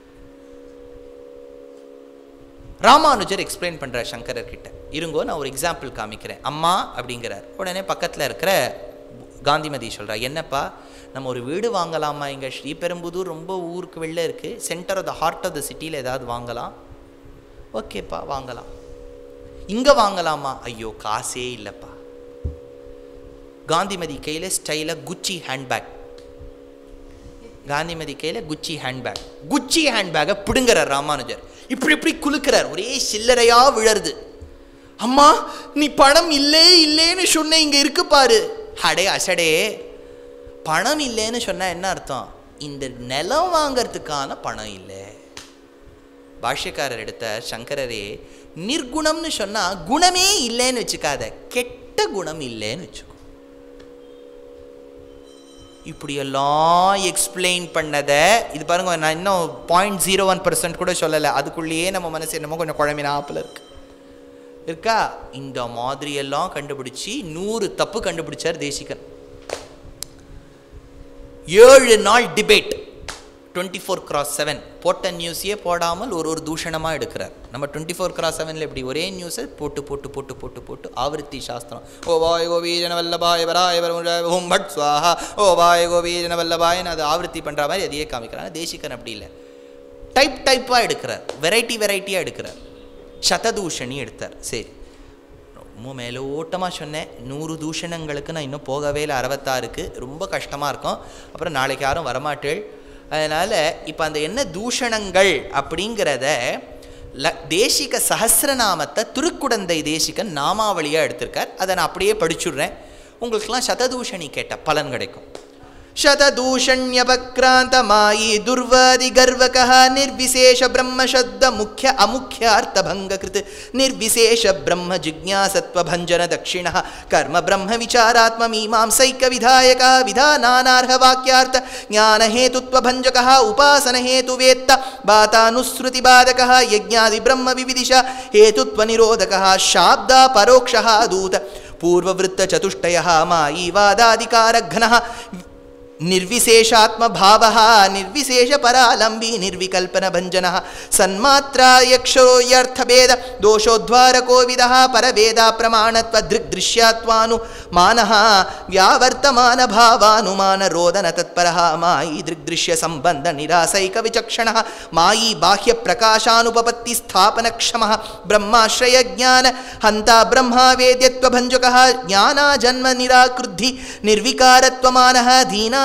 Speaker 1: ராமானுஜர் எக்ஸ்பிளைன் பண்ணுறார் சங்கரர் கிட்ட இருங்கோ நான் ஒரு எக்ஸாம்பிள் காமிக்கிறேன் அம்மா அப்படிங்கிறார் உடனே பக்கத்தில் இருக்கிற காந்திமதி சொல்கிறா என்னப்பா நம்ம ஒரு வீடு வாங்கலாமா இங்கே ஸ்ரீபெரும்புதூர் ரொம்ப ஊருக்கு வெளில இருக்குது centre of the heart of the சிட்டியில் ஏதாவது வாங்கலாம் ஓகேப்பா வாங்கலாம் இங்கே வாங்கலாமா ஐயோ காசே இல்லைப்பா காந்திமதி கையில் ஸ்டைலாக குச்சி ஹேண்ட்பேக் காந்திமதி கையில் குச்சி ஹேண்ட்பேக் குச்சி ஹேண்ட்பேக்கை பிடுங்குறார் ராமானுஜர் இப்படி இப்படி குலுக்கிறார் ஒரே சில்லறையா விழருது அம்மா நீ பணம் இல்லே இல்லேன்னு சொன்ன இங்க இருக்கு பாரு அடே அசடே பணம் இல்லைன்னு சொன்னா என்ன அர்த்தம் இந்த நிலம் வாங்கறதுக்கான பணம் இல்லை பாஷ்யக்காரர் எடுத்த சங்கரரே நிர்குணம்னு சொன்னா குணமே இல்லைன்னு வச்சுக்காத கெட்ட குணம் இல்லைன்னு வச்சுக்கோ இப்படியெல்லாம் எக்ஸ்பிளைன் பண்ணதை இது பாருங்க நான் இன்னும் பாயிண்ட் ஜீரோ ஒன் பர்சன்ட் கூட சொல்லலை அதுக்குள்ளேயே நம்ம மனசு என்னமோ கொஞ்சம் குழம்பினாப்பில் இருக்கு இருக்கா இந்த மாதிரியெல்லாம் கண்டுபிடிச்சி நூறு தப்பு கண்டுபிடிச்சார் தேசிகன் ஏழு நாள் debate twenty four cross seven போட்ட நியூஸையே போடாமல் ஒரு ஒரு தூஷணமாக எடுக்கிறார் நம்ம டுவெண்ட்டி ஃபோர் கிராஸ் செவனில் இப்படி ஒரே நியூஸை போட்டு போட்டு போட்டு போட்டு போட்டு ஆவர்த்தி சாஸ்திரம் ஓ வாய் கோபி ஜனவல்லபாய் வராய் ஓம் பட் சுவாஹா ஓ வாய் கோபி ஜனவல்லபாய்னு அது ஆவர்த்தி பண்ணுற மாதிரி அதையே காமிக்கிறாங்க தேசிகன் அப்படி இல்லை டைப் டைப்பாக எடுக்கிறார் வெரைட்டி வெரைட்டியாக எடுக்கிறார் சததூஷணி எடுத்தார் சரி ரொம்ப மேலோட்டமாக சொன்னேன் நூறு தூஷணங்களுக்கு நான் இன்னும் போகவே இல்லை அறுபத்தாறுக்கு ரொம்ப கஷ்டமாக இருக்கும் அப்புறம் நாளைக்கு யாரும் வரமாட்டேள் அதனால் இப்போ அந்த என்ன தூஷணங்கள் அப்படிங்கிறத ல தேசிக சஹசிரநாமத்தை திருக்குடந்தை தேசிகன் நாமாவளியாக எடுத்திருக்கார் அதை நான் அப்படியே படிச்சுடுறேன் உங்களுக்கெல்லாம் சததூஷணி கேட்ட பலன் கிடைக்கும் शतदूषण्यपक्रान्तमायी दुर्वादिगर्वकः निर्विशेषब्रह्मशब्दमुख्य अमुख्यार्थभङ्गकृत् निर्विशेषब्रह्मजिज्ञासत्वभञ्जनदक्षिणः कर्म ब्रह्मविचारात्ममीमांसैकविधायकः विधानानार्हवाक्यार्थ ज्ञानहेतुत्वभञ्जकः उपासनहेतुवेत्त बातानुसृतिबाधकः यज्ञादिब्रह्मविविदिश हेतुत्वनिरोधकः शाब्दा परोक्षः दूत पूर्ववृत्तचतुष्टयः मायीवादादिकारघ्नः निर्विशेषात्मभावः निर्विशेषपरालम्बी निर्विकल्पनभञ्जनः सन्मात्रायक्षरो यर्थभेद दोषोद्वारकोविदः परवेदाप्रमाणत्वदृग्दृश्यात्वानुमानः व्यावर्तमानभावानुमानरोदनतत्परः मायी दृग्दृश्यसम्बन्धनिरासैकविचक्षणः मायी बाह्यप्रकाशानुपपत्तिस्थापनक्षमः ब्रह्माश्रयज्ञान हन्ता ब्रह्मावेद्यत्वभञ्जकः ज्ञानाजन्मनिराकृद्धि निर्विकारत्वमानः दीनानान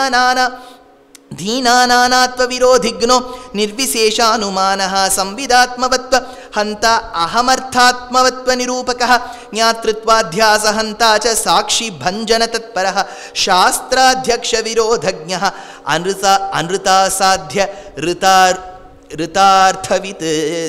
Speaker 1: धीनानात्वविरोधिग्नो निर्विशेषानुमानः संविदात्मवत्व हन्ता अहमर्थात्मवत्वनिरूपकः ज्ञातृत्वाध्यासहन्ता च साक्षी भञ्जनतत्परः शास्त्राध्यक्षविरोधज्ञः अनृता अनृतासाध्य ऋतार् ऋतार्थवित्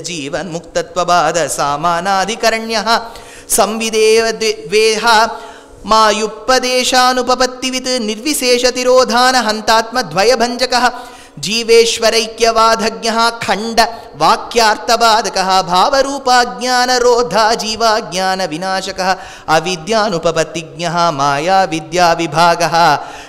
Speaker 1: जीवन्मुक्तत्वबाधसामानाधिकरण्यः संविदेव द्वेह मायुपदेशानुपपत्तिवित् निर्विशेषतिरोधानहन्तात्मद्वयभञ्जकः जीवेश्वरैक्यवाधज्ञः खण्ड वाक्यार्थबाधकः भावरूपाज्ञानरोधा जीवाज्ञानविनाशकः अविद्यानुपपत्तिज्ञः मायाविद्याविभागः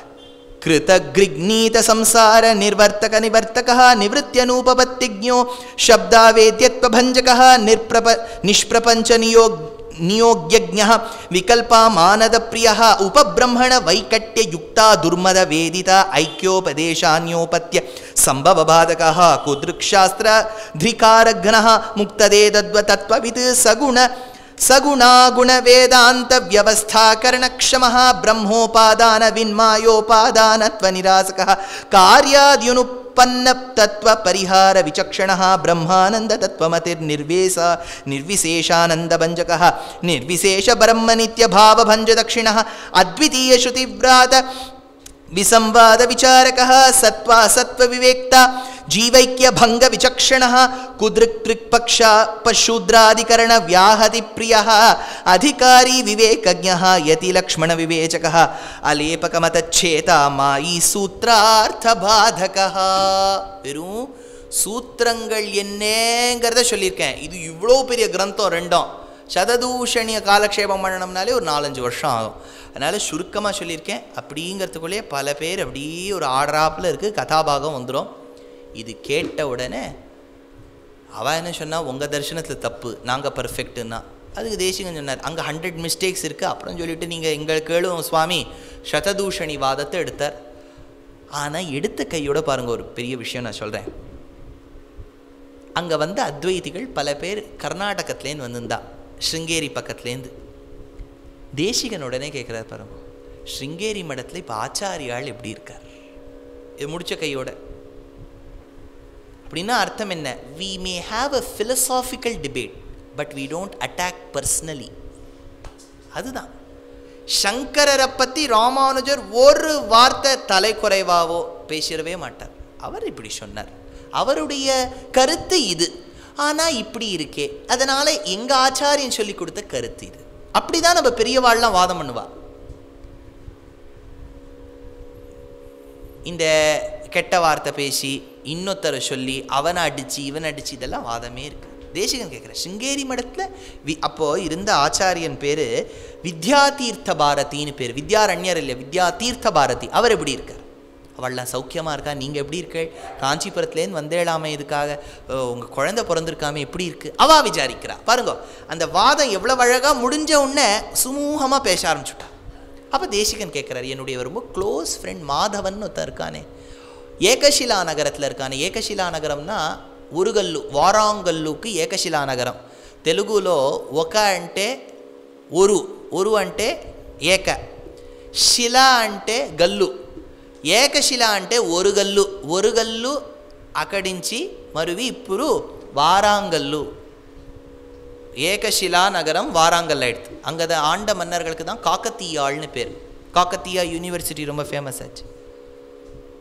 Speaker 1: कृतगृग्नीतसंसारनिर्वर्तकनिवर्तकः निवृत्त्यनूपपत्तिज्ञो शब्दावेद्यत्वभञ्जकः निर्प्रप निष्प्रपञ्चनियोग नियोग्यज्ञः विकल्पामानदप्रियः उपब्रह्मणवैकट्ययुक्ता दुर्मदवेदिता ऐक्योपदेशान्योपत्य सम्भवबाधकः कुदृक्शास्त्रधिकारघ्नः मुक्तदे तद्वतत्त्ववित् सगुण सगुणागुणवेदान्तव्यवस्थाकरणक्षमः ब्रह्मोपादानविन्मायोपादानत्वनिरासकः कार्याद्युनुपन्नतत्त्वपरिहारविचक्षणः ब्रह्मानन्दतत्त्वमतिर्निर्वेश निर्विशेषानन्दभञ्जकः निर्विशेषब्रह्मनित्यभावभञ्जदक्षिणः अद्वितीयश्रुतिव्रात विसंवादविचारकः सत्त्वा सत्त्वविवेक्ता जीवैक्यभङ्गविचक्षणः कुदृक्तृक्पक्षा पशूद्रादिकरणव्याहतिप्रियः अधिकारी विवेकज्ञः यतिलक्ष्मणविवेचकः अलेपकमतच्छेता मायी சூத்திரார்த்தபாதகா வெறும் சூத்திரங்கள் என்னங்கிறத சொல்லியிருக்கேன் இது இவ்வளோ பெரிய கிரந்தம் ரெண்டும் சததூஷணிய காலக்ஷேபம் பண்ணணும்னாலே ஒரு நாலஞ்சு வருஷம் ஆகும் அதனால் சுருக்கமாக சொல்லியிருக்கேன் அப்படிங்கிறதுக்குள்ளேயே பல பேர் அப்படியே ஒரு ஆடுறாப்பில் இருக்குது கதாபாகம் வந்துடும் இது கேட்ட உடனே அவள் என்ன சொன்னால் உங்கள் தரிசனத்தில் தப்பு நாங்கள் பர்ஃபெக்ட்டுன்னா அதுக்கு தேசிகன் சொன்னார் அங்கே ஹண்ட்ரட் மிஸ்டேக்ஸ் இருக்குது அப்புறம் சொல்லிட்டு நீங்கள் எங்கள் கேளும் சுவாமி சததூஷணி வாதத்தை எடுத்தார் ஆனால் எடுத்த கையோட பாருங்கள் ஒரு பெரிய விஷயம் நான் சொல்கிறேன் அங்கே வந்த அத்வைதிகள் பல பேர் கர்நாடகத்துலேருந்து வந்திருந்தா ஸ்ருங்கேரி பக்கத்துலேருந்து தேசிகன் உடனே கேட்குறாரு பாருங்க ஸ்ருங்கேரி மடத்தில் இப்போ ஆச்சாரியாள் எப்படி இருக்கார் இது முடிச்ச கையோட அப்படின்னா அர்த்தம் என்ன we may have a philosophical debate but we don't attack personally அதுதான் சங்கரரை பற்றி ராமானுஜர் ஒரு வார்த்தை தலைக்குறைவாவோ பேசிடவே மாட்டார் அவர் இப்படி சொன்னார் அவருடைய கருத்து இது ஆனால் இப்படி இருக்கே அதனால் எங்கள் ஆச்சாரியன் சொல்லி கொடுத்த கருத்து இது அப்படி தான் நம்ம பெரியவாள்லாம் வாதம் பண்ணுவா இந்த கெட்ட வார்த்தை பேசி இன்னொருத்தரை சொல்லி அவனை அடித்து இவனை அடித்து இதெல்லாம் வாதமே இருக்குது தேசிகன் கேட்குறேன் சிங்கேரி மடத்தில் வி அப்போது இருந்த ஆச்சாரியன் பேர் வித்யா தீர்த்த பாரதின்னு பேர் வித்யாரண்யர் இல்லை வித்யா தீர்த்த பாரதி அவர் எப்படி இருக்கார் அவள்லாம் சௌக்கியமாக இருக்கா நீங்கள் எப்படி இருக்கள் காஞ்சிபுரத்துலேருந்து வந்தேளாமே இதுக்காக உங்கள் குழந்தை பிறந்திருக்காமே எப்படி இருக்குது அவா விசாரிக்கிறா பாருங்க அந்த வாதம் எவ்வளோ அழகாக முடிஞ்ச உடனே சுமூகமாக பேச ஆரம்பிச்சுட்டா அப்போ தேசிகன் கேட்குறாரு என்னுடைய ரொம்ப க்ளோஸ் ஃப்ரெண்ட் மாதவன் ஒருத்தன் இருக்கானே ஏகசிலா நகரத்தில் இருக்கானே ஏகசிலா நகரம்னா ఉరుగల్లు వారాంగల్లుకి ఏకశిలా నగరం తెలుగులో ఒక అంటే ఒరు ఒరు అంటే ఏక శిల అంటే గల్లు ఏకశిల అంటే ఒరుగల్లు ఒరుగల్లు అక్కడించి మరువి ఇప్పుడు வாராங்கல்லு ஏகசிலா நகரம் வாராங்கல் ஆயிடுது அங்கே ஆண்ட மன்னர்களுக்கு தான் காக்கத்தீயாள்னு பேர் காக்கத்தீயா யூனிவர்சிட்டி ரொம்ப ஃபேமஸ் ஆச்சு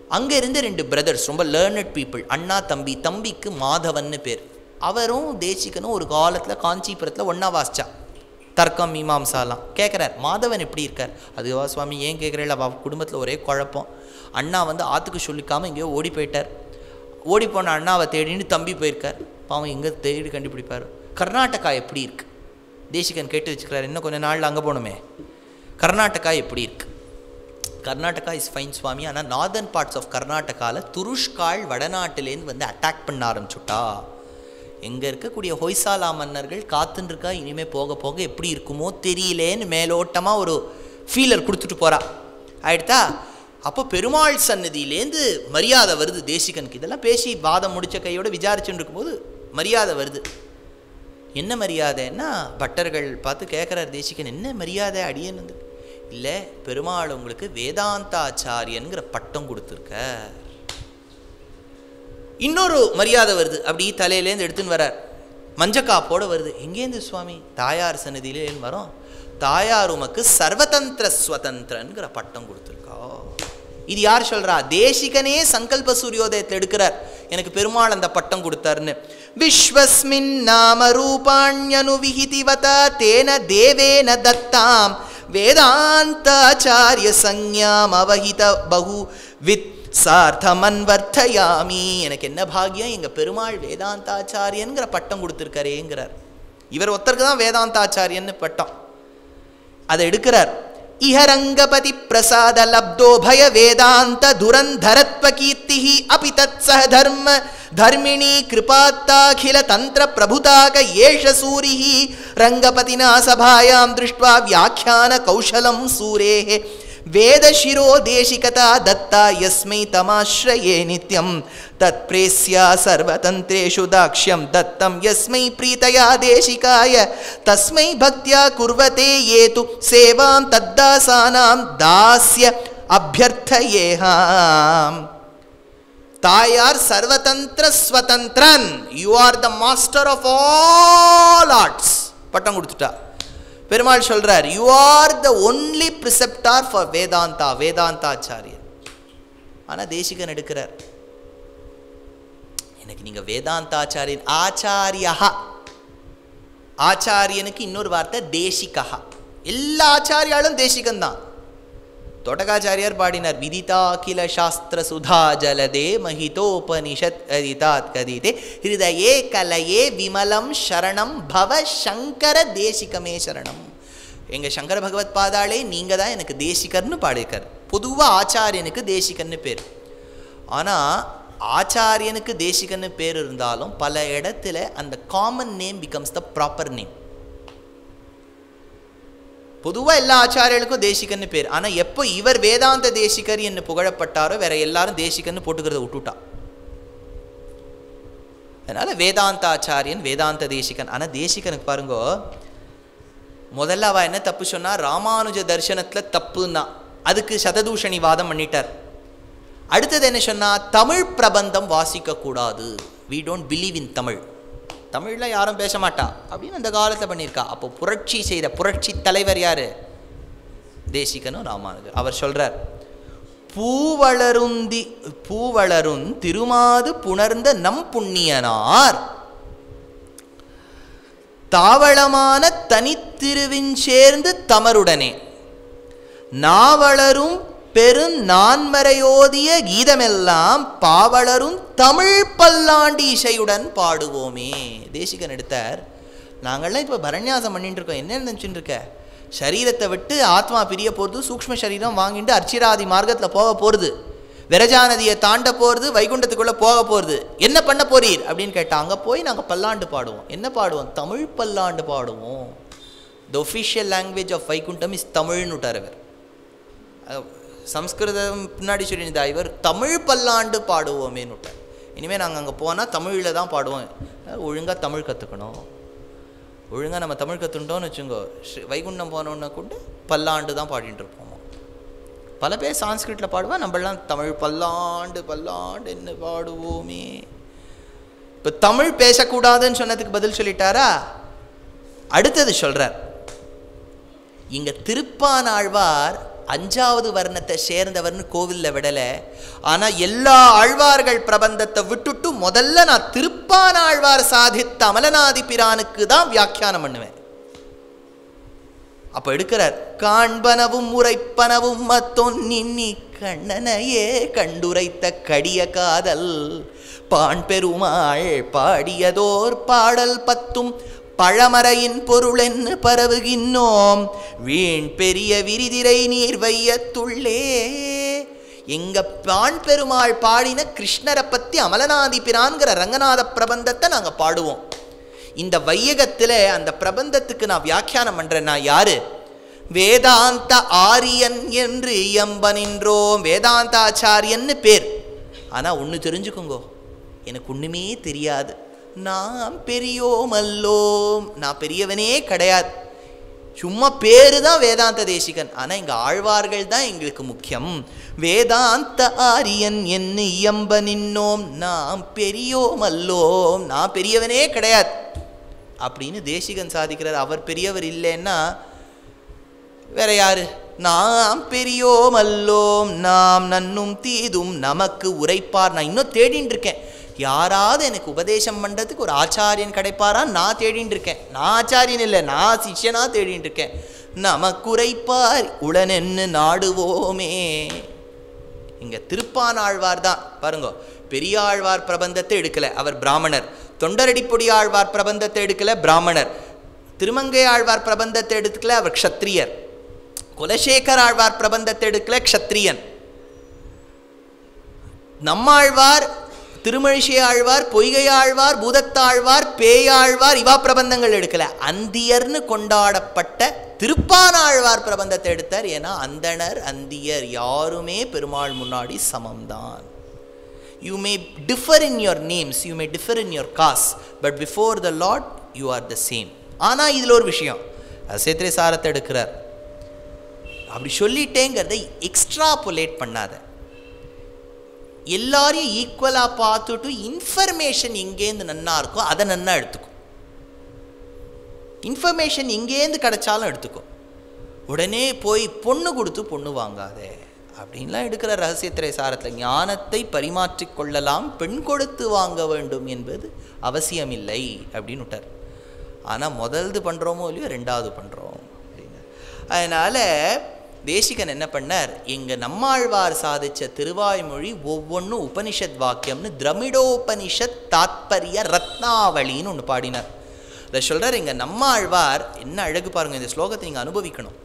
Speaker 1: அங்கே இருந்த ரெண்டு பிரதர்ஸ் ரொம்ப லேர்னட் பீப்புள் அண்ணா தம்பி தம்பிக்கு மாதவன்னு பேர் அவரும் தேசிகனும் ஒரு காலத்தில் காஞ்சிபுரத்தில் ஒன்றா வாசிச்சா தர்க்கம் மீமாம்சாலாம் கேட்குறார் மாதவன் எப்படி இருக்கார் அதுவா சுவாமி ஏன் கேட்குறேன் அவ குடும்பத்தில் ஒரே குழப்பம் அண்ணா வந்து ஆற்றுக்கு சொல்லிக்காமல் எங்கேயோ ஓடி போயிட்டார் ஓடி போன அண்ணாவை தேடின்னு தம்பி போயிருக்கார் பாவம் எங்கே தேடி கண்டுபிடிப்பார் கர்நாடகா எப்படி இருக்கு தேசிகன் கேட்டு வச்சுக்கிறார் இன்னும் கொஞ்ச நாளில் அங்கே போகணுமே கர்நாடகா எப்படி இருக்கு கர்நாடகா இஸ் ஃபைன் சுவாமி ஆனால் நார்தர்ன் பார்ட்ஸ் ஆஃப் கர்நாடகாவில் துருஷ்கால் வடநாட்டிலேருந்து வந்து அட்டாக் பண்ண ஆரம்பிச்சுட்டா எங்கே இருக்கக்கூடிய ஹொய்சாலா மன்னர்கள் காத்துன்னு இருக்கா இனிமேல் போக போக எப்படி இருக்குமோ தெரியலேன்னு மேலோட்டமாக ஒரு ஃபீலர் கொடுத்துட்டு போகிறா ஆயிடுதா அப்போ பெருமாள் சன்னதியிலேருந்து மரியாதை வருது தேசிகனுக்கு இதெல்லாம் பேசி வாதம் முடிச்ச கையோட விசாரிச்சுட்டு இருக்கும்போது மரியாதை வருது என்ன மரியாதைன்னா பட்டர்கள் பார்த்து கேட்குறார் தேசிகன் என்ன மரியாதை அடியேன்னு வந்து இல்லை பெருமாள் உங்களுக்கு வேதாந்தாச்சாரியன்கிற பட்டம் கொடுத்துருக்க இன்னொரு மரியாதை வருது அப்படி தலையிலேருந்து எடுத்துன்னு வரார் மஞ்சக்காப்போட வருது எங்கேருந்து சுவாமி தாயார் சன்னதியிலேருந்து வரோம் தாயார் உமக்கு சர்வதந்திர ஸ்வதந்திரன்கிற பட்டம் கொடுத்துருக்கா இது யார் சொல்றா தேசிகனே சங்கல்ப சூரியோதயத்தில் எடுக்கிறார் எனக்கு பெருமாள் அந்த பட்டம் கொடுத்தாருன்னு விஸ்வஸ்மின் நாம ரூபாண்யனு விஹிதிவத தேன தேவேன தத்தாம் வேதாந்தாச்சாரிய சஞ்ஞாம் அவஹித பகு வித் சார்த்தமன்வர்த்தயாமி எனக்கு என்ன பாக்கியம் எங்க பெருமாள் வேதாந்தாச்சாரியன்கிற பட்டம் கொடுத்துருக்காரேங்கிறார் இவர் ஒருத்தருக்கு தான் வேதாந்தாச்சாரியன்னு பட்டம் அதை எடுக்கிறார் இஹரங்கபதி பிரசாத லப்தோபய வேதாந்த துரந்தரத்வ கீர்த்தி அபி தத் சஹ தர்ம தர்மிணி கிருபாத்தாகில தந்திர பிரபுதாக ஏஷ சூரிஹி ரங்கபதினா சபாயாம் திருஷ்ட்வா வியாக்கியான கௌஷலம் சூரேஹே வேதशिरो தேசிகதா தத்தா யஸ்மை தமாஸ்ரயே நித்யம் தத் பிரேஸ்யா சர்வதந்திரேஷு தாக்ஷ்யம் தத்தம் யஸ்மை பிரீதயா தேசிகாய தஸ்மை பக்தியா குர்வதே ஏது சேவாம் தத்தாசானாம் தாஸ்ய அபியர்த்தயேஹாம் தாயார் சர்வதந்திர ஸ்வதந்திரன் you are the master of all arts பட்டம் கொடுத்துட்டா பெருமாள் சொல்றார் you are the only preceptor for Vedanta வேதாந்தாச்சாரியர் ஆனால் தேசிகன் எடுக்கிறார் எனக்கு நீங்க வேதாந்தாச்சாரியன் ஆச்சாரியா ஆச்சாரியனுக்கு இன்னொரு வார்த்தை தேசிகா எல்லா ஆச்சாரியாலும் தேசிகன் தான் தோட்டகாச்சாரியார் பாடினார் விதிதா கில சாஸ்திர சுதா ஜலதே மகிதோபனிஷத் அதிதாத் கதிதே ஹிருதயே கலையே விமலம் சரணம் பவ சங்கர தேசிகமே சரணம் எங்கள் சங்கர பகவத் பாதாளே நீங்கள் தான் எனக்கு தேசிகர்னு பாடியிருக்கார் பொதுவாக ஆச்சாரியனுக்கு தேசிகன்னு பேர் ஆனால் ஆச்சாரியனுக்கு தேசிகன்னு பேர் இருந்தாலும் பல இடத்துல அந்த common name becomes the proper name பொதுவாக எல்லா ஆச்சாரியர்களுக்கும் தேசிகன்னு பேர் ஆனால் எப்போ இவர் வேதாந்த தேசிகர் என்று புகழப்பட்டாரோ வேற எல்லாரும் தேசிகன்னு போட்டுக்கிறத விட்டுட்டா அதனால வேதாந்த ஆச்சாரியன் வேதாந்த தேசிகன் ஆனால் தேசிகனுக்கு பாருங்கோ முதல்ல அவ என்ன தப்பு சொன்னா ராமானுஜ தர்சனத்தில் தப்புன்னா அதுக்கு சததூஷணி வாதம் பண்ணிட்டார் அடுத்தது என்ன சொன்னா தமிழ் பிரபந்தம் வாசிக்க கூடாது we don't believe in Tamil தமிழில் யாரும் பேச மாட்டா அப்படின்னு அந்த காலத்தில் பண்ணியிருக்கா அப்போ புரட்சி செய்த புரட்சி தலைவர் யாரு தேசிகனும் ராமானுஜர் அவர் சொல்றார் பூவளருந்தி பூவளருந் திருமாது புணர்ந்த நம் புண்ணியனார் தாவளமான தனித்திருவிஞ்சேர்ந்து தமருடனே நாவளரும் பெரும் நான்மறையோதிய கீதமெல்லாம் பாவலரும் தமிழ் பல்லாண்டு இசையுடன் பாடுவோமே தேசிகன் எடுத்தார் நாங்கள்லாம் இப்போ பரண்யாசம் பண்ணிட்டு இருக்கோம் என்ன நினச்சிட்டு இருக்க சரீரத்தை விட்டு ஆத்மா பிரிய போகிறது சூக்ஷ்ம சரீரம் வாங்கிட்டு அர்ச்சிராதி மார்க்கத்தில் போக போகிறது விரஜா நதியை தாண்ட போகிறது வைகுண்டத்துக்குள்ளே போக போகிறது என்ன பண்ண போறீர் அப்படின்னு கேட்டால் அங்கே போய் நாங்கள் பல்லாண்டு பாடுவோம் என்ன பாடுவோம் தமிழ் பல்லாண்டு பாடுவோம் the official language of Vaikuntam is தமிழ்னு விட்டார் அவர் சம்ஸ்கிருதம் பின்னாடி சொல்லியிருந்தா இவர் தமிழ் பல்லாண்டு பாடுவோமேன்னு விட்டார் இனிமேல் நாங்கள் அங்கே போனால் தமிழில் தான் பாடுவோம் ஒழுங்காக தமிழ் கற்றுக்கணும் ஒழுங்காக நம்ம தமிழ் கற்றுட்டோம்னு வச்சுங்கோ ஸ்ரீ வைகுண்டம் போனோன்னு கூட பல்லாண்டு தான் பாடிட்டு இருப்போம் பல பேர் சான்ஸ்கிரிட்டில் பாடுவா நம்மளாம் தமிழ் பல்லாண்டு பல்லாண்டு என்ன பாடுவோமே இப்போ தமிழ் பேசக்கூடாதுன்னு சொன்னதுக்கு பதில் சொல்லிட்டாரா அடுத்தது சொல்கிறார் இங்கே திருப்பானாழ்வார் அஞ்சாவது வர்ணத்தை சேர்ந்தவர்னு கோவில்ல விடல ஆனா எல்லா ஆழ்வார்கள் பிரபந்தத்தை விட்டுட்டு முதல்ல நான் திருப்பான ஆழ்வார் சாதித்த அமலநாதி பிரானுக்கு தான் வியாக்கியானம் பண்ணுவேன் அப்ப எடுக்கிறார் காண்பனவும் உரைப்பனவும் மத்தொன்னின்னி கண்ணனையே கண்டுரைத்த கடிய காதல் பாண் பெருமாள் பாடியதோர் பாடல் பத்தும் பழமறையின் பொருளென்னு பரவுகின்னோம் வீண் பெரிய விரிதிரை நீர் வையத்துள்ளே எங்க பாண் பெருமாள் பாடின கிருஷ்ணரை பத்தி அமலநாதி பிரான்கிற ரங்கநாத பிரபந்தத்தை நாங்க பாடுவோம் இந்த வையகத்துல அந்த பிரபந்தத்துக்கு நான் வியாக்கியானம் பண்றேன் நான் யாரு வேதாந்த ஆரியன் என்று இயம்ப நின்றோம் வேதாந்தாச்சாரியன்னு பேர் ஆனா ஒண்ணு தெரிஞ்சுக்குங்கோ எனக்கு ஒண்ணுமே தெரியாது நாம் பெரியோம் அல்லோம் நான் பெரியவனே கிடையாது சும்மா பேரு தான் வேதாந்த தேசிகன் ஆனா இங்க ஆழ்வார்கள் தான் எங்களுக்கு முக்கியம் வேதாந்த ஆரியன் என்ன இயம்ப நின்னோம் நாம் பெரியோம் அல்லோம் நான் பெரியவனே கிடையாது அப்படின்னு தேசிகன் சாதிக்கிறார் அவர் பெரியவர் இல்லைன்னா வேற யாரு நாம் பெரியோம் அல்லோம் நாம் நன்னும் தீதும் நமக்கு உரைப்பார் நான் இன்னும் தேடின்னு இருக்கேன் யாராவது எனக்கு உபதேசம் பண்றதுக்கு ஒரு ஆச்சாரியன் கிடைப்பாரா நான் தேடின்னு இருக்கேன் நான் ஆச்சாரியன் இல்லை நான் சிஷ்யனா தேடின்னு இருக்கேன் நமக்கு உரைப்பார் உடனென்னு நாடுவோமே இங்க திருப்பானாழ்வார் தான் பாருங்க பெரியாழ்வார் பிரபந்தத்தை எடுக்கல அவர் பிராமணர் தொண்டரடிப்பொடி ஆழ்வார் பிரபந்தத்தை எடுக்கல பிராமணர் திருமங்கை ஆழ்வார் பிரபந்தத்தை எடுக்கல அவர் க்ஷத்ரியர் குலசேகர் ஆழ்வார் பிரபந்தத்தை எடுக்கல க்ஷத்ரியன் நம்மாழ்வார் திருமழிசை ஆழ்வார் பொய்கை ஆழ்வார் பூதத்தாழ்வார் பேயாழ்வார் இவா பிரபந்தங்கள் எடுக்கல அந்தியர்னு கொண்டாடப்பட்ட திருப்பானாழ்வார் பிரபந்தத்தை எடுத்தார் ஏன்னா அந்தணர் அந்தியர் யாருமே பெருமாள் முன்னாடி சமம்தான் you may differ in your names you may differ in your caste but before the lord you are the same ஆனால் இதில் ஒரு விஷயம் அசேத்திரை சாரத்தை எடுக்கிறார் அப்படி சொல்லிட்டேங்கிறத எக்ஸ்ட்ராபுலேட் பண்ணாத எல்லாரையும் ஈக்குவலாக பார்த்துட்டு இன்ஃபர்மேஷன் எங்கேருந்து நன்னா இருக்கோ அதை நன்னா எடுத்துக்கும் இன்ஃபர்மேஷன் எங்கேருந்து கிடைச்சாலும் எடுத்துக்கோ உடனே போய் பொண்ணு கொடுத்து பொண்ணு வாங்காதே அப்படின்லாம் எடுக்கிற ரகசியத்திரை சாரத்தில் ஞானத்தை பரிமாற்றிக் கொள்ளலாம் பெண் கொடுத்து வாங்க வேண்டும் என்பது அவசியமில்லை அப்படின்னு விட்டார் ஆனால் முதல்து பண்ணுறோமோ இல்லையோ ரெண்டாவது பண்ணுறோம் அப்படின்னு அதனால் தேசிகன் என்ன பண்ணார் எங்க நம்மாழ்வார் சாதிச்ச திருவாய்மொழி ஒவ்வொன்றும் உபனிஷத் வாக்கியம்னு திரமிடோபனிஷத் தாத்பரிய ரத்னாவளின்னு ஒன்று பாடினார் அதை சொல்றார் எங்க நம்மாழ்வார் என்ன அழகு பாருங்க இந்த ஸ்லோகத்தை நீங்க அனுபவிக்கணும்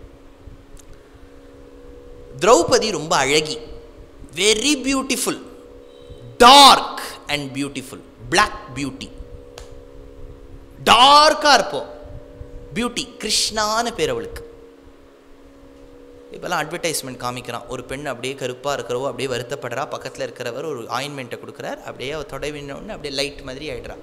Speaker 1: திரௌபதி ரொம்ப அழகி very beautiful dark and beautiful black beauty டார்க்காக இருப்போம் பியூட்டி கிருஷ்ணான்னு பேர் அவளுக்கு இப்போல்லாம் அட்வர்டைஸ்மெண்ட் காமிக்கிறான் ஒரு பெண் அப்படியே கருப்பாக இருக்கிறவோ அப்படியே வருத்தப்படுறா பக்கத்தில் இருக்கிறவர் ஒரு ஆயின்மெண்ட்டை கொடுக்குறார் அப்படியே அவ தொடைவினோடனே அப்படியே லைட் மாதிரி ஆயிடுறா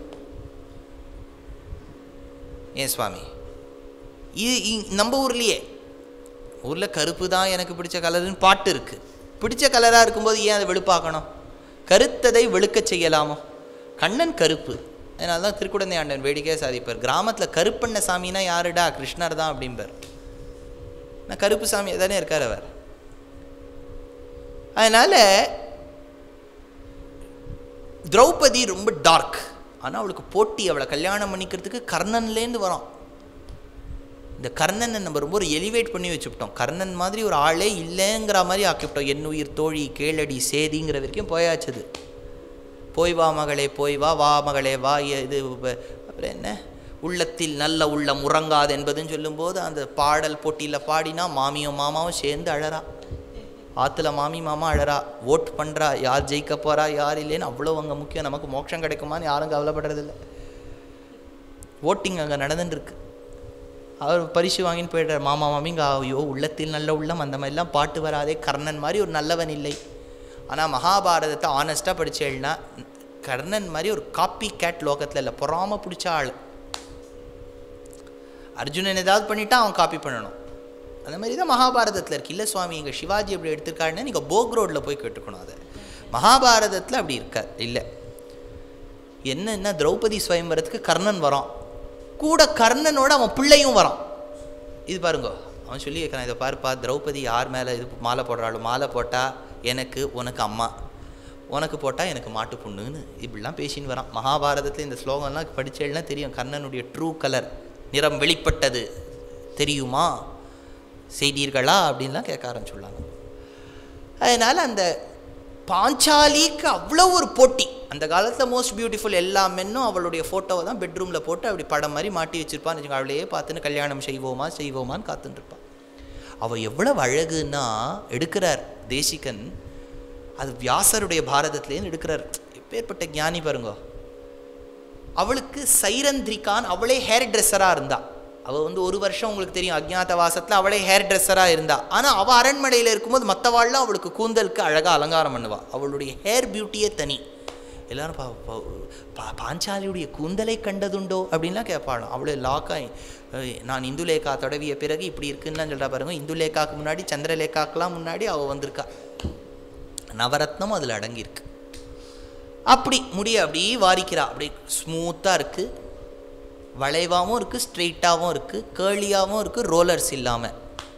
Speaker 1: ஏன் சுவாமி இது இ- நம்ம ஊர்லேயே ஊரில் கருப்பு தான் எனக்கு பிடிச்ச கலருன்னு பாட்டு இருக்குது பிடிச்ச கலராக இருக்கும்போது ஏன் அதை வெளுப்பாக்கணும் கருத்ததை வெளுக்கச் செய்யலாமோ கண்ணன் கருப்பு அதனால தான் திருக்குடந்தை ஆண்டன் வேடிக்கையாக சாதிப்பார் கிராமத்தில் கருப்பண்ண சாமினா யாருடா கிருஷ்ணர் தான் அப்படிம்பார் நான் கருப்பு சாமி தானே இருக்கார் அவர் அதனால திரௌபதி ரொம்ப டார்க் ஆனால் அவளுக்கு போட்டி அவளை கல்யாணம் பண்ணிக்கிறதுக்கு கர்ணன்லேருந்து வரோம் இந்த கர்ணனை நம்ம ரொம்ப ஒரு எலிவேட் பண்ணி வச்சுவிட்டோம் கர்ணன் மாதிரி ஒரு ஆளே இல்லைங்கிற மாதிரி ஆக்கிவிட்டோம் என் உயிர் தோழி கேளடி சேதிங்கிற வரைக்கும் போயாச்சுது போய் வா மகளே போய் வா வா மகளே வா எ- இது வ- அப்புறம் என்ன உள்ளத்தில் நல்ல உள்ளம் உறங்காது என்பதுன்னு சொல்லும்போது அந்த பாடல் போட்டியில் பாடினா மாமியும் மாமாவும் சேர்ந்து அழறா ஆற்றுல மாமி மாமா அழறா ஓட் பண்ணுறா யார் ஜெயிக்க போறா யார் இல்லைன்னு அவ்வளோ அங்கே முக்கியம் நமக்கு மோட்சம் கிடைக்குமான்னு யாரும் கவலைப்படுறதில்ல ஓட்டிங் அங்கே நடந்துட்டுருக்கு அவர் பரிசு வாங்கின்னு போயிடுறார் மாமா மாமிங்க ஐயோ உள்ளத்தில் நல்ல உள்ளம் அந்த மாதிரிலாம் பாட்டு வராதே கர்ணன் மாதிரி ஒரு நல்லவன் இல்லை ஆனால் மகாபாரதத்தை ஆனஸ்ட்டாக படிச்சேன்னா கர்ணன் மாதிரி ஒரு காப்பி கேட் லோகத்தில் இல்லை பொறாம பிடிச்ச ஆள் அர்ஜுனன் ஏதாவது பண்ணிட்டா அவன் காப்பி பண்ணணும் அந்த மாதிரி தான் மகாபாரதத்தில் இருக்கு இல்லை சுவாமி எங்கள் சிவாஜி எப்படி எடுத்திருக்காருன்னு நீங்கள் போக் ரோட்டில் போய் கேட்டுக்கணும் அதை மகாபாரதத்தில் அப்படி இருக்கார் இல்லை என்னன்னா திரௌபதி ஸ்வயம்பரத்துக்கு கர்ணன் வரான் கூட கர்ணனோட அவன் பிள்ளையும் வரான் இது பாருங்க அவன் சொல்லி வைக்கிறான் இதை பாருப்பா திரௌபதி யார் மேலே இது மாலை போடுறாளோ மாலை போட்டால் எனக்கு உனக்கு அம்மா உனக்கு போட்டால் எனக்கு மாட்டு பொண்ணுன்னு இப்படிலாம் பேசின்னு வரான் மகாபாரதத்தில் இந்த ஸ்லோகம்லாம் படிச்சேன்னா தெரியும் கர்ணனுடைய ட்ரூ கலர் நிறம் வெளிப்பட்டது தெரியுமா செய்தீர்களா அப்படின்லாம் கேட்க ஆரம்பிச்சுள்ளாங்க அதனால் அந்த பாஞ்சாலிக்கு அவ்வளோ ஒரு போட்டி அந்த காலத்தில் மோஸ்ட் பியூட்டிஃபுல் எல்லா மென்னும் அவளுடைய ஃபோட்டோவை தான் பெட்ரூமில் போட்டு அப்படி படம் மாதிரி மாட்டி வச்சிருப்பான்னு வச்சுக்கோங்க அவளையே பார்த்துன்னு கல்யாணம் செய்வோமா செய்வோமான்னு காத்துட்டு இருப்பான் அவள் எவ்வளவு அழகுன்னா எடுக்கிறார் தேசிகன் அது வியாசருடைய பாரதத்துலேருந்து எடுக்கிறார் எப்பேற்பட்ட ஞானி பாருங்க அவளுக்கு சைரந்திரிகான் அவளே ஹேர் ட்ரெஸ்ஸராக இருந்தா அவள் வந்து ஒரு வருஷம் உங்களுக்கு தெரியும் அஜ்ஞாத வாசத்தில் அவளே ஹேர் ட்ரெஸ்ஸராக இருந்தா ஆனால் அவள் அரண்மனையில் இருக்கும்போது மற்றவாள்லாம் அவளுக்கு கூந்தலுக்கு அழகாக அலங்காரம் பண்ணுவா அவளுடைய ஹேர் பியூட்டியே தனி எல்லாரும் பா பா- பா- பாஞ்சாலியுடைய கூந்தலை கண்டதுண்டோ அப்படின்லாம் கேட்பாளாம் அவளை லாக்காய் நான் இந்துலேகா தடவிய பிறகு இப்படி இருக்குன்னு சொல்கிறா பாருங்க இந்துலேகாக்கு முன்னாடி சந்திரலேகாக்கெலாம் முன்னாடி அவள் வந்திருக்கா நவரத்னம் அதில் அடங்கியிருக்கு அப்படி முடிய அப்படியே வாரிக்கிறா அப்படி ஸ்மூத்தாக இருக்குது வளைவாகவும் இருக்குது ஸ்ட்ரெயிட்டாகவும் இருக்குது கேர்லியாகவும் இருக்குது ரோலர்ஸ் இல்லாமல்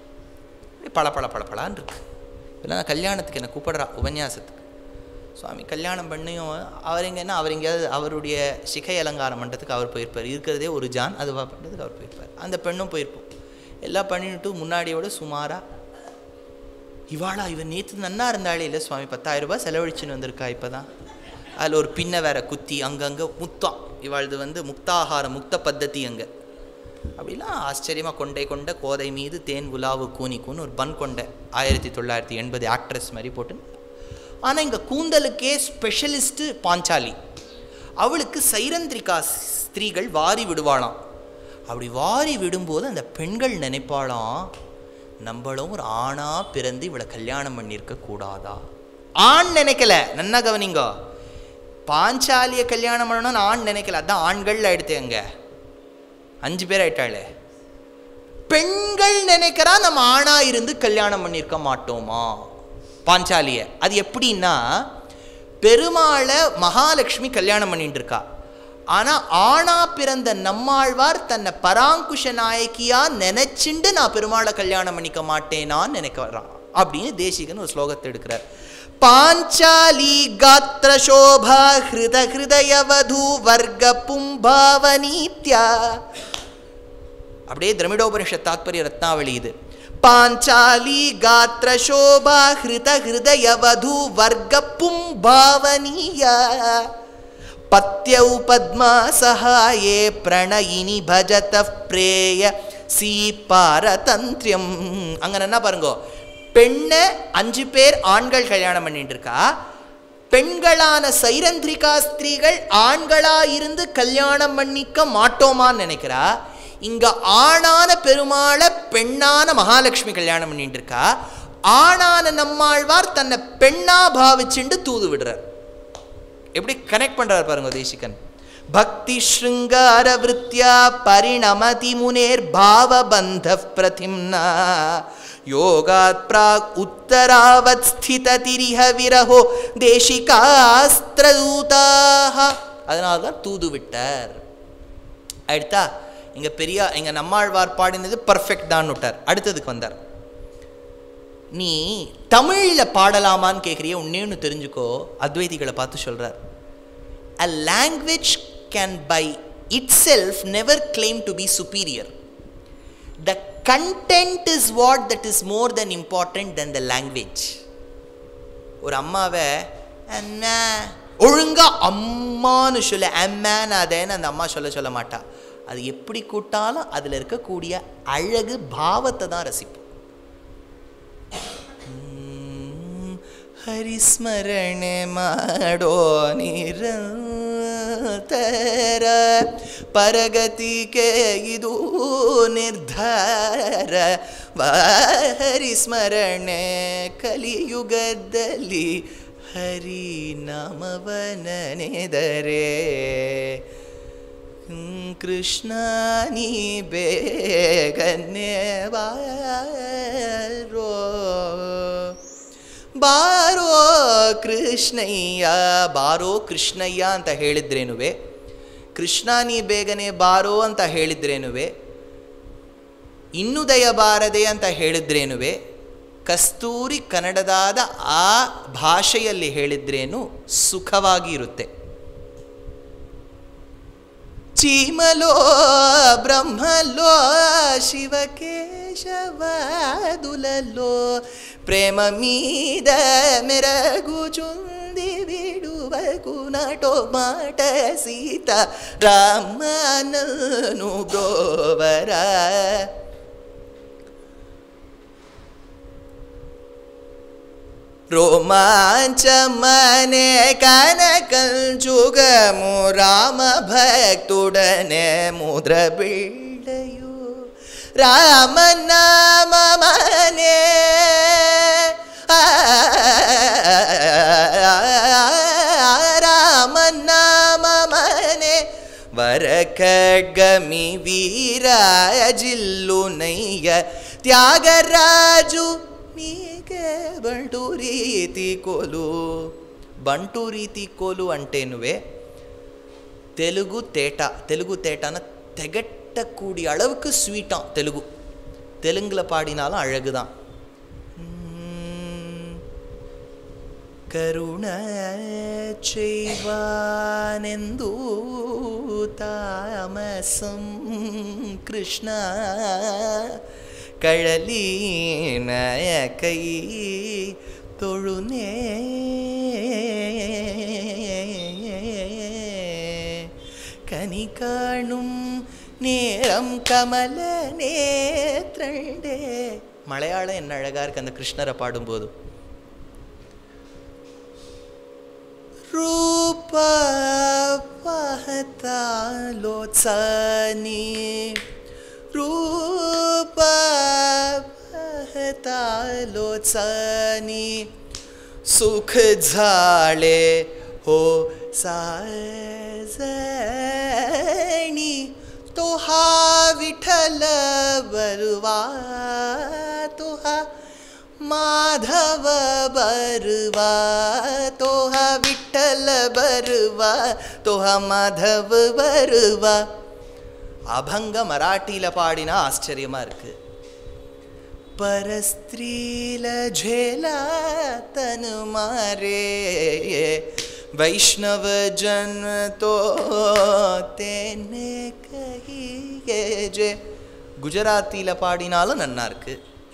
Speaker 1: பள பள பள பளான்னு இருக்கு இதெல்லாம் கல்யாணத்துக்கு என்னை கூப்பிடுறா உபன்யாசத்துக்கு சுவாமி கல்யாணம் பண்ணியும் அவர் எங்கன்னா அவர் எங்கேயாவது அவருடைய சிகை அலங்காரம் பண்ணுறதுக்கு அவர் போயிருப்பார் இருக்கிறதே ஒரு ஜான் அது பண்ணுறதுக்கு அவர் போயிருப்பார் அந்த பெண்ணும் போயிருப்போம் எல்லாம் பண்ணிட்டு முன்னாடியோட சுமாராக இவாளா இவன் நேற்று நன்னா இருந்தாளே இல்லை சுவாமி பத்தாயிரம் ரூபாய் செலவழிச்சுன்னு வந்திருக்கா இப்போ தான் அதில் ஒரு பின்னை வேற குத்தி அங்கங்கே முத்தம் இவாழ்து வந்து முக்தாகார முக்த பத்ததி அங்கே அப்படிலாம் ஆச்சரியமாக கொண்டே கொண்ட கோதை மீது தேன் உலாவு கூனிக்குன்னு ஒரு பன் கொண்ட ஆயிரத்தி தொள்ளாயிரத்தி எண்பது ஆக்ட்ரஸ் மாதிரி போட்டு ஆனால் இங்கே கூந்தலுக்கே ஸ்பெஷலிஸ்ட்டு பாஞ்சாலி அவளுக்கு சைரந்திரிகா ஸ்திரீகள் வாரி விடுவாளாம் அப்படி வாரி விடும்போது அந்த பெண்கள் நினைப்பாளாம் நம்மளும் ஒரு ஆணா பிறந்து இவளை கல்யாணம் பண்ணியிருக்க கூடாதா ஆண் நினைக்கல நன்னா கவனிங்க பாஞ்சாலியை கல்யாணம் பண்ணணும்னு ஆண் நினைக்கல அதான் ஆண்கள் எடுத்தேங்க அஞ்சு பேர் ஆயிட்டாளே பெண்கள் நினைக்கிறா நம்ம ஆணா இருந்து கல்யாணம் பண்ணியிருக்க மாட்டோமா பாஞ்சாலிய அது எப்படின்னா பெருமாளை மகாலட்சுமி கல்யாணம் பண்ணிட்டு இருக்கா ஆனா ஆணா பிறந்த நம்மாழ்வார் தன்னை பராங்குஷ நாயகியா நினைச்சுண்டு நான் பெருமாளை கல்யாணம் பண்ணிக்க மாட்டேனான்னு நினைக்க வர்றான் அப்படின்னு தேசிகன் ஒரு ஸ்லோகத்தை எடுக்கிறார் பாஞ்சாலி காத்திர சோபா ஹிருத ஹிருதயவது வர்க்க பும்பாவனீத்யா அப்படியே திரமிடோபனிஷத் தாத்பரிய ரத்னாவளி இது பாஞ்சாலி காத்திர சோபா ஹிருத ஹிருதயவது வர்க்க பும்பாவனீய பத்யௌ பத்மா சகாயே பிரணயினி பஜத பிரேய சி பாரதந்திரியம் அங்க என்ன பாருங்க பெண்ணை அஞ்சு பேர் ஆண்கள் கல்யாணம் பண்ணிட்டு இருக்கா பெண்களான சைரந்திரிகா ஸ்திரீகள் ஆண்களா இருந்து கல்யாணம் பண்ணிக்க மாட்டோமான்னு நினைக்கிறா இங்க ஆணான பெருமாளை பெண்ணான மகாலட்சுமி கல்யாணம் பண்ணிட்டு இருக்கா ஆணான நம்மாழ்வார் தன்னை பெண்ணா பாவிச்சுண்டு தூது விடுறார் எப்படி கனெக்ட் பண்றாரு பாருங்க தேசிகன் பக்தி ஸ்ருங்கார விருத்தியா பரிணமதி முனேர் பாவபந்த பிரதிம்னா யோகாத் பிராக் உத்தராவத் ஸ்தித திரிஹ விரஹோ தேசிகாஸ்திரதூதாக அதனால தான் தூது விட்டார் அடுத்தா இங்க பெரியா எங்க நம்மாழ்வார் பாடினது பர்ஃபெக்ட் தான் விட்டார் அடுத்ததுக்கு வந்தார் நீ தமிழில் பாடலாமான்னு கேட்குறிய ஒன்னேன்னு தெரிஞ்சுக்கோ அத்வைதிகளை பார்த்து சொல்கிறார் a language can by itself never claim to be superior the content is what that is more than important than the language ஒரு அம்மாவை அண்ணா ஒழுங்கா அம்மான்னு சொல்ல அம்மான்னு அதேன்னு அந்த அம்மா சொல்ல சொல்ல மாட்டா அது எப்படி கூட்டாலும் அதில் இருக்கக்கூடிய அழகு பாவத்தை தான் ரசிப்போம் ಹ್ಮ್, ಹರಿಸ್ಮರಣೆ ಮಾಡೋ ನಿರಂತರ ಪರಗತಿಗೆ ಇದು ನಿರ್ಧಾರ ಹರಿಸ್ಮರಣೆ ಕಲಿಯುಗದಲ್ಲಿ ಹರಿನಾಮವನನೆದರೆ ಹ್ಮ್, ಕೃಷ್ಣ ನೀ ಬೇಗನೆ ಬಾರೋ ಬಾರೋ ಕೃಷ್ಣಯ್ಯ ಬಾರೋ ಕೃಷ್ಣಯ್ಯ ಅಂತ ಹೇಳಿದ್ರೇನುವೆ ಕೃಷ್ಣ ನೀ ಬೇಗನೆ ಬಾರೋ ಅಂತ ಹೇಳಿದ್ರೇನುವೆ ಇನ್ನು ದಯಬಾರದೆ ಅಂತ ಹೇಳಿದ್ರೇನುವೆ ಕಸ್ತೂರಿ ಕನ್ನಡದಾದ ಆ ಭಾಷೆಯಲ್ಲಿ ಹೇಳಿದ್ರೇನು ಸುಖವಾಗಿ ಇರುತ್ತೆ ಚೀಮಲೋ ಬ್ರಹ್ಮಲೋ ಶಿವಕೇಶವಾದುಲಲ್ಲೋ ಪ್ರೇಮ ಮೀದ ಮೆರಗುಚುಂದಿ ಬಿಡುವ ಕುನಟೋ ಮಾಟ ಸೀತ ರಾಮನನು ಬ್ರೋವರ ரோமாஞ்சமனே கனகஞ்சுகமு ராம பக்துடனே முதிர பிள்ளையோ ராம நாமமனே ராம நாமமனே ವರಖಡ್ಗಮಿ ವೀರಾಜಿಲ್ಲುನಯ್ಯ ತ್ಯಾಗರಾಜು ನೀಗೆ ಬಂಟು ರೀತಿ ಕೋಲು ಬಂಟು ರೀತಿ ಕೋಲು అంటేనువే తెలుగు తేట తెలుగు తేటాன திகட்ட கூடிய அளவுக்கு ஸ்வீட்டாம் தெலுங்கு தெலுங்குல பாடினாலும் அழகுதான் உம், ಕರುಣ ಚೈವಾನೆಂದು ತಾಮಸಂ ಕೃಷ್ಣ ಕಳಲೀನ ಕೈ ತೊಳುನೇ கனி காணும் நேரம் கமல நேத்ரண்டே மலையாளம் என்ன அழகா இருக்கு அந்த கிருஷ்ணரை பாடும்போது ರೂಪ ಪಹತಾಲೋತ್ಸಾನಿ ರೂಪ ಪಹತಾಲೋತ್ಸಾನಿ ಸುಖ झाले हो साजणी तो हा विठ्ठल बरवा तो हा माधव बरवा तो हा विठ्ठल बरवा तो हा माधव बरवा அபங்க மராட்டியில பாடினா ஆச்சரியமா இருக்கு परस्त्रील झेला तन मारे वैष्णव जन तो तेने कहिए जे குஜராத்தியில் பாடினாலும் நன்னா இருக்கு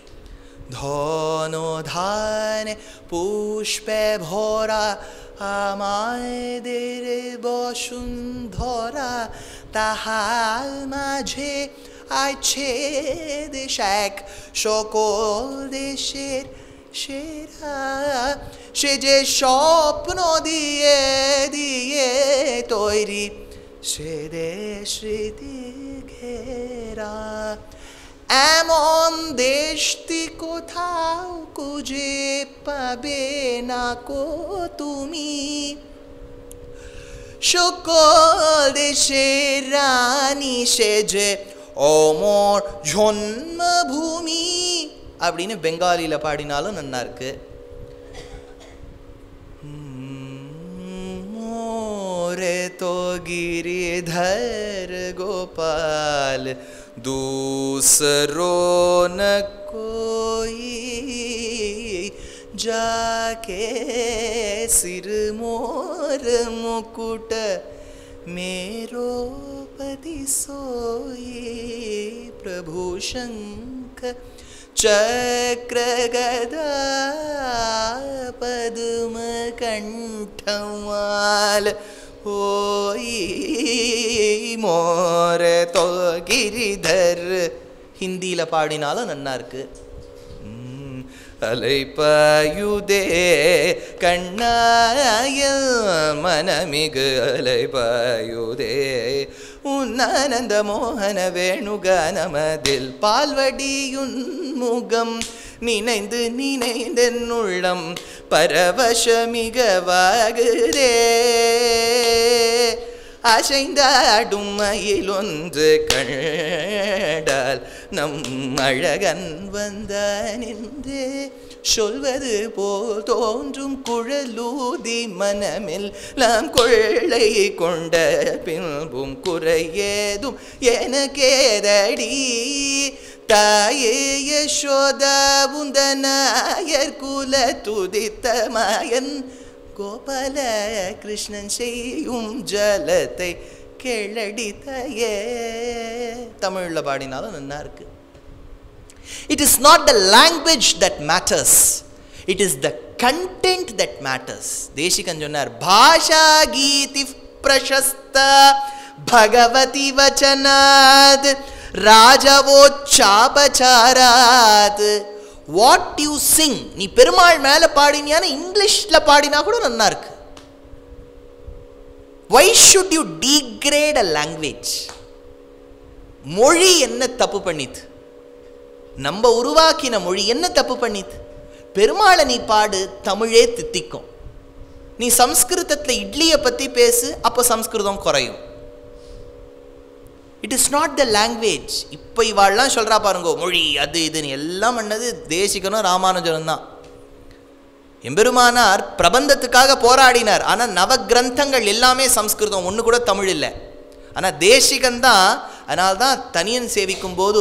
Speaker 1: ধনধান পুষ্পে ভরা আমাদের বসুন্ধরা তাহার মাঝে আছে দেশ এক সকল দেশের সেরা সে যে স্বপ্ন দিয়ে দিয়ে তৈরি সে দেশ স্মৃতি ঘেরা এমন দেশটি কোথাও খুঁজে পাবে না কো তুমি সকল দেশের রানী সেজে অমর জন্মভূமி அப்படின்னு பெங்காலியில் பாடினாலும் நல்லா இருக்கு मोरे तो गिरिधर गोपाल दूसरो न कोई जाके सिर मोर मुकुट मेरो पति सोई प्रभु शंख चक्र गदा पद्म कंठमाल ஓய் மோர தோ கிரிதர் ஹிந்தியில் பாடினாலும் நன்னா இருக்கு ம், அலைப்பாயுதே கண்ணாய மனமிகு அலைப்பாயுதே உன்னானந்த மோகன வேணுகானமதில் பால்வடியுன் முகம் நினைந்து நினைந்தென் உள்ளம் பரவசமிகவாகுதே அசைந்தாடும் மயில் ஒன்று கண்டால் நம் அழகன் வந்தான் என்று சொல்வது போல் தோன்றும் குழலூதி மனமில் நாம் கொள்ளை கொண்ட பின்பும் குறையேதும் எனக்கேதடி தாயே யசோத உந்தனாயர் குல துதித்த மாயன் கோபால கிருஷ்ணன் செய்யும் ஜலத்தை கேளடித்தையே தமிழ்ல பாடினாலும் நல்லா இருக்கு It is not the language that matters. It is the content that matters. Desikan சொன்னார் பாஷா கீதி பிரசஸ்த பகவதி வச்சனாத் ராஜவோச்சாபச்சாராத் வாட் யூ சிங் நீ பெருமாள் மேல பாடினியான இங்கிலீஷ்ல பாடினா கூட நல்லா இருக்கு why should you degrade a language மொழி என்ன தப்பு பண்ணித்து நம்ம உருவாக்கின மொழி என்ன தப்பு பண்ணித்து பெருமாளை நீ பாடு தமிழே தித்திக்கும் நீ சம்ஸ்கிருதத்தில் இட்லியை பற்றி பேசு அப்போ சம்ஸ்கிருதம் குறையும் it is not the language இப்போ இவாள்லாம் சொல்கிறா பாருங்க மொழி அது இதுன்னு எல்லாம் பண்ணது தேசிகனும் ராமானுஜனும் தான் எம்பெருமானார் பிரபந்தத்துக்காக போராடினார் ஆனால் நவ கிரந்தங்கள் எல்லாமே சம்ஸ்கிருதம் ஒன்று கூட தமிழ் இல்லை ஆனால் தேசிகன் தான் அதனால தான் தனியன் சேவிக்கும் போது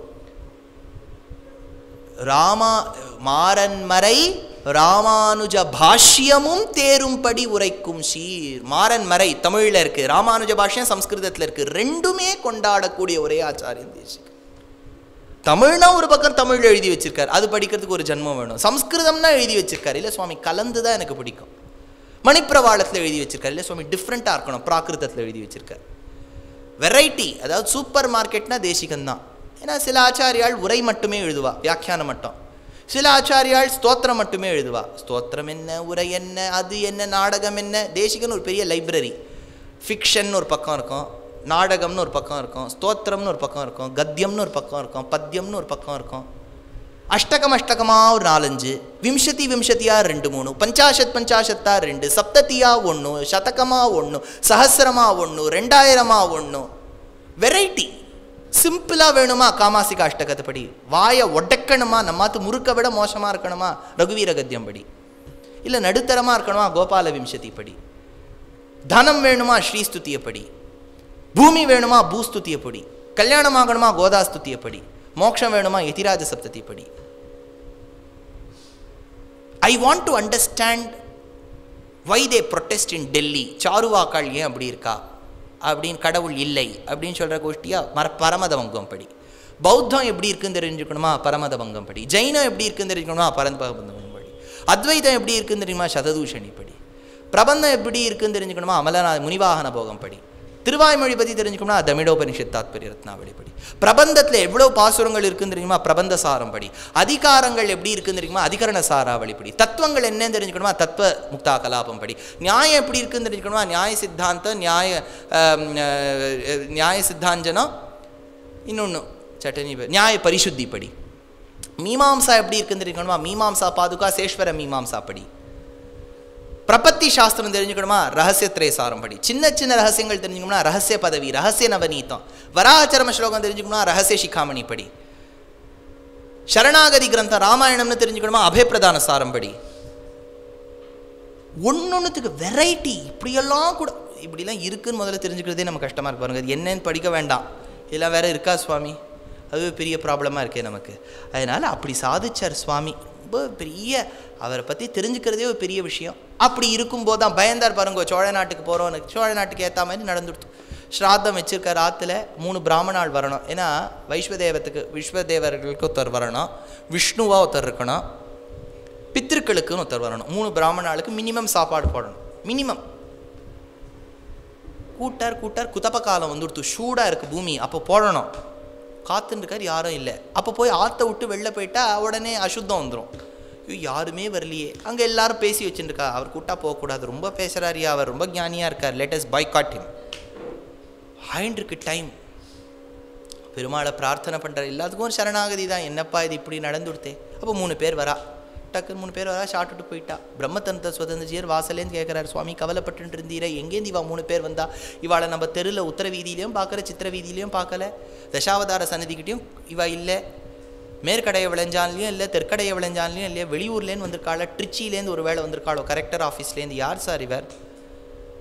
Speaker 1: ராமா மாறன்மறை ராமானுஜ பாஷ்யமும் தேரும்படி உரைக்கும் சீர் மாறன்மறை தமிழில் இருக்கு ராமானுஜ பாஷ்யம் சம்ஸ்கிருதத்தில் இருக்கு ரெண்டுமே கொண்டாடக்கூடிய ஒரே ஆச்சாரியன் தேசிகன் தமிழ்னா ஒரு பக்கம் தமிழ் எழுதி வச்சிருக்காரு அது படிக்கிறதுக்கு ஒரு ஜென்மம் வேணும் சம்ஸ்கிருதம்னா எழுதி வச்சிருக்காரு இல்லை சுவாமி கலந்து தான் எனக்கு பிடிக்கும் மணிப்பிரவாளத்தில் எழுதி வச்சிருக்காரு இல்லை சுவாமி டிஃப்ரெண்ட்டாக இருக்கணும் பிராகிருதத்தில் எழுதி வச்சிருக்காரு வெரைட்டி அதாவது சூப்பர் மார்க்கெட்னா தேசிகன் தான் ஏன்னா சில ஆச்சாரியால் உரை மட்டுமே எழுதுவா வியாக்கியானம் மட்டும் சில ஆச்சாரியால் ஸ்தோத்திரம் மட்டுமே எழுதுவா ஸ்தோத்திரம் என்ன உரை என்ன அது என்ன நாடகம் என்ன தேசிகன் ஒரு பெரிய லைப்ரரி ஃபிக்ஷன் ஒரு பக்கம் இருக்கும் நாடகம்னு ஒரு பக்கம் இருக்கும் ஸ்தோத்திரம்னு ஒரு பக்கம் இருக்கும் கத்தியம்னு ஒரு பக்கம் இருக்கும் பத்தியம்னு ஒரு பக்கம் இருக்கும் அஷ்டகம் அஷ்டகமா ஒரு நாலஞ்சு விம்சதி விம்சதியா ரெண்டு மூணு பஞ்சாஷத் பஞ்சாஷத்தா ரெண்டு சப்தத்தியா ஒன்று சதகமா ஒன்று சஹசிரமா ஒன்று ரெண்டாயிரமா ஒன்று வெரைட்டி சிம்பிளாக வேணுமா காமாசிக அஷ்டகத்தை படி வாயை ஒடக்கணுமா நம்மாத்து முறுக்க விட மோசமாக இருக்கணுமா ரகுவீர கத்தியம் படி இல்லை நடுத்தரமாக இருக்கணுமா கோபால விம்சதி படி தனம் வேணுமா ஸ்ரீஸ்துதியை படி பூமி வேணுமா பூஸ்துதியை படி கல்யாணம் ஆகணுமா கோதாஸ்துதியை படி மோட்சம் வேணுமா எதிராஜ சப்தத்தை படி I want to understand why they protest in Delhi சாருவாக்காள் ஏன் அப்படி இருக்கா அப்படின்னு கடவுள் இல்லை அப்படின்னு சொல்கிற கோஷ்டியா மர பரமதவங்கம் படி பௌத்தம் எப்படி இருக்குன்னு தெரிஞ்சுக்கணுமா பரமதவங்கம் படி ஜெயினம் எப்படி இருக்குன்னு தெரிஞ்சுக்கணுமா பரமதவங்கம் படி அத்வைதம் எப்படி இருக்குன்னு தெரியுமா சததூஷணி படி பிரபந்தம் எப்படி இருக்குன்னு தெரிஞ்சுக்கணுமா அமலநா முனிவாகன போகம் படி திருவாய்மொழி பற்றி தெரிஞ்சுக்கணும்னா தமிழோபனிஷத் தாத்பரிய ரத்னாவளி படி பிரபந்தத்தில் எவ்வளோ பாசுரங்கள் இருக்குன்னு தெரியுமா பிரபந்த சாரம் படி அதிகாரங்கள் எப்படி இருக்குன்னு தெரியுமா அதிகரண சாராவளி படி தத்துவங்கள் என்னன்னு தெரிஞ்சுக்கணுமா தத்துவ முக்தா கலாபம் படி நியாயம் எப்படி இருக்குன்னு தெரிஞ்சுக்கணுமா நியாய சித்தாந்தம் நியாய ஆம், அஹ், நியாய சித்தாஞ்சனம் இன்னொன்று சட்டனி ப- நியாய பரிசுத்தி படி மீமாம்சா எப்படி இருக்குன்னு தெரிஞ்சுக்கணுமா மீமாம்சா பாதுகா சேஸ்வர மீமாம்சா படி பிரபத்தி சாஸ்திரம் தெரிஞ்சுக்கணுமா ரகசியத்திரே சாரம் படி சின்ன சின்ன ரகசியங்கள் தெரிஞ்சுக்கணும்னா ரகசிய பதவி ரகசிய நவநீதம் வராச்சரம ஸ்லோகம் தெரிஞ்சுக்கணும்னா ரகசிய சிகாமணி படி சரணாகதி கிரந்தம் ராமாயணம்னு தெரிஞ்சுக்கணுமா அபயப்பிரதான சாரம் படி ஒன்னொன்னுத்துக்கு வெரைட்டி இப்படியெல்லாம் கூட இப்படிலாம் இருக்குன்னு முதல்ல தெரிஞ்சுக்கிறதே நம்ம கஷ்டமாக இருக்கு பாருங்க அது என்னன்னு படிக்க வேண்டாம் இதெல்லாம் வேற இருக்கா சுவாமி அது பெரிய ப்ராப்ளமாக இருக்கே நமக்கு அதனால் அப்படி சாதிச்சார் சுவாமி ரொம்ப பெரிய அவரை பற்றி தெரிஞ்சுக்கிறதே ஒரு பெரிய விஷயம் அப்படி இருக்கும்போது தான் பயந்தார் பாருங்க சோழ நாட்டுக்கு போகிறோன்னு சோழ நாட்டுக்கு ஏற்ற மாதிரி நடந்துடுத்து ஸ்ராத்தம் வச்சிருக்கார் ஆற்றுல மூணு பிராமணாள் வரணும் ஏன்னா வைஸ்வதேவத்துக்கு விஸ்வதேவர்களுக்கு ஒருத்தர் வரணும் விஷ்ணுவா ஒருத்தர் இருக்கணும் பித்திருக்களுக்குன்னு ஒருத்தர் வரணும் மூணு பிராமணாளுக்கு மினிமம் சாப்பாடு போடணும் மினிமம் கூட்டார் கூட்டார் குத்தப்ப காலம் வந்துடுத்து சூடாக இருக்குது பூமி அப்போ போடணும் காத்துன்னு இருக்கார் யாரும் இல்லை அப்போ போய் ஆற்ற விட்டு வெளில போயிட்டா உடனே அசுத்தம் வந்துடும் ஐயோ யாருமே வரலையே அங்கே எல்லாரும் பேசி வச்சுருக்கா அவர் கூட்டா போகக்கூடாது ரொம்ப பேசுகிறாரியா அவர் ரொம்ப ஞானியாக இருக்கார் லேட்டஸ்ட் பாய் காட்டிம் ஆயின்றிருக்கு டைம் பெருமாளை பிரார்த்தனை பண்ணுற எல்லாத்துக்கும் ஒரு சரணாகதி தான் என்னப்பா இது இப்படி நடந்துடுத்தே அப்போ மூணு பேர் வரா டக்குன்னு மூணு பேர் வரா ஷாட்டுட்டு போயிட்டா பிரம்மதந்த சுதந்திரஜியர் வாசலேன்னு கேட்குறாரு சுவாமி கவலைப்பட்டு இருந்தீரே எங்கேருந்து இவா மூணு பேர் வந்தா இவாளை நம்ம தெருவில் உத்தர வீதியிலையும் பார்க்கல சித்திர வீதியிலையும் பார்க்கல தசாவதார சன்னதிக்கிட்டையும் இவா இல்லை மேற்கடையை விளைஞ்சான்லையும் இல்லை தெற்கடையை விளைஞ்சான்லையும் இல்லையா வெளியூர்லேருந்து வந்திருக்காள ட்ரிச்சிலேருந்து ஒரு வேளை வந்திருக்காளோ கரெக்டர் ஆஃபீஸ்லேருந்து யார் சார் இவர்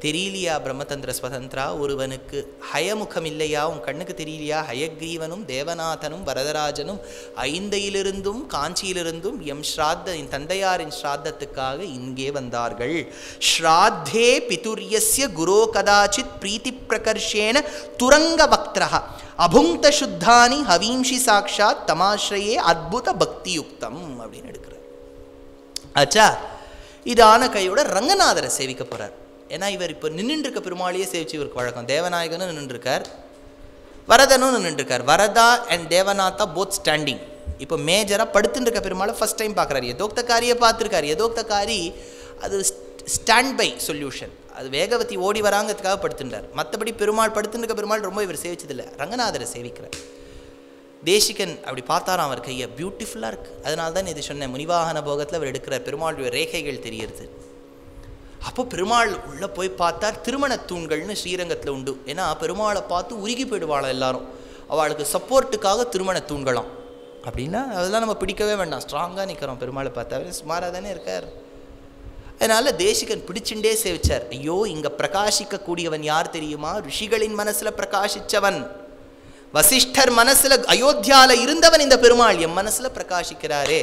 Speaker 1: தெரியலையா பிரம்மதந்திர ஸ்வதந்திரா ஒருவனுக்கு ஹயமுகம் இல்லையா உன் கண்ணுக்கு தெரியலையா ஹயக்ரீவனும் தேவநாதனும் வரதராஜனும் ஐந்தையிலிருந்தும் காஞ்சியிலிருந்தும் எம் ஸ்ராத்த என் தந்தையாரின் ஸ்ராத்தத்துக்காக இங்கே வந்தார்கள் ஸ்ராத்தே பிதுரியஸ்ய குரோ கதாச்சித் பிரீத்தி பிரகர்ஷேன துரங்க வக்திரஹ அபுங்க சுத்தானி ஹவீம்ஷி சாக்ஷாத் தமாஸ்ரயே அத்புத பக்தியுக்தம் அப்படின்னு எடுக்கிறார் ஆச்சா இது ஆன கையோட ரங்கநாதரை சேவிக்க போறார் ஏன்னா இவர் இப்போ நின்றுட்டு இருக்க பெருமாளையே சேவிச்சு இவருக்கு வழக்கம் தேவநாயகனும் நின்றுருக்கார் வரதனும் நின்றுருக்கார் வரதா அண்ட் தேவநாதா போத் ஸ்டாண்டிங் இப்போ மேஜராக படுத்துட்டு இருக்க பெருமாளை ஃபர்ஸ்ட் டைம் பார்க்குறாரு எதோக்தக்காரியை பார்த்துருக்காரு எதோக்தக்காரி அது ஸ்டாண்ட் பை சொல்யூஷன் அது வேகவதி ஓடி வராங்கிறதுக்காக படுத்துட்டார் மற்றபடி பெருமாள் படுத்துட்டு இருக்க பெருமாள் ரொம்ப இவர் சேவிச்சதில்லை ரங்கநாதரை சேவிக்கிறார் தேசிகன் அப்படி பார்த்தாராம் அவர் கையை பியூட்டிஃபுல்லாக இருக்குது அதனால தான் இது சொன்னேன் முனிவாகன போகத்தில் அவர் எடுக்கிற பெருமாளுடைய ரேகைகள் தெரியறது அப்போ பெருமாள் உள்ளே போய் பார்த்தார் திருமண தூண்கள்னு ஸ்ரீரங்கத்தில் உண்டு ஏன்னா பெருமாளை பார்த்து உருகி போயிடுவாளாம் எல்லாரும் அவளுக்கு சப்போர்ட்டுக்காக திருமண தூண்களாம் அப்படின்னா அதெல்லாம் நம்ம பிடிக்கவே வேண்டாம் ஸ்ட்ராங்காக நிற்கிறோம் பெருமாளை பார்த்தா அவர் சுமாராக தானே இருக்கார் அதனால தேசிகன் பிடிச்சுண்டே சேவிச்சார் ஐயோ இங்கே பிரகாசிக்கக்கூடியவன் யார் தெரியுமா ரிஷிகளின் மனசில் பிரகாசிச்சவன் வசிஷ்டர் மனசுல அயோத்தியால இருந்தவன் இந்த பெருமாள் என் மனசுல பிரகாசிக்கிறாரே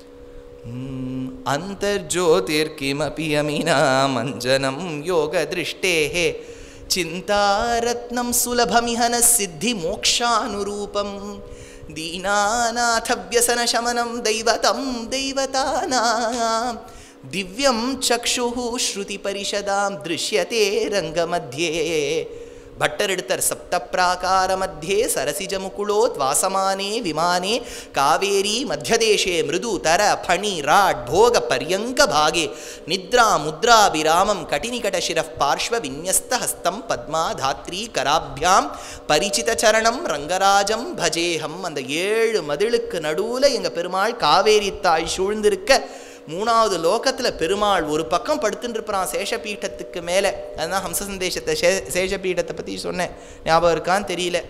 Speaker 1: அந்தர்ஜோதிர்கிமபி அமினா மஞ்சனம் யோக திருஷ்டேஹே சிந்தாரத்னம் சுலபமிஹன சித்தி மோக்ஷானுரூபம் தீனாநாத வியசன சமனம் தெய்வதம் தெய்வதானாம் திவ்யம் சக்ஷுः ஸ்ருதி பரிஷதாம் திருஷ்யதே ரங்கமத்தியே ಭಟ್ಟರ್ ಇಡ್ತಾರೆ ಸಪ್ತಪ್ರಾಕಾರ ಮಧ್ಯೆ ಸರಸಿಜ ಮುಕುಳೋತ್ ವಾಸಮಾನೆ ವಿಮಾನೆ ಕಾವೇರಿ ಮಧ್ಯದೇಶೆ ಮೃದು ತರ ಫಣಿ ರಾಡ್ ಭೋಗ ಪರ್ಯಂಕ ಭಾಗೆ ನಿದ್ರಾ ಮುದ್ರಾಭಿರಾಮಂ ಕಟಿನಿಕಟ ಶಿರಃ ಪಾರ್ಶ್ವ ವಿನ್ಯಸ್ತ ಹಸ್ತಂ ಪದ್ಮಾ ಧಾತ್ರಿ ಕರಾಭ್ಯಾಂ பரிச்சித சரணம் ரங்கராஜம் பஜேஹம் அந்த ஏழு மதிலுக்கு நடுவில் எங்கள் பெருமாள் காவேரி தாய் சூழ்ந்திருக்க மூணாவது லோகத்தில் பெருமாள் ஒரு பக்கம் படுத்துட்டு இருப்பான் சேஷபீட்டத்துக்கு மேலே அதுதான் ஹம்ச சந்தேஷத்தை சே சேஷபீட்டத்தை பற்றி சொன்னேன் ஞாபகம் இருக்கான்னு தெரியல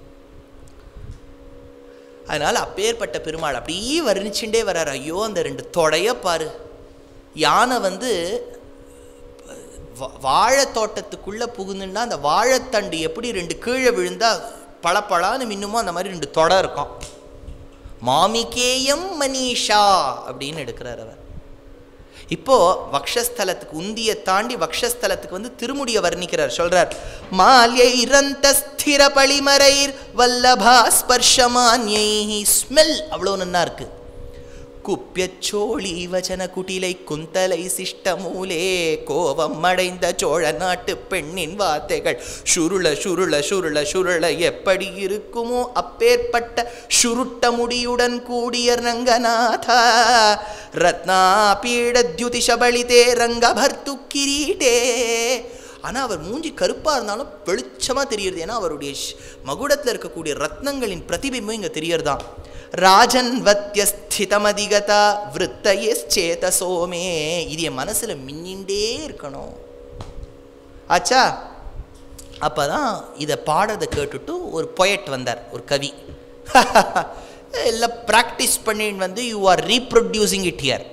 Speaker 1: அதனால் அப்பேற்பட்ட பெருமாள் அப்படியே வர்ணிச்சுட்டே வர்றார் ஐயோ அந்த ரெண்டு தொடைய பாரு யானை வந்து வா- வாழைத் தோட்டத்துக்குள்ளே புகுந்துன்னா அந்த வாழைத்தண்டு எப்படி ரெண்டு கீழே விழுந்தா பளபளான்னு மின்னுமோ அந்த மாதிரி ரெண்டு தொடை இருக்கும் மாமிகேயம் மனிஷா அப்படின்னு எடுக்கிறார் அவர் இப்போ வக்ஷஸ்தலத்துக்கு உந்தியை தாண்டி வக்ஷஸ்தலத்துக்கு வந்து திருமுடியை வர்ணிக்கிறார் சொல்றார் மால்யை இரந்த ஸ்திர பளிமரைர் வல்லபா ஸ்பர்ஷமான்யை ஸ்மெல் அவ்வளோ நன்னா இருக்கு குப்பியச்சோழி வச்சன குட்டிலை குந்தலை சிஷ்டமூலே கோபம் அடைந்த சோழ நாட்டு பெண்ணின் வார்த்தைகள் சுருள சுருள சுருள சுருள எப்படி இருக்குமோ அப்பேற்பட்ட சுருட்ட முடியுடன் கூடிய ரங்கநாதா ரத்னாபீட தியுதிஷபலிதே ரங்கபர்த்து கிரீட்டே ஆனால் அவர் மூஞ்சி கருப்பாக இருந்தாலும் வெளிச்சமாக தெரியுது ஏன்னா அவருடைய ஷ்- மகுடத்தில் இருக்கக்கூடிய ரத்னங்களின் பிரதிபிம்பம் இங்கே தெரியறதாம் ராஜன் வத்தியஸ்திதமதிகதா விருத்தயேச்சேத சோமே இது என் மனசில் மின்னிண்டே இருக்கணும் ஆச்சா அப்போ தான் இதை பாடுறதை கேட்டுட்டு ஒரு பொயட் வந்தார் ஒரு கவி எல்லாம் ப்ராக்டிஸ் பண்ணின்னு வந்து you are reproducing it here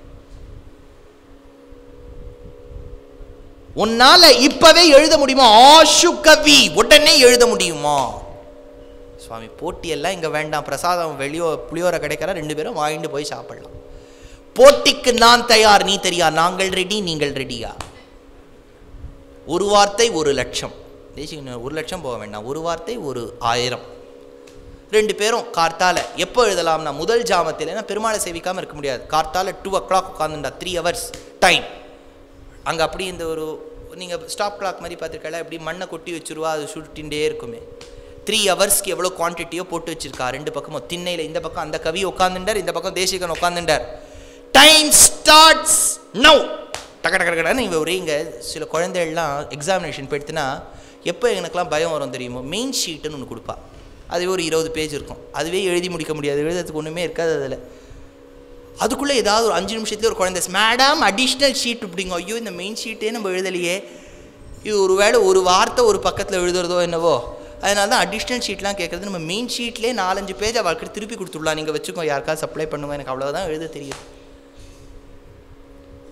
Speaker 1: உன்னால இப்பவே எழுத முடியுமா ஆஷு கவி உடனே எழுத முடியுமா சுவாமி போட்டியெல்லாம் இங்கே வேண்டாம் பிரசாதம் வெளியோ புளியோரை கிடைக்கிறா ரெண்டு பேரும் வாங்கிட்டு போய் சாப்பிடலாம் போட்டிக்கு நான் தயார் நீ தெரியா நாங்கள் ரெடி நீங்கள் ரெடியா ஒரு வார்த்தை ஒரு லட்சம் தேசிக ஒரு லட்சம் போக வேண்டாம் ஒரு வார்த்தை ஒரு ஆயிரம் ரெண்டு பேரும் கார்த்தால எப்போ எழுதலாம்னா முதல் ஜாமத்தில் ஏன்னா பெருமாளை சேவிக்காமல் இருக்க முடியாது கார்த்தால டூ ஓ கிளாக் உட்காந்துண்டா த்ரீ ஹவர்ஸ் டைம் அங்கே அப்படி இந்த ஒரு நீங்கள் ஸ்டாப் கிளாக் மாதிரி பார்த்துருக்கல இப்படி மண்ணை கொட்டி வச்சுருவா அது சுருட்டின்ண்டே இருக்குமே த்ரீ ஹவர்ஸ்க்கு எவ்வளோ குவான்டிட்டியோ போட்டு வச்சிருக்கா ரெண்டு பக்கமும் திண்ணையில் இந்த பக்கம் அந்த கவி உட்காந்துட்டார் இந்த பக்கம் தேசிகன் உட்காந்துட்டார் டைம் ஸ்டார்ட்ஸ் நவ் டக டக டகன்னு இவ ஒரே இங்கே சில குழந்தைகள்லாம் எக்ஸாமினேஷன் போயிடுத்துனா எப்போ எனக்குலாம் பயம் வரும் தெரியுமோ மெயின் ஷீட்டுன்னு ஒன்று கொடுப்பா அதுவே ஒரு இருபது பேஜ் இருக்கும் அதுவே எழுதி முடிக்க முடியாது எழுதுறதுக்கு ஒன்றுமே இருக்காது அதில் அதுக்குள்ளே ஏதாவது ஒரு அஞ்சு நிமிஷத்துல ஒரு குழந்தை மேடம் அடிஷ்னல் ஷீட் இப்படிங்க ஐயோ இந்த மெயின் ஷீட்டே நம்ம எழுதலையே இது ஒரு வேளை ஒரு வார்த்தை ஒரு பக்கத்தில் எழுதுறதோ என்னவோ அதனால தான் அடிஷ்னல் ஷீட்லாம் கேட்குறது நம்ம மெயின் ஷீட்லேயே நாலஞ்சு பேஜ் அவளுக்கு திருப்பி கொடுத்துடலாம் நீங்கள் வச்சுக்கோ யாருக்காவது சப்ளை பண்ணுங்க எனக்கு அவ்வளோதான் எழுத தெரியும்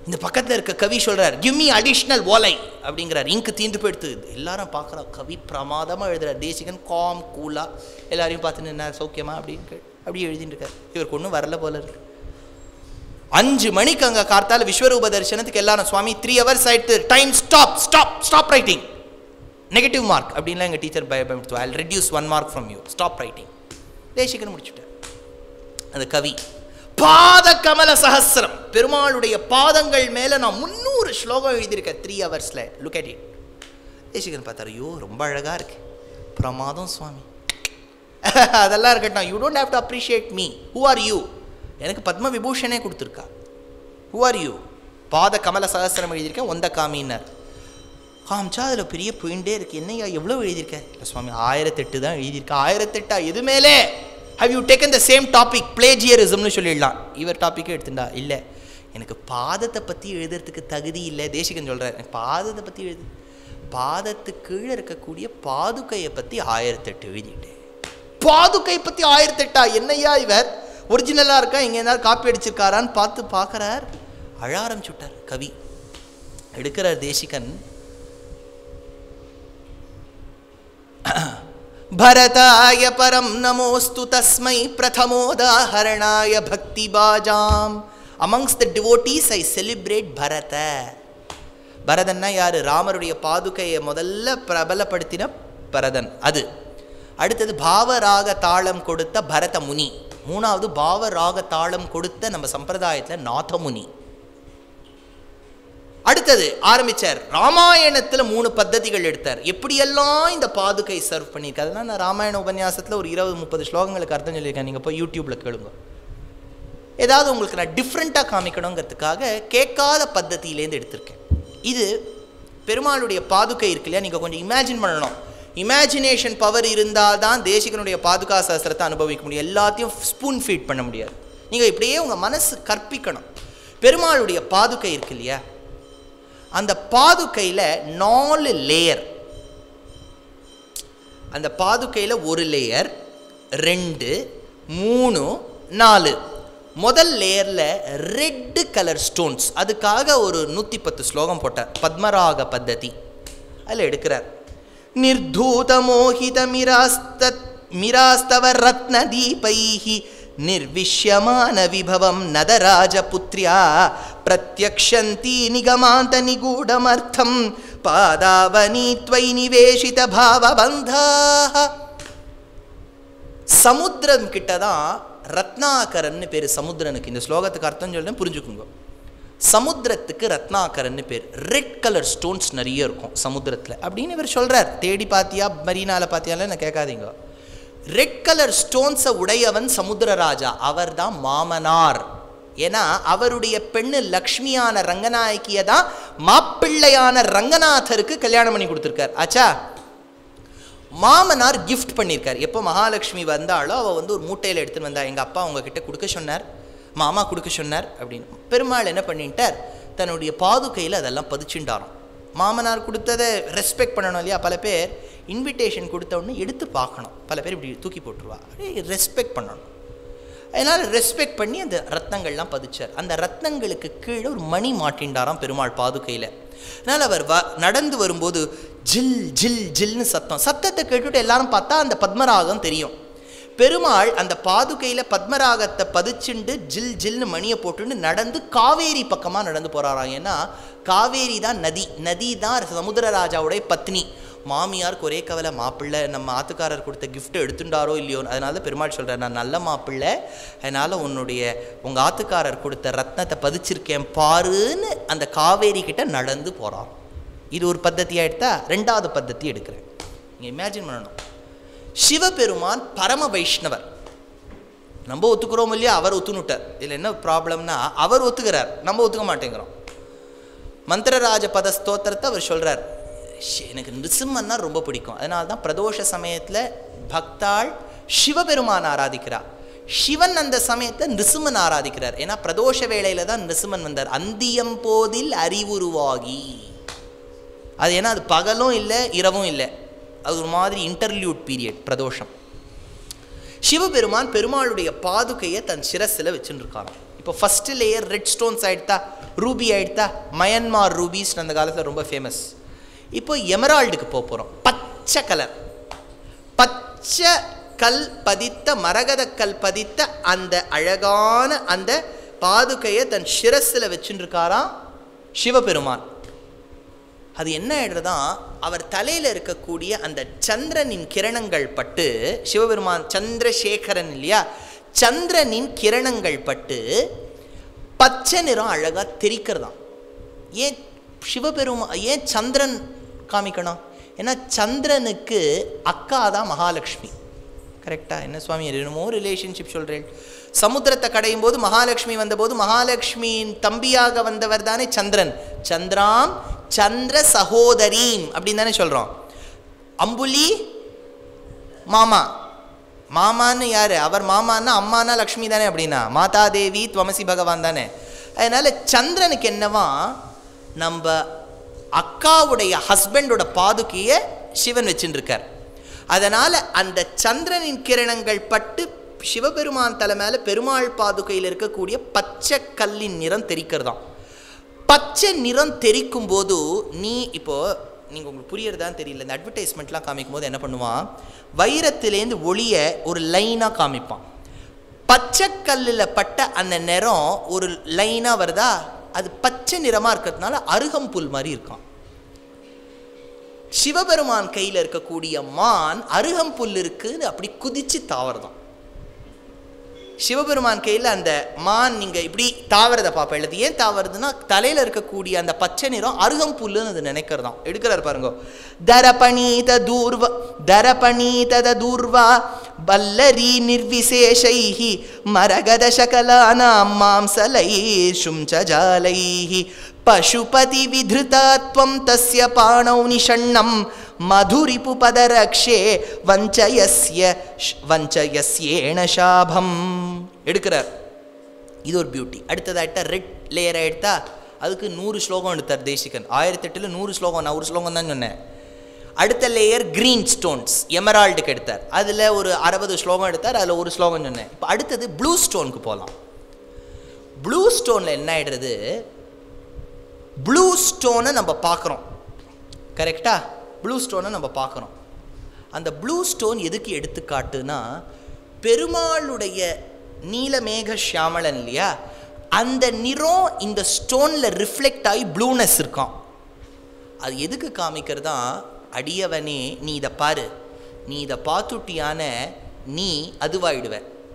Speaker 1: இந்த பக்கத்தில் இருக்க கவி சொல்றார் கிவ் மீ அடிஷ்னல் ஓலை அப்படிங்கிறார் இங்கு தீந்து போயிடுத்து எல்லாரும் பார்க்குறா கவி பிரமாதமாக எழுதுறார் தேசிகன் காம் கூலா எல்லாரையும் பார்த்துன்னு என்ன சௌக்கியமா அப்படின்னு கே- அப்படியே எழுதிட்டு இருக்கார் இவருக்கு ஒன்றும் வரல போல இருக்கு அஞ்சு மணிக்கு அங்கே கார்த்தால விஸ்வரூப தரிசனத்துக்கு எல்லாரும் சுவாமி த்ரீ ஹவர்ஸ் ஆயிடுத்து time stop stop stop writing negative mark அப்படின்லாம் எங்கள் டீச்சர் பயப்படுத்துவா I reduce one mark from you stop writing Desikan முடிச்சுட்டார் அந்த கவி பாத கமல சஹஸ்ரம் பெருமாளுடைய பாதங்கள் மேல நான் முந்நூறு ஸ்லோகம் எழுதியிருக்கேன் த்ரீ ஹவர்ஸ்ல லுக் அட் இட் தேசிகன் பார்த்தாரு ஐயோ ரொம்ப அழகா இருக்கு பிரமாதம் சுவாமி அதெல்லாம் இருக்கட்டும் you don't have to appreciate me who are you எனக்கு பத்ம விபூஷணே கொடுத்துருக்கா ஹூ ஆர் யூ பாத கமல சஹஸ்ரம் எழுதியிருக்கேன் ஒந்த காமின்னார் காமிச்சா அதில் பெரிய பாயிண்டே இருக்கு என்னையா எவ்வளோ எழுதியிருக்க இல்லை சுவாமி ஆயிரத்தெட்டு தான் எழுதியிருக்கேன் ஆயிரத்தெட்டா எது மேலே how you taken the same topic பிளேஜியரிசம்னு சொல்லிடலாம் இவர் டாப்பிக்கே எடுத்துட்டா இல்லை எனக்கு பாதத்தை பற்றி எழுதுறதுக்கு தகுதி இல்லை தேசிகன் சொல்கிறார் எனக்கு பாதத்தை பற்றி எழுது பாதத்துக்கு கீழே இருக்கக்கூடிய பாதுகையை பற்றி ஆயிரத்தெட்டு எழுதிட்டேன் பாதுகை பற்றி ஆயிரத்தெட்டா என்னையா இவர் ஒரிஜினலாக இருக்கா இங்கே ஏதாவது காப்பி அடிச்சிருக்காரான்னு பார்த்து பார்க்குறார் அழ ஆரம்பிச்சுட்டார் கவி எடுக்கிறார் தேசிகன் भरताय परं नमोऽस्तु तस्मै प्रथमोदाहरणाय भक्तिबाजाम् amongst the devotees I celebrate பரத பரதன்னா யார் ராமருடைய பாதுகையை முதல்ல பிரபலப்படுத்தின பரதன் அது அடுத்தது பாவராக தாளம் கொடுத்த பரத முனி மூணாவது பாவராக தாளம் கொடுத்த நம்ம சம்பிரதாயத்தில் நாதமுனி அடுத்தது ஆரம்பிச்சார் ராமாயணத்துல மூணு பத்ததிகள் எடுத்தார் எப்படியெல்லாம் இந்த பாதுகை சர்வ் பண்ணியிருக்காரு அதெல்லாம் நான் ராமாயண உபன்யாசத்துல ஒரு இருபது முப்பது ஸ்லோகங்களுக்கு அர்த்தம் சொல்லியிருக்கேன் நீங்க போய் யூடியூப்ல கேளுங்க ஏதாவது உங்களுக்கு நான் டிஃப்ரெண்ட்டாக காமிக்கணுங்கிறதுக்காக கேட்காத பద్ధதியிலேருந்து எடுத்திருக்கேன் இது பெருமாளுடைய பாதுகை இருக்கு இல்லையா நீங்கள் கொஞ்சம் இமேஜின் பண்ணணும் இமேஜினேஷன் பவர் இருந்தால் தான் தேசிகனுடைய பாதுகா சாஸ்திரத்தை அனுபவிக்க முடியும் எல்லாத்தையும் ஸ்பூன் ஃபீட் பண்ண முடியாது நீங்கள் இப்படியே உங்கள் மனசு கற்பிக்கணும் பெருமாளுடைய பாதுகை இருக்கு இல்லையா அந்த பாதுகையில் நாலு லேயர் அந்த பாதுகையில் ஒரு லேயர் ரெண்டு மூணு நாலு முதல் லேயரில் ரெட்டு கலர் ஸ்டோன்ஸ் அதுக்காக ஒரு நூற்றி பத்து ஸ்லோகம் போட்டார் பத்மராக பத்ததி அதில் எடுக்கிறார் நிர்தூத மோகித மிராஸ்தத் மிராஸ்தவ ரத்ன தீபைஹி निर्विश्यमान विभवं नदराजपुत्र्या प्रत्यक्षन्ती निगमान्तनिगूढमर्थं पादावनी त्वयि निवेशितभावबन्धाः சமுத்திரம் கிட்ட தான் ரத்னாகரன்னு பேர் சமுத்திரனுக்கு இந்த ஸ்லோகத்துக்கு அர்த்தம் சொல்றேன் புரிஞ்சுக்குங்க சமுத்திரத்துக்கு ரத்னாகரன்னு பேர் ரெட் கலர் ஸ்டோன்ஸ் நிறைய இருக்கும் சமுத்திரத்தில் அப்படின்னு இவர் சொல்றார் தேடி பாத்தியா மரீனால பாத்தியால நான் கேட்காதீங்க ரெட் கலர் ஸ்டோன்ஸை உடையவன் சமுத்திரராஜா அவர் தான் மாமனார் ஏன்னா அவருடைய பெண்ணு லக்ஷ்மியான ரங்கநாயகியை தான் மாப்பிள்ளையான ரங்கநாதருக்கு கல்யாணம் பண்ணி கொடுத்துருக்கார் ஆச்சா மாமனார் கிஃப்ட் பண்ணியிருக்கார் எப்போ மகாலட்சுமி வந்தாலோ அவள் வந்து ஒரு மூட்டையில் எடுத்துன்னு வந்தா எங்கள் அப்பா உங்ககிட்ட கொடுக்க சொன்னார் மாமா கொடுக்க சொன்னார் அப்படின்னு பெருமாள் என்ன பண்ணிட்டார் தன்னுடைய பாதுகையில் அதெல்லாம் பதிச்சுண்டாராம் மாமனார் கொடுத்ததை ரெஸ்பெக்ட் பண்ணணும் இல்லையா பல பேர் இன்விடேஷன் கொடுத்த உடனே எடுத்து பார்க்கணும் பல பேர் இப்படி தூக்கி போட்டுருவா ரெஸ்பெக்ட் பண்ணணும் அதனால் ரெஸ்பெக்ட் பண்ணி அந்த ரத்னங்கள்லாம் பதிச்சார் அந்த ரத்னங்களுக்கு கீழே ஒரு மணி மாட்டின்டாராம் பெருமாள் பாதுகையில் அதனால் அவர் வ நடந்து வரும்போது ஜில் ஜில் ஜில்னு சத்தம் சத்தத்தை கேட்டுட்டு எல்லாரும் பார்த்தா அந்த பத்மராகம் தெரியும் பெருமாள் அந்த பாதுகையில் பத்மராகத்தை பதிச்சுண்டு ஜில் ஜில்னு மணியை போட்டுண்டு நடந்து காவேரி பக்கமாக நடந்து போகிறாராம் ஏன்னா காவேரி தான் நதி நதி தான் சமுத்திரராஜாவுடைய பத்னி மாமியாருக்கு ஒரே கவலை மாப்பிள்ளை நம்ம ஆத்துக்காரர் கொடுத்த கிஃப்ட் எடுத்துட்டாரோ இல்லையோ அதனால பெருமாள் சொல்கிறார் நான் நல்ல மாப்பிள்ளை அதனால் உன்னுடைய உங்கள் ஆத்துக்காரர் கொடுத்த ரத்னத்தை பதிச்சிருக்கேன் பாருன்னு அந்த காவேரி கிட்ட நடந்து போகிறார் இது ஒரு பద్ధதியாக எடுத்தா ரெண்டாவது பద్ధதி எடுக்கிறேன் நீங்கள் இமேஜின் பண்ணணும் சிவபெருமான் பரம வைஷ்ணவர் நம்ம ஒத்துக்கிறோம் இல்லையா அவர் ஒத்துனுட்டார் இதில் என்ன ப்ராப்ளம்னா அவர் ஒத்துக்கிறார் நம்ம ஒத்துக்க மாட்டேங்கிறோம் மந்திரராஜ பத ஸ்தோத்திரத்தை அவர் சொல்கிறார் எனக்கு நிருசிம்மன்னா ரொம்ப பிடிக்கும் அதனால தான் பிரதோஷ சமயத்தில் பக்தாள் சிவபெருமான் ஆராதிக்கிறார் சிவன் அந்த சமயத்தை நிருசிம்மன் ஆராதிக்கிறார் ஏன்னா பிரதோஷ வேளையில தான் நிருசிம்மன் வந்தார் அந்தியம் போதில் அறிவுருவாகி அது ஏன்னா அது பகலும் இல்லை இரவும் இல்லை அது ஒரு மாதிரி இன்டர்லியூட் பீரியட் பிரதோஷம் சிவபெருமான் பெருமாளுடைய பாதுகையை தன் சிரஸில் வச்சுட்டு இருக்காராம் இப்போ ஃபஸ்ட்டு லேயர் ரெட் ஸ்டோன்ஸ் ஆயிடுத்தா ரூபி ஆயிடுத்தா மயன்மார் ரூபீஸ் அந்த காலத்தில் ரொம்ப ஃபேமஸ் இப்போ எமரால்டுக்கு போக போகிறோம் பச்சை கலர் பச்சை கல் பதித்த மரகத கல் பதித்த அந்த அழகான அந்த பாதுகையை தன் சிரஸில் வச்சுட்டு இருக்காராம் சிவபெருமான் அது என்ன ஆயிடுறதா அவர் தலையில் இருக்கக்கூடிய அந்த சந்திரனின் கிரணங்கள் பட்டு சிவபெருமான் சந்திரசேகரன் இல்லையா சந்திரனின் கிரணங்கள் பட்டு பச்சை நிறம் அழகாக தெரிக்கிறதாம் ஏன் சிவபெருமா ஏன் சந்திரன் காமிக்கணும் ஏன்னா சந்திரனுக்கு அக்கா தான் மகாலட்சுமி கரெக்டாக என்ன சுவாமி என்னமோ ரிலேஷன்ஷிப் சொல்கிறேன் சமுத்திரத்தை கடையும் போது மகாலட்சுமி வந்தபோது மகாலட்சுமியின் தம்பியாக வந்தவர் தானே சந்திரன் சந்திராம் சந்திர சகோதரீம் அப்படின்னு தானே சொல்கிறோம் அம்புலி மாமா மாமான்னு யார் அவர் மாமான்னா அம்மானா லக்ஷ்மி தானே அப்படின்னா மாதா தேவி துவமசி பகவான் தானே அதனால் சந்திரனுக்கு என்னவா நம்ம அக்காவுடைய ஹஸ்பண்டோட பாதுகையை சிவன் வச்சுட்டு இருக்கார் அதனால் அந்த சந்திரனின் கிரணங்கள் பட்டு சிவபெருமான் தலை மேலே பெருமாள் பாதுகையில் இருக்கக்கூடிய பச்சை கல்லின் நிறம் தெரிக்கிறதாம் பச்சை நிறம் தெரிக்கும் போது நீ இப்போ நீங்கள் உங்களுக்கு புரியறதான்னு தெரியல இந்த அட்வர்டைஸ்மெண்ட்லாம் காமிக்கும் போது என்ன பண்ணுவான் வைரத்திலேருந்து ஒளியை ஒரு லைனாக காமிப்பான் பச்சை கல்லில் பட்ட அந்த நிறம் ஒரு லைனாக வருதா அது பச்சை நிறமாக இருக்கிறதுனால அருகம்புல் மாதிரி இருக்கான் சிவபெருமான் கையில் இருக்கக்கூடிய மான் அருகம்புல் இருக்குன்னு அப்படி குதிச்சு தாவறதாம் சிவபெருமான் கையில் அந்த மான் நீங்கள் இப்படி தாவறதை பார்ப்பேன் அது ஏன் தாவறதுன்னா தலையில் இருக்கக்கூடிய அந்த பச்சை நிறம் அருகம்புல்லுன்னு அது நினைக்கிறதாம் எடுக்கிறார் பாருங்க தரபணீத தூர்வ தரபணீதத தூர்வா பல்லரி நிர்விசேஷைः மரகத சகலானாம் மாம்சலைஷும் சஜாலைः பசுபதி விதிருதாத்வம் தஸ்ய பாணௌ நிஷண்ணம் மதுரிப்பு பதரக்ஷே வஞ்சயஸ்ய வஞ்சயஸ்யேன சாபம் எடுக்கிறார் இது ஒரு பியூட்டி அடுத்ததாயிட்டா ரெட் லேயர் ஆகிட்டா அதுக்கு நூறு ஸ்லோகம் எடுத்தார் தேசிகன் ஆயிரத்தெட்டில் நூறு ஸ்லோகம் நான் ஒரு ஸ்லோகம் தான் சொன்னேன் அடுத்த லேயர் க்ரீன் ஸ்டோன்ஸ் எமரால்டுக்கு எடுத்தார் அதில் ஒரு அறுபது ஸ்லோகம் எடுத்தார் அதில் ஒரு ஸ்லோகம் சொன்னேன் இப்போ அடுத்தது ப்ளூ ஸ்டோனுக்கு போகலாம் ப்ளூ ஸ்டோனில் என்ன ஆகிடுறது ப்ளூ ஸ்டோனை நம்ம பார்க்குறோம் கரெக்டா ப்ளூ ஸ்டோனை நம்ம பார்க்குறோம் அந்த ப்ளூ ஸ்டோன் எதுக்கு எடுத்துக்காட்டுனா பெருமாளுடைய நீலமேக ஷியாமளன் இல்லையா அந்த நிறம் இந்த ஸ்டோனில் ரிஃப்ளெக்ட் ஆகி ப்ளூனஸ் இருக்கான் அது எதுக்கு காமிக்கிறதா அடியவனே நீ இதை பாரு நீ இதை பார்த்துட்டியான நீ அதுவாயிடுவ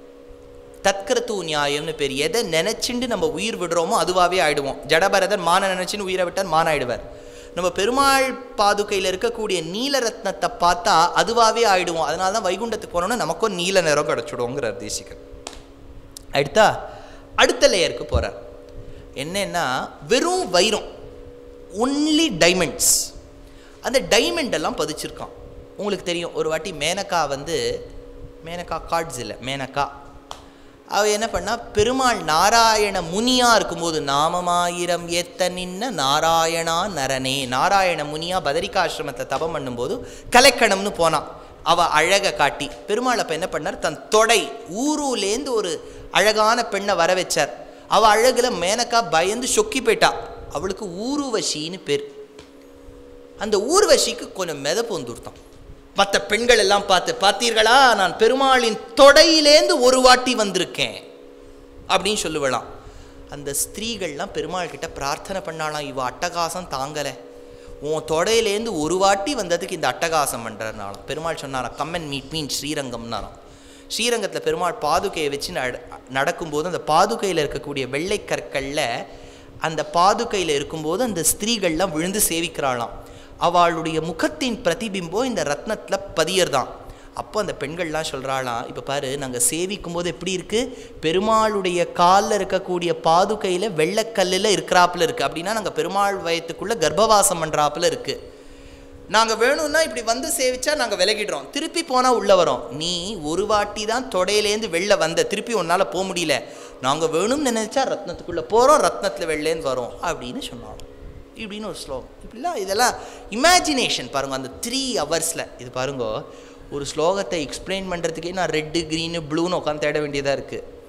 Speaker 1: தத்கரத்து நியாயம்னு பேர் எதை நினைச்சுண்டு நம்ம உயிர் விடுறோமோ அதுவாகவே ஆயிடுவோம் ஜடபரதன் மான நினைச்சுன்னு உயிரை விட்டார் மான ஆயிடுவார் நம்ம பெருமாள் பாதுகையில் இருக்கக்கூடிய நீல ரத்னத்தை பார்த்தா அதுவாகவே ஆயிடுவோம் அதனால தான் வைகுண்டத்துக்கு போனோம்னா நமக்கும் நீல நிறம் கிடச்சிடுவோங்கிறார் தேசிகன் அடுத்தா அடுத்த லேயருக்கு போகிறார் என்னன்னா வெறும் வைரம் ஒன்லி டைமண்ட்ஸ் அந்த டைமண்ட் எல்லாம் பதிச்சிருக்கான் உங்களுக்கு தெரியும் ஒரு வாட்டி மேனகா வந்து மேனகா கார்ட்ஸ் இல்லை மேனகா அவ என்ன பண்ணா பெருமாள் நாராயண முனியா இருக்கும்போது நாமமாயிரம் ஏத்த நின்ன நாராயணா நரனே நாராயண முனியா பதரிகாசிரமத்தை தபம் பண்ணும்போது கலைக்கணம்னு போனான் அவ அழகை காட்டி பெருமாள் அப்போ என்ன பண்ணார் தன் தொடை ஊருலேருந்து ஒரு அழகான பெண்ணை வர வச்சார் அவ அழகுல மேனக்கா பயந்து சொக்கி போயிட்டா அவளுக்கு ஊருவசின்னு பேர் அந்த ஊர்வசிக்கு கொஞ்சம் மெதப்பு வந்துருத்தான் மற்ற பெண்கள் எல்லாம் பார்த்து பார்த்தீர்களா நான் பெருமாளின் தொடையிலேந்து ஒரு வாட்டி வந்திருக்கேன் அப்படின்னு சொல்லுவலாம் அந்த ஸ்திரீகள்லாம் பெருமாள் கிட்ட பிரார்த்தனை பண்ணாலாம் இவ அட்டகாசம் தாங்கலை உன் தொடையிலேருந்து ஒரு வாட்டி வந்ததுக்கு இந்த அட்டகாசம் பண்ணுறதுனாலும் பெருமாள் சொன்னாராம் கம்மன் மீட் மீன் ஸ்ரீரங்கம்னாராம் ஸ்ரீரங்கத்தில் பெருமாள் பாதுகையை வச்சு நட நடக்கும்போது அந்த பாதுகையில் இருக்கக்கூடிய வெள்ளை கற்களில் அந்த பாதுகையில் இருக்கும்போது அந்த ஸ்திரீகள்லாம் விழுந்து சேவிக்கிறாளாம் அவளுடைய முகத்தின் பிரதிபிம்பம் இந்த ரத்னத்தில் பதியர்தான் அப்போ அந்த பெண்கள்லாம் சொல்கிறாளாம் இப்போ பாரு நாங்கள் சேவிக்கும் போது எப்படி இருக்குது பெருமாளுடைய காலில் இருக்கக்கூடிய பாதுகையில் வெள்ளைக்கல்லில் இருக்கிறாப்புல இருக்குது அப்படின்னா நாங்கள் பெருமாள் வயத்துக்குள்ளே கர்ப்பவாசம் பண்ணுறாப்புல இருக்குது நாங்கள் வேணும்னா இப்படி வந்து சேவிச்சா நாங்கள் விலகிடுறோம் திருப்பி போனால் உள்ளே வரோம் நீ ஒரு வாட்டி தான் தொடையிலேருந்து வெளில வந்த திருப்பி உன்னால் போக முடியல நாங்கள் வேணும்னு நினைச்சா ரத்னத்துக்குள்ளே போகிறோம் ரத்னத்தில் வெளிலேருந்து வரோம் அப்படின்னு சொன்னாலும் இப்படின்னு ஒரு ஸ்லோகம் இப்படிலாம் இதெல்லாம் இமேஜினேஷன் பாருங்க அந்த த்ரீ ஹவர்ஸில் இது பாருங்க ஒரு ஸ்லோகத்தை எக்ஸ்பிளைன் பண்ணுறதுக்கே நான் ரெட்டு க்ரீனு ப்ளூன்னு உட்காந்து தேட வேண்டியதாக இருக்குது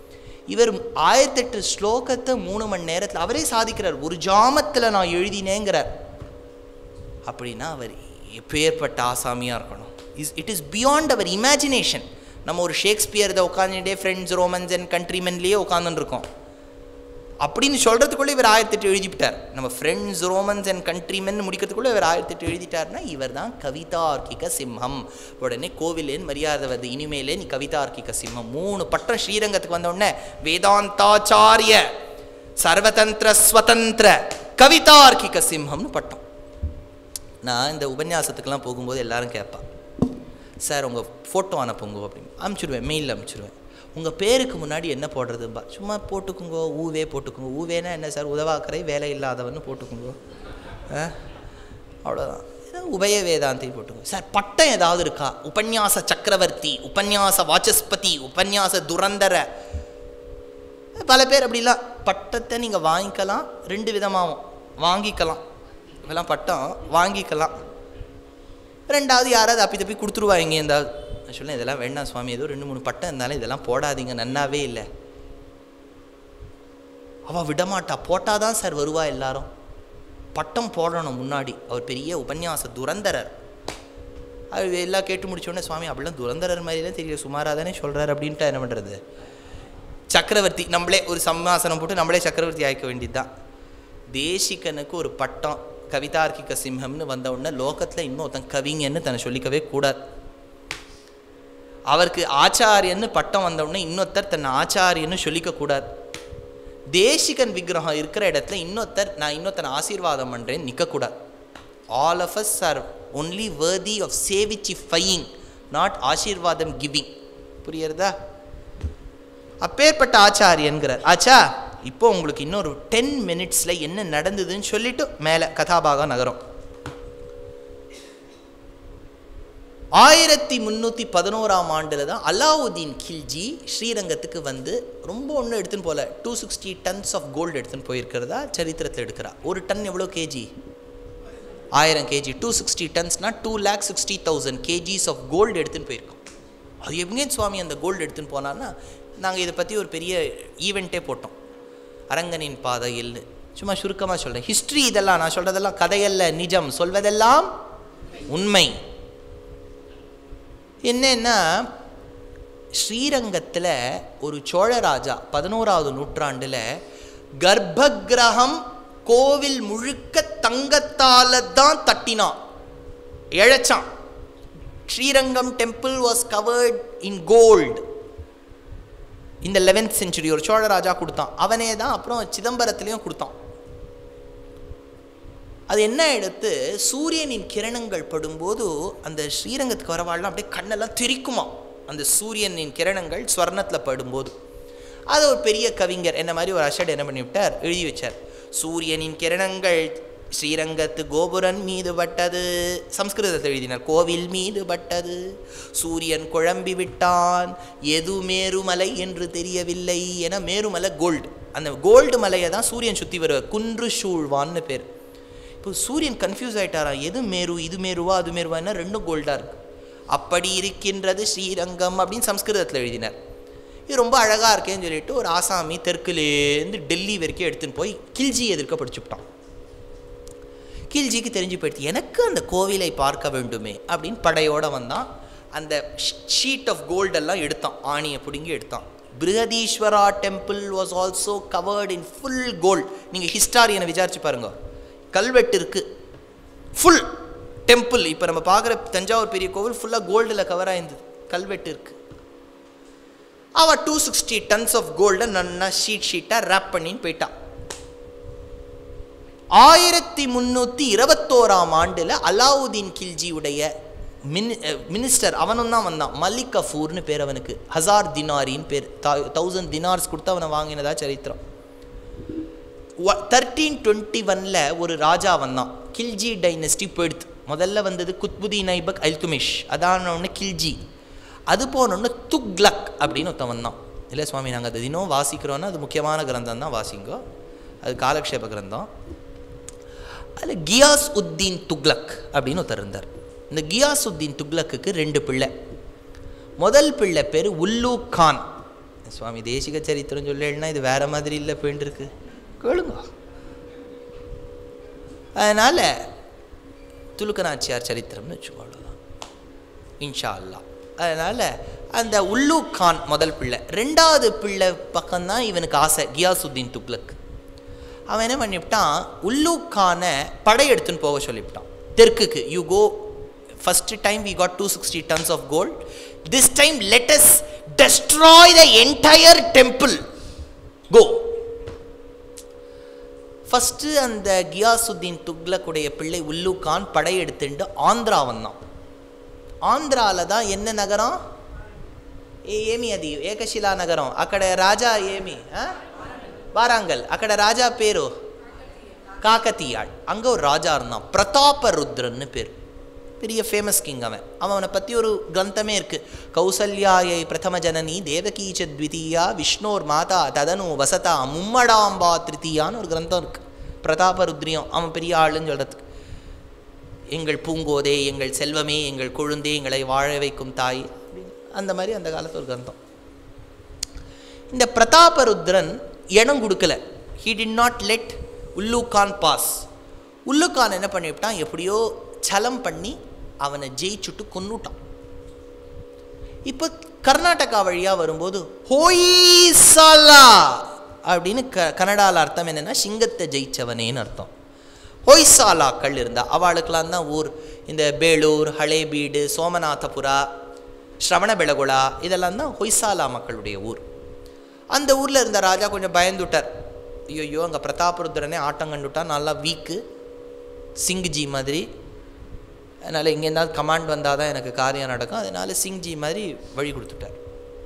Speaker 1: இவர் ஆயிரத்தெட்டு ஸ்லோகத்தை மூணு மணி நேரத்தில் அவரே சாதிக்கிறார் ஒரு ஜாமத்தில் நான் எழுதினேங்கிறார் அப்படின்னா அவர் எப்பேற்பட்ட ஆசாமியாக இருக்கணும் இஸ் இட் இஸ் பியாண்ட் அவர் இமேஜினேஷன் நம்ம ஒரு ஷேக்ஸ்பியர் இதை உட்காந்துட்டே ஃப்ரெண்ட்ஸ் ரோமன்ஸ் அண்ட் கண்ட்ரிமென்லேயே உட்காந்துன்னு இருக்கோம் அப்படின்னு சொல்கிறதுக்குள்ளே இவர் ஆயிரத்தெட்டு எழுதிவிட்டார் நம்ம ஃப்ரெண்ட்ஸ் ரோமன்ஸ் அண்ட் கண்ட்ரிமென் முடிக்கிறதுக்குள்ளே இவர் ஆயிரத்தெட்டு எழுதிட்டார்னா இவர் தான் கவிதார்க்கிக சிம்மம் உடனே கோவிலேன்னு மரியாதை வருது இனிமேலே நீ கவிதார்க்கிக சிம்மம் மூணு பட்டம் ஸ்ரீரங்கத்துக்கு வந்த உடனே வேதாந்தாச்சாரிய சர்வதந்திர ஸ்வதந்திர கவிதார்க்கிக சிம்மம்னு பட்டம் நான் இந்த உபன்யாசத்துக்கெல்லாம் போகும்போது எல்லாரும் கேட்பா சார் உங்கள் ஃபோட்டோ அனுப்புங்க அப்படின்னு அனுப்பிச்சிடுவேன் மெயிலில் அனுப்பிச்சிடுவேன் உங்கள் பேருக்கு முன்னாடி என்ன போடுறதும்பா சும்மா போட்டுக்குங்கோ ஊவே போட்டுக்குங்க ஊவேனா என்ன சார் உதவாக்கரை வேலை இல்லாதவன்னு போட்டுக்குங்கோ ஆ அவ்வளோதான் ஏதோ உபய வேதாந்தி போட்டுக்கோங்க சார் பட்டம் ஏதாவது இருக்கா உபன்யாச சக்கரவர்த்தி உபன்யாச வாச்சஸ்பதி உபன்யாச துரந்தர பல பேர் அப்படிலாம் பட்டத்தை நீங்கள் வாங்கிக்கலாம் ரெண்டு விதமாகும் வாங்கிக்கலாம் இதெல்லாம் பட்டம் வாங்கிக்கலாம் ரெண்டாவது யாராவது அப்பி தப்பி கொடுத்துருவாங்க இருந்தாவது நான் சொல்லேன் இதெல்லாம் வேண்டாம் சுவாமி ஏதோ ரெண்டு மூணு பட்டம் இருந்தாலும் இதெல்லாம் போடாதீங்க நன்னாவே இல்லை அவள் விடமாட்டா போட்டால் தான் சார் வருவா எல்லாரும் பட்டம் போடணும் முன்னாடி அவர் பெரிய உபன்யாச துரந்தரர் அது எல்லாம் கேட்டு முடிச்சோடனே சுவாமி அப்படிலாம் துரந்தரர் மாதிரிலாம் தெரியல சுமாராக தானே சொல்கிறார் அப்படின்ட்டு என்ன பண்ணுறது சக்கரவர்த்தி நம்மளே ஒரு சம்மாசனம் போட்டு நம்மளே சக்கரவர்த்தி ஆயிக்க வேண்டியது தான் தேசிகனுக்கு ஒரு பட்டம் கவிதார்க்கிக சிம்மம்னு வந்த உடனே லோகத்தில் இன்னொருத்தன் கவிங்கன்னு தன்னை சொல்லிக்கவே கூடாது அவருக்கு ஆச்சாரியன்னு பட்டம் வந்த உடனே இன்னொருத்தர் தன்னை ஆச்சாரியன்னு சொல்லிக்க கூடாது தேசிகன் விக்கிரகம் இருக்கிற இடத்துல இன்னொருத்தர் நான் இன்னொருத்தனை ஆசீர்வாதம் பண்ணுறேன்னு நிற்கக்கூடாது all of us are only worthy of சேவிச்சி ஃபையிங் நாட் ஆசீர்வாதம் கிவிங் புரியுறதா அப்பேற்பட்ட ஆச்சாரியன்கிறார் ஆச்சா இப்போ உங்களுக்கு இன்னொரு டென் மினிட்ஸில் என்ன நடந்ததுன்னு சொல்லிட்டு மேலே கதாபாகம் நகரம் ஆயிரத்தி முந்நூற்றி பதினோராம் ஆண்டில் தான் அலாவுதீன் கில்ஜி ஸ்ரீரங்கத்துக்கு வந்து ரொம்ப ஒன்றும் எடுத்துன்னு போகல two sixty tons of gold எடுத்துன்னு போயிருக்கிறதா சரித்திரத்தில் எடுக்கிறா ஒரு டன் எவ்வளோ கேஜி ஆயிரம் கேஜி டூ சிக்ஸ்டி டன்ஸ்னால் two lakh sixty thousand K Gs of gold எடுத்துன்னு போயிருக்கோம் அது எங்கே சுவாமி அந்த கோல்டு எடுத்துன்னு போனார்னா நாங்கள் இதை பற்றி ஒரு பெரிய ஈவெண்ட்டே போட்டோம் அரங்கனின் பாதையில் சும்மா சுருக்கமாக சொல்கிறேன் ஹிஸ்ட்ரி இதெல்லாம் நான் சொல்கிறதெல்லாம் கதையல்ல நிஜம் சொல்வதெல்லாம் உண்மை என்னன்னா ஸ்ரீரங்கத்தில் ஒரு சோழராஜா பதினோராவது நூற்றாண்டில் கர்ப்பகிரகம் கோவில் முழுக்க தங்கத்தால தான் தட்டினான் இழைச்சான் Srirangam temple was covered in gold இந்த லெவன்த் செஞ்சுரி ஒரு சோழராஜா கொடுத்தான் அவனே தான் அப்புறம் சிதம்பரத்துலேயும் கொடுத்தான் அது என்ன எடுத்து சூரியனின் கிரணங்கள் படும்போது அந்த ஸ்ரீரங்கத்துக்கு வரவாள்லாம் அப்படியே கண்ணெல்லாம் தெரிக்குமா அந்த சூரியனின் கிரணங்கள் ஸ்வர்ணத்தில் படும்போது அது ஒரு பெரிய கவிஞர் என்ன மாதிரி ஒரு அஷட் என்ன பண்ணிவிட்டார் எழுதி வச்சார் சூரியனின் கிரணங்கள் ஸ்ரீரங்கத்து கோபுரன் மீது பட்டது சம்ஸ்கிருதத்தில் எழுதினார் கோவில் மீது பட்டது சூரியன் குழம்பி விட்டான் எது மேருமலை என்று தெரியவில்லை என மேருமலை கோல்டு அந்த கோல்டு மலையை தான் சூரியன் சுற்றி வருவார் குன்று சூழ்வான்னு பேர் இப்போ சூரியன் கன்ஃபியூஸ் ஆகிட்டாரா எது மேரு இது மேருவா அது மேருவான்னா ரெண்டும் கோல்டாக இருக்கு அப்படி இருக்கின்றது ஸ்ரீரங்கம் அப்படின்னு சம்ஸ்கிருதத்தில் எழுதினார் இது ரொம்ப அழகாக இருக்கேன்னு சொல்லிட்டு ஒரு ஆசாமி தெற்குலேருந்து டெல்லி வரைக்கும் எடுத்துன்னு போய் கில்ஜி எதிர்க்க படிச்சுவிட்டான் கில்ஜிக்கு தெரிஞ்சு போயிடுச்சு எனக்கு அந்த கோவிலை பார்க்க வேண்டுமே அப்படின்னு படையோடு வந்தான் அந்த ஷீட் ஆஃப் கோல்டெல்லாம் எடுத்தான் ஆணியை பிடுங்கி எடுத்தான் Brihadeeswara temple was also covered in full gold நீங்கள் ஹிஸ்டாரியனை விசாரிச்சு பாருங்க கல்வெட்டு இருக்குது ஃபுல் டெம்பிள் இப்போ நம்ம பார்க்குற தஞ்சாவூர் பெரிய கோவில் ஃபுல்லாக கோல்டில் கவர் ஆயிருந்தது கல்வெட்டு இருக்குது அவள் டூ சிக்ஸ்டி டன்ஸ் ஆஃப் கோல்டை நன்னா ஷீட் ஷீட்டாக ரேப் பண்ணின்னு போயிட்டான் ஆயிரத்தி முந்நூற்றி இருபத்தோராம் ஆண்டில் அலாவுதீன் கில்ஜியுடைய மினி மினிஸ்டர் அவனும் தான் வந்தான் மலிக் கஃபூர்னு பேர் அவனுக்கு ஹசார் தினாரின்னு பேர் தௌசண்ட் தினார்ஸ் கொடுத்து அவனை வாங்கினதா சரித்திரம் தேர்ட்டீன் டுவெண்ட்டி ஒனில் ஒரு ராஜா வந்தான் கில்ஜி டைனஸ்டி போயிடுத்து முதல்ல வந்தது குத்புதீன் ஐபக் அல்துமிஷ் அதான ஒன்று கில்ஜி அது போனோன்னு துக்லக் அப்படின்னு ஒருத்தன் வந்தான் இல்லை சுவாமி நாங்கள் அது தினம் வாசிக்கிறோன்னா அது முக்கியமான கிரந்தம் தான் வாசிங்கோ அது காலக்ஷேப கிரந்தம் அதில் கியாஸ் உத்தீன் துக்லக் அப்படின்னு ஒருத்தர் இருந்தார் இந்த கியாஸ் உத்தீன் துக்லக்குக்கு ரெண்டு பிள்ளை முதல் பிள்ளை பேர் உல்லு கான் சுவாமி தேசிக சரித்திரம் சொல்லேன்னா இது வேற மாதிரி இல்லை போயிட்டு இருக்கு கேளுங்க அதனால துலுக்கநாச்சியார் சரித்திரம்னு வச்சுக்கோ அவ்வளோதான் இன்ஷா அல்லா அதனால அந்த உள்ளூக் கான் முதல் பிள்ளை ரெண்டாவது பிள்ளை பக்கம்தான் இவனுக்கு ஆசை கியாசுத்தீன் துக்ளக் அவன் என்ன பண்ணிவிட்டான் உள்ளூக் கானை படையெடுத்துன்னு போக சொல்லிவிட்டான் தெற்குக்கு you go first time we got two sixty tons of gold this time let's destroy the entire temple go first அந்த கியாசுத்தீன் துக்ளக்குடைய பிள்ளை உள்ளூ கான் படையெடுத்துட்டு ஆந்திரா வந்தான் ఆంధ్రాల దా ఎన్న నగరం ఏ ఏమి అది ఏకశిలా నగరం అక్కడ రాజా ఏమి ఆ? వారంగల్ అక్కడ రాజా పేరు காக்கத்தீயாள் அங்கே ஒரு ராஜா இருந்தான் பிரதாபருத்ரன்னு பேர் பெரிய ஃபேமஸ் கிங் அவன் அவனை பற்றி ஒரு கிரந்தமே இருக்கு கௌசல்யாயை பிரதம ஜனனி தேவகீச்ச த்விதீயா விஷ்ணோர் மாதா ததனு வசதா மும்மடாம்பா திருத்தீயான்னு ஒரு கிரந்தம் இருக்கு பிரதாபருத்ரியம் அவன் பெரிய ஆளுன்னு சொல்கிறதுக்கு எங்கள் பூங்கோதே எங்கள் செல்வமே எங்கள் கொழுந்தே எங்களை வாழ வைக்கும் தாய் அப்படின்னு அந்த மாதிரி அந்த காலத்து ஒரு கிரந்தம் இந்த பிரதாபருத்ரன் இடம் கொடுக்கல he did not let Ulugh Khan pass Ulugh Khan என்ன பண்ணிவிட்டான் எப்படியோ சலம் பண்ணி அவனை ஜெயிச்சுட்டு கொன்னுட்டான் இப்போ கர்நாடகா வழியாக வரும்போது ஹோய்சாலா அப்படின்னு க கன்னடாவில் அர்த்தம் என்னென்னா சிங்கத்தை ஜெயிச்சவனேன்னு அர்த்தம் ஹொய்சாலாக்கள் இருந்தா அவளுக்கெல்லாம் தான் ஊர் இந்த பேளூர் ஹளேபீடு சோமநாதபுரா ஸ்ரவணபெளகுளா இதெல்லாம் தான் ஹொய்சாலா மக்களுடைய ஊர் அந்த ஊரில் இருந்த ராஜா கொஞ்சம் பயந்துட்டார் ஐயோ அங்கே பிரதாபருத்ரனே ஆட்டம் கண்டுட்டான் நல்லா வீக்கு சிங்ஜி மாதிரி அதனால் எங்கேருந்தாவது கமாண்ட் வந்தால் தான் எனக்கு காரியம் நடக்கும் அதனால சிங்ஜி மாதிரி வழி கொடுத்துட்டார்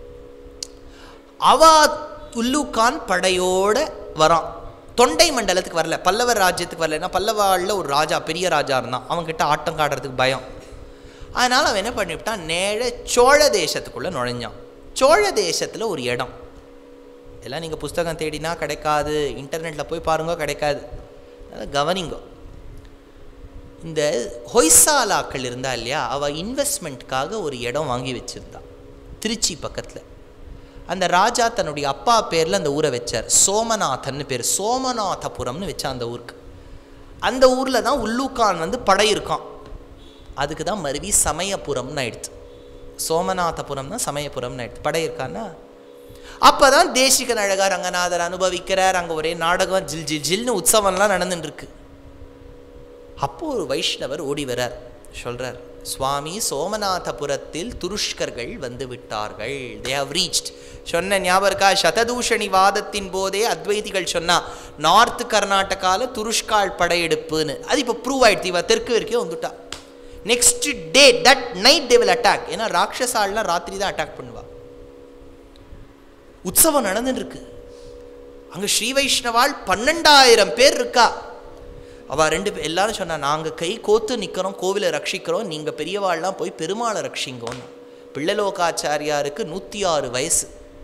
Speaker 1: அவா உல்லுக்கான் படையோட வரான் தொண்டை மண்டலத்துக்கு வரல பல்லவர் ராஜ்யத்துக்கு வரல ஏன்னா பல்லவாளில் ஒரு ராஜா பெரிய ராஜா இருந்தான் அவன்கிட்ட ஆட்டம் காடுறதுக்கு பயம் அதனால் அவன் என்ன பண்ணிவிட்டான் நேர சோழ தேசத்துக்குள்ளே நுழைஞ்சான் சோழ தேசத்தில் ஒரு இடம் எல்லாம் நீங்கள் புஸ்தகம் தேடினா கிடைக்காது இன்டர்நெட்டில் போய் பாருங்க கிடைக்காது அதனால் கவனிங்கோ இந்த ஹொய்சாலாக்கள் இருந்தா இல்லையா அவள் இன்வெஸ்ட்மெண்ட்காக ஒரு இடம் வாங்கி வச்சுருந்தா திருச்சி பக்கத்தில் அந்த ராஜா தன்னுடைய அப்பா பேரில் அந்த ஊரை வச்சார் சோமநாதன்னு பேர் சோமநாதபுரம்னு வச்சா அந்த ஊருக்கு அந்த ஊரில் தான் உள்ளூக்கான் வந்து படை இருக்கான் அதுக்கு தான் மருவி சமயபுரம்னு ஆயிடுச்சு சோமநாதபுரம் தான் சமயபுரம்னு ஆயிடுச்சு படை இருக்கான்னா அப்போ தான் தேசிகன் அழகா ரங்கநாதர் அனுபவிக்கிறார் அங்கே ஒரே நாடகம் ஜில் ஜில் ஜில்னு உற்சவம்லாம் நடந்துட்டு இருக்கு அப்போ ஒரு வைஷ்ணவர் ஓடி வரார் சொல்றார் சுவாமி சோமநாதபுரத்தில் துருஷ்கர்கள் வந்து விட்டார்கள் தே ஹவ் ரீச்ட் சொன்ன ஞாபகம் இருக்கா சததூஷணி வாதத்தின் போதே அத்வைதிகள் சொன்னா நார்த் கர்நாடகால துருஷ்கால் படையெடுப்புன்னு அது இப்போ ப்ரூவ் ஆயிடுச்சு இவ தெற்கு வரைக்கும் வந்துட்டா next day that night they will attack ஏன்னா ராட்சசாலாம் ராத்திரி தான் அட்டாக் பண்ணுவா உற்சவம் நடந்துட்டு இருக்கு அங்க ஸ்ரீ வைஷ்ணவாள் பன்னெண்டாயிரம் பேர் இருக்கா அவ ரெண்டு பேர் எல்லாரும் சொன்னா நாங்க கை கோத்து நிக்கிறோம் கோவிலை ரட்சிக்கிறோம் நீங்க பெரியவாள்லாம் போய் பெருமாளை ரட்சிங்கோன்னு பிள்ளலோகாச்சாரியாருக்கு நூத்தி ஆறு வயசு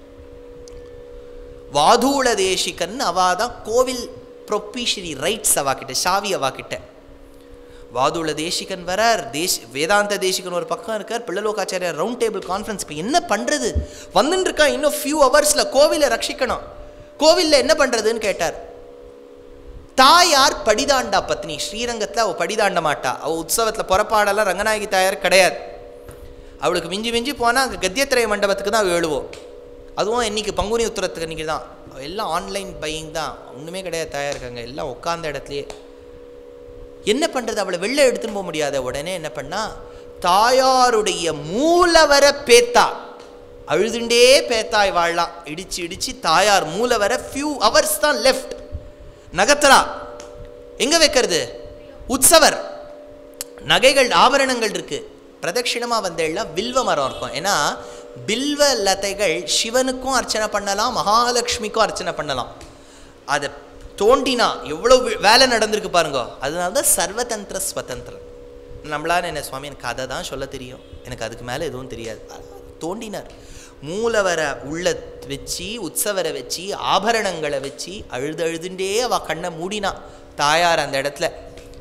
Speaker 1: வாதூள தேசிகன் அவா தான் கோவில் ப்ரொப்பீஷரி ரைட்ஸ் அவா கிட்ட சாவி அவா கிட்ட வாதுள தேசிகன் வரார் தேஷ் வேதாந்த தேசிகன் ஒரு பக்கம் இருக்கார் பிள்ளலோகாச்சாரியார் ரவுண்ட் டேபிள் கான்ஃபரன்ஸ் இப்போ என்ன பண்ணுறது வந்துன்னு இருக்கா இன்னும் ஃபியூ ஹவர்ஸில் கோவிலை ரட்சிக்கணும் கோவிலில் என்ன பண்ணுறதுன்னு கேட்டார் தாயார் படிதாண்டா பத்னி ஸ்ரீரங்கத்தில் அவள் படிதாண்ட மாட்டா அவள் உற்சவத்தில் புறப்பாடெல்லாம் ரங்கநாயகி தாயார் கிடையாது அவளுக்கு மிஞ்சி மிஞ்சி போனால் அங்கே கத்தியத்திரை மண்டபத்துக்கு தான் எழுவோம் அதுவும் இன்னைக்கு பங்குனி உத்தரத்துக்கு இன்னைக்கு தான் அவள் எல்லாம் ஆன்லைன் பையிங் தான் ஒன்றுமே கிடையாது தயாரிக்காங்க எல்லாம் உட்காந்த இடத்துலையே என்ன பண்ணுறது அவளை வெளில எடுத்துன்னு போக முடியாத உடனே என்ன பண்ணா தாயாருடைய மூலவர பேத்தா அழுதுண்டே பேத்தாய் வாழலாம் இடிச்சு இடிச்சு தாயார் மூலவர ஃபியூ ஹவர்ஸ் தான் லெஃப்ட் நகத்தரா எங்க வைக்கிறது உற்சவர் நகைகள் ஆபரணங்கள் இருக்கு பிரதட்சிணமா வந்தேன்னா வில்வ மரம் இருக்கும் ஏன்னா பில்வ லதைகள் சிவனுக்கும் அர்ச்சனை பண்ணலாம் மகாலட்சுமிக்கும் அர்ச்சனை பண்ணலாம் அதை தோண்டினா எவ்வளோ வே- வேலை நடந்திருக்கு பாருங்க அதனால தான் சர்வதந்திர ஸ்வதந்திரம் நம்மளால என்ன சுவாமி எனக்கு அதை தான் சொல்ல தெரியும் எனக்கு அதுக்கு மேலே எதுவும் தெரியாது தோண்டினார் மூலவரை உள்ள வச்சு உற்சவரை வச்சு ஆபரணங்களை வச்சு அழுது அழுதுண்டே அவ கண்ணை மூடினா தாயார் அந்த இடத்துல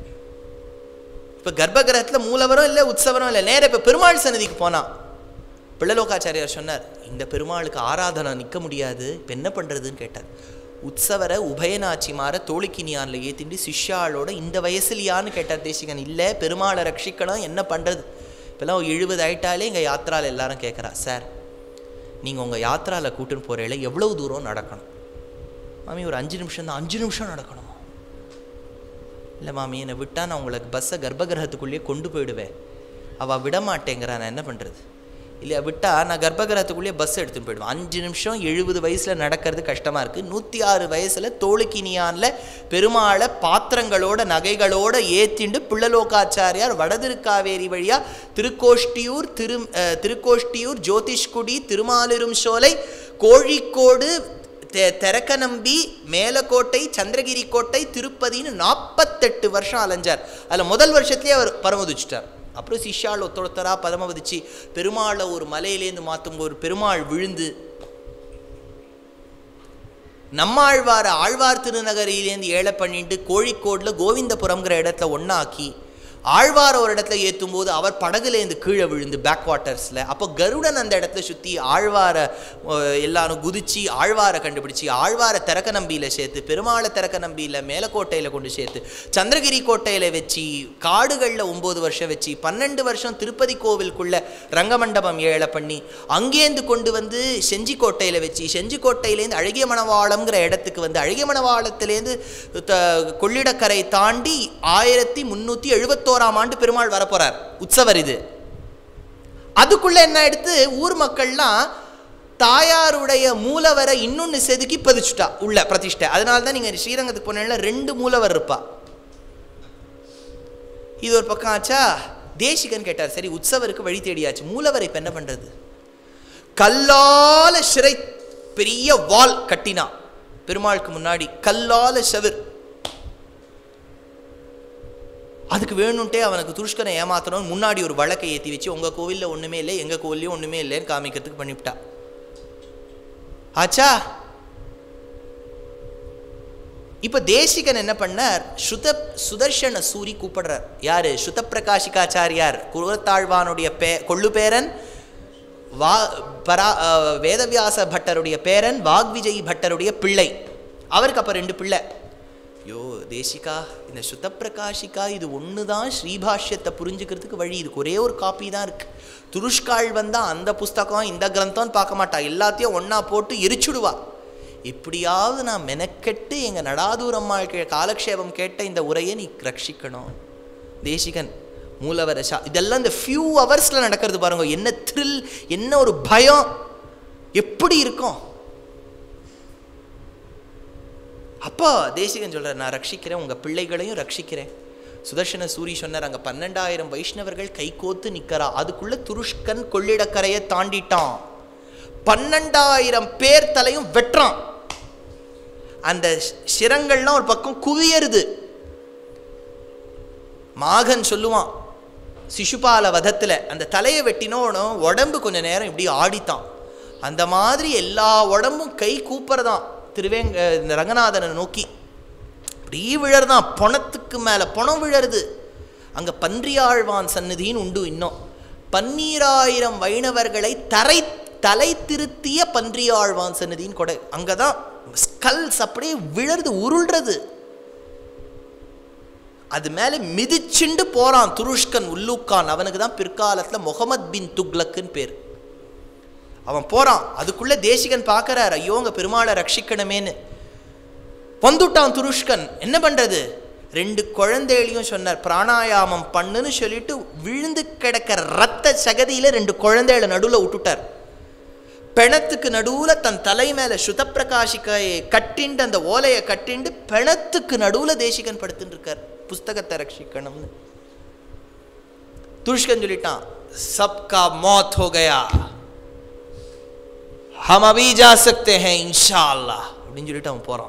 Speaker 1: இப்போ கர்ப்பகிரகத்தில் மூலவரும் இல்லை உற்சவரும் இல்லை நேரா இப்போ பெருமாள் சன்னதிக்கு போனான் பிள்ளலோகாச்சாரியார் சொன்னார் இந்த பெருமாளுக்கு ஆராதனை நிற்க முடியாது இப்போ என்ன பண்ணுறதுன்னு கேட்டார் உற்சவரை உபயநாச்சிமார தோழிக்கினியான்ல ஏத்திண்டு சிஷ்யாளோட இந்த வயசுலையான்னு கேட்டார் தேசிகன் இல்லை பெருமாளை ரட்சிக்கணும் என்ன பண்ணுறது இப்போல்லாம் எழுபது ஆயிட்டாலே இங்கே யாத்திரால எல்லாரும் கேட்குறா சார் நீங்கள் உங்கள் யாத்திராவில் கூட்டுன்னு போகிறீங்கள எவ்வளவு தூரம் நடக்கணும் மாமி ஒரு அஞ்சு நிமிஷம் தான் அஞ்சு நிமிஷம் நடக்கணுமா இல்லை மாமி என்னை விட்டால் நான் உங்களுக்கு பஸ்ஸை கர்ப்பகிரகத்துக்குள்ளேயே கொண்டு போயிடுவேன் அவள் விட மாட்டேங்கிறா நான் என்ன பண்ணுறது இல்லை விட்டால் நான் கர்ப்பகிரகத்துக்குள்ளேயே பஸ் எடுத்துன்னு போயிடுவேன் அஞ்சு நிமிஷம் எழுபது வயசில் நடக்கிறது கஷ்டமாக இருக்குது நூற்றி ஆறு வயசில் தோளுக்கினியானில் பெருமாளை பாத்திரங்களோட நகைகளோட ஏத்திண்டு பிள்ளலோகாச்சாரியார் வடதிருக்காவேரி வழியாக திருக்கோஷ்டியூர் திரு அஹ், திருக்கோஷ்டியூர் ஜோதிஷ்குடி திருமாலிரும் சோலை கோழிக்கோடு தெ- தெரக்கநம்பி மேலக்கோட்டை சந்திரகிரி கோட்டை திருப்பதின்னு நாற்பத்தெட்டு வருஷம் அலைஞ்சார் அதில் முதல் வருஷத்துலேயே அவர் பரமதிச்சிட்டார் அப்புறம் சிஷ்யாள் ஒத்தொருத்தரா பரமதிச்சு பெருமாளை ஒரு மலையிலேருந்து மாற்றும் ஒரு பெருமாள் விழுந்து நம்மாழ்வார ஆழ்வார் திருநகரிலேருந்து ஏழை பண்ணிட்டு கோழிக்கோடில் கோவிந்தபுரம்ங்கிற இடத்துல ஒண்ணாக்கி ஆழ்வார் ஒரு இடத்துல ஏற்றும் போது அவர் படகுலேருந்து கீழே விழுந்து பேக் வாட்டர்ஸில் அப்போ கருடன் அந்த இடத்துல சுற்றி ஆழ்வாரை அஹ், எல்லாரும் குதிச்சு ஆழ்வாரை கண்டுபிடிச்சி ஆழ்வாரை திறக்க நம்பியில் சேர்த்து பெருமாளை திறக்க நம்பியில் மேலக்கோட்டையில் கொண்டு சேர்த்து சந்திரகிரி கோட்டையில் வச்சு காடுகளில் ஒம்பது வருஷம் வச்சு பன்னெண்டு வருஷம் திருப்பதி கோவிலுக்குள்ள ரங்கமண்டபம் ஏழை பண்ணி அங்கேருந்து கொண்டு வந்து செஞ்சிக்கோட்டையில் வச்சு செஞ்சிக்கோட்டையிலேருந்து அழகிய மணவாளம்ங்கிற இடத்துக்கு வந்து அழகிய மணவாளத்திலேருந்து த கொள்ளிடக்கரை தாண்டி ஆயிரத்தி முந்நூற்றி எழுபத்தோராம் ஆண்டு பெருமாள் வரப்போறார் உற்சவர் இது அதுக்குள்ள என்ன எடுத்து ஊர் மக்கள்லாம் தாயாருடைய மூலவரை இன்னொன்று செதுக்கி பதிச்சுட்டா உள்ள பிரதிஷ்டை அதனால தான் நீங்கள் ஸ்ரீரங்கத்துக்கு போனீங்கன்னா ரெண்டு மூலவர் இருப்பா இது ஒரு பக்கம் ஆச்சா தேசிகன் கேட்டார் சரி உற்சவருக்கு வழி தேடியாச்சு மூலவர் இப்ப என்ன பண்றது கல்லால சிறை பெரிய வால் கட்டினா பெருமாளுக்கு முன்னாடி கல்லால செவர் அதுக்கு வேணும்ட்டே அவனுக்கு துருஷ்கனை ஏமாத்தணும்னு முன்னாடி ஒரு வழக்கை ஏற்றி வச்சு உங்கள் கோவிலில் ஒன்றுமே இல்லை எங்கள் கோவில்லையும் ஒன்றுமே இல்லைன்னு காமிக்கிறதுக்கு பண்ணிவிட்டா ஆச்சா இப்போ தேசிகன் என்ன பண்ணார் சுத சுதர்ஷன சூரி கூப்பிடுறார் யாரு சுத பிரகாஷிகாச்சாரியார் குலத்தாழ்வானுடைய பே கொள்ளு பேரன் வா பரா அஹ், வேதவியாச பட்டருடைய பேரன் வாக்விஜய் பட்டருடைய பிள்ளை அவருக்கு அப்போ ரெண்டு பிள்ளை யோ தேசிகா இந்த சுத்த பிரகாஷிகா இது ஒன்று தான் ஸ்ரீபாஷ்யத்தை புரிஞ்சுக்கிறதுக்கு வழி இதுக்கு ஒரே ஒரு காப்பி தான் இருக்கு துருஷ்காள் வந்தால் அந்த புஸ்தகம் இந்த கிரந்தம்னு பார்க்க மாட்டா எல்லாத்தையும் ஒன்றா போட்டு எரிச்சுடுவா எப்படியாவது நான் மெனக்கெட்டு எங்கள் நடாதூரம்மாள் கே காலக்ஷேபம் கேட்ட இந்த உரையை நீ ரட்சிக்கணும் தேசிகன் மூலவர சா இதெல்லாம் இந்த ஃபியூ ஹவர்ஸில் நடக்கிறது பாருங்க என்ன த்ரில் என்ன ஒரு பயம் எப்படி இருக்கும் அப்போ தேசிகன் சொல்றார் நான் ரட்சிக்கிறேன் உங்கள் பிள்ளைகளையும் ரட்சிக்கிறேன் சுதர்ஷன சூரி சொன்னார் அங்கே பன்னெண்டாயிரம் வைஷ்ணவர்கள் கைகோத்து நிற்கிறா அதுக்குள்ள துருஷ்கன் கொள்ளிடக்கரையை தாண்டிட்டான் பன்னெண்டாயிரம் பேர் தலையும் வெட்டுறான் அந்த சிரங்கள்லாம் ஒரு பக்கம் குவியருது மாகன் சொல்லுவான் சிசுபால வதத்தில் அந்த தலையை வெட்டினோனும் உடம்பு கொஞ்ச நேரம் இப்படி ஆடித்தான் அந்த மாதிரி எல்லா உடம்பும் கை கூப்புறதான் திருவேங்க இந்த ரங்கநாதனை நோக்கி இப்படி விழறதான் பணத்துக்கு மேலே பணம் விழருது அங்கே பன்றியாழ்வான் சந்நிதின்னு உண்டு இன்னும் பன்னீராயிரம் வைணவர்களை தரை தலை திருத்திய பன்றியாழ்வான் சந்நிதின்னு கொடை அங்கே தான் ஸ்கல்ஸ் அப்படியே விழருது உருள்றது அது மேலே மிதிச்சுண்டு போறான் துருஷ்கன் உல்லூக்கான் அவனுக்கு தான் பிற்காலத்தில் முகமது பின் துக்லக்குன்னு பேர் அவன் போறான் அதுக்குள்ள தேசிகன் பார்க்கறார் ஐயோ உங்க பெருமாளை ரட்சிக்கணுமேன்னு வந்துட்டான் துருஷ்கன் என்ன பண்றது ரெண்டு குழந்தைகளையும் சொன்னார் பிராணாயாமம் பண்ணுன்னு சொல்லிட்டு விழுந்து கிடக்கிற ரத்த சகதியில ரெண்டு குழந்தைகளை நடுவில் விட்டுட்டார் பிணத்துக்கு நடுவில் தன் தலை மேலே சுதப்பிரகாஷிக்கையை கட்டிண்டு அந்த ஓலையை கட்டிண்டு பிணத்துக்கு நடுவில் தேசிகன் படுத்துட்டு இருக்கார் புஸ்தகத்தை ரட்சிக்கணும்னு துஷ்கன் சொல்லிட்டான் சப்கா மौत हो गया हम अभी जा सकते हैं इंशाल्लाह அப்படின்னு சொல்லிட்டு அவன் போறான்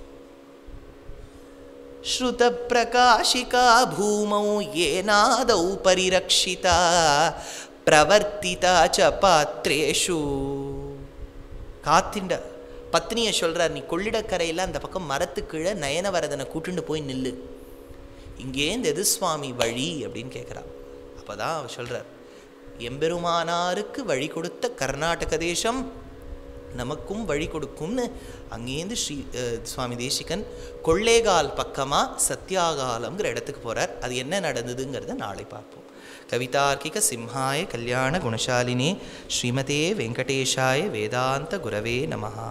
Speaker 1: ஸ்ருத பிரகாஷிகா பூமௌ ஏனாதௌ பரிரக்ஷிதா பிரவர்த்திதா ச பாத்ரேஷு காத்திண்ட பத்னியை சொல்றார் நீ கொள்ளிடக்கரையில் அந்த பக்கம் மரத்துக்கீழே நயனவரதனை கூட்டுண்டு போய் நில்லு இங்கேருந்து எது சுவாமி வழி அப்படின்னு கேட்குறா அப்போ தான் அவர் சொல்கிறார் எம்பெருமானாருக்கு வழி கொடுத்த கர்நாடக தேசம் நமக்கும் வழி கொடுக்கும்னு அங்கேருந்து ஸ்ரீ அஹ், சுவாமி தேசிகன் கொள்ளேகால் பக்கமாக சத்யாகாலம்ங்கிற இடத்துக்கு போகிறார் அது என்ன நடந்ததுங்கிறத நாளை பார்ப்போம் கவிதார்க்கிக சிம்ஹாய கல்யாண குணசாலினே ஸ்ரீமதே வெங்கடேஷாய வேதாந்த குரவே நமஹா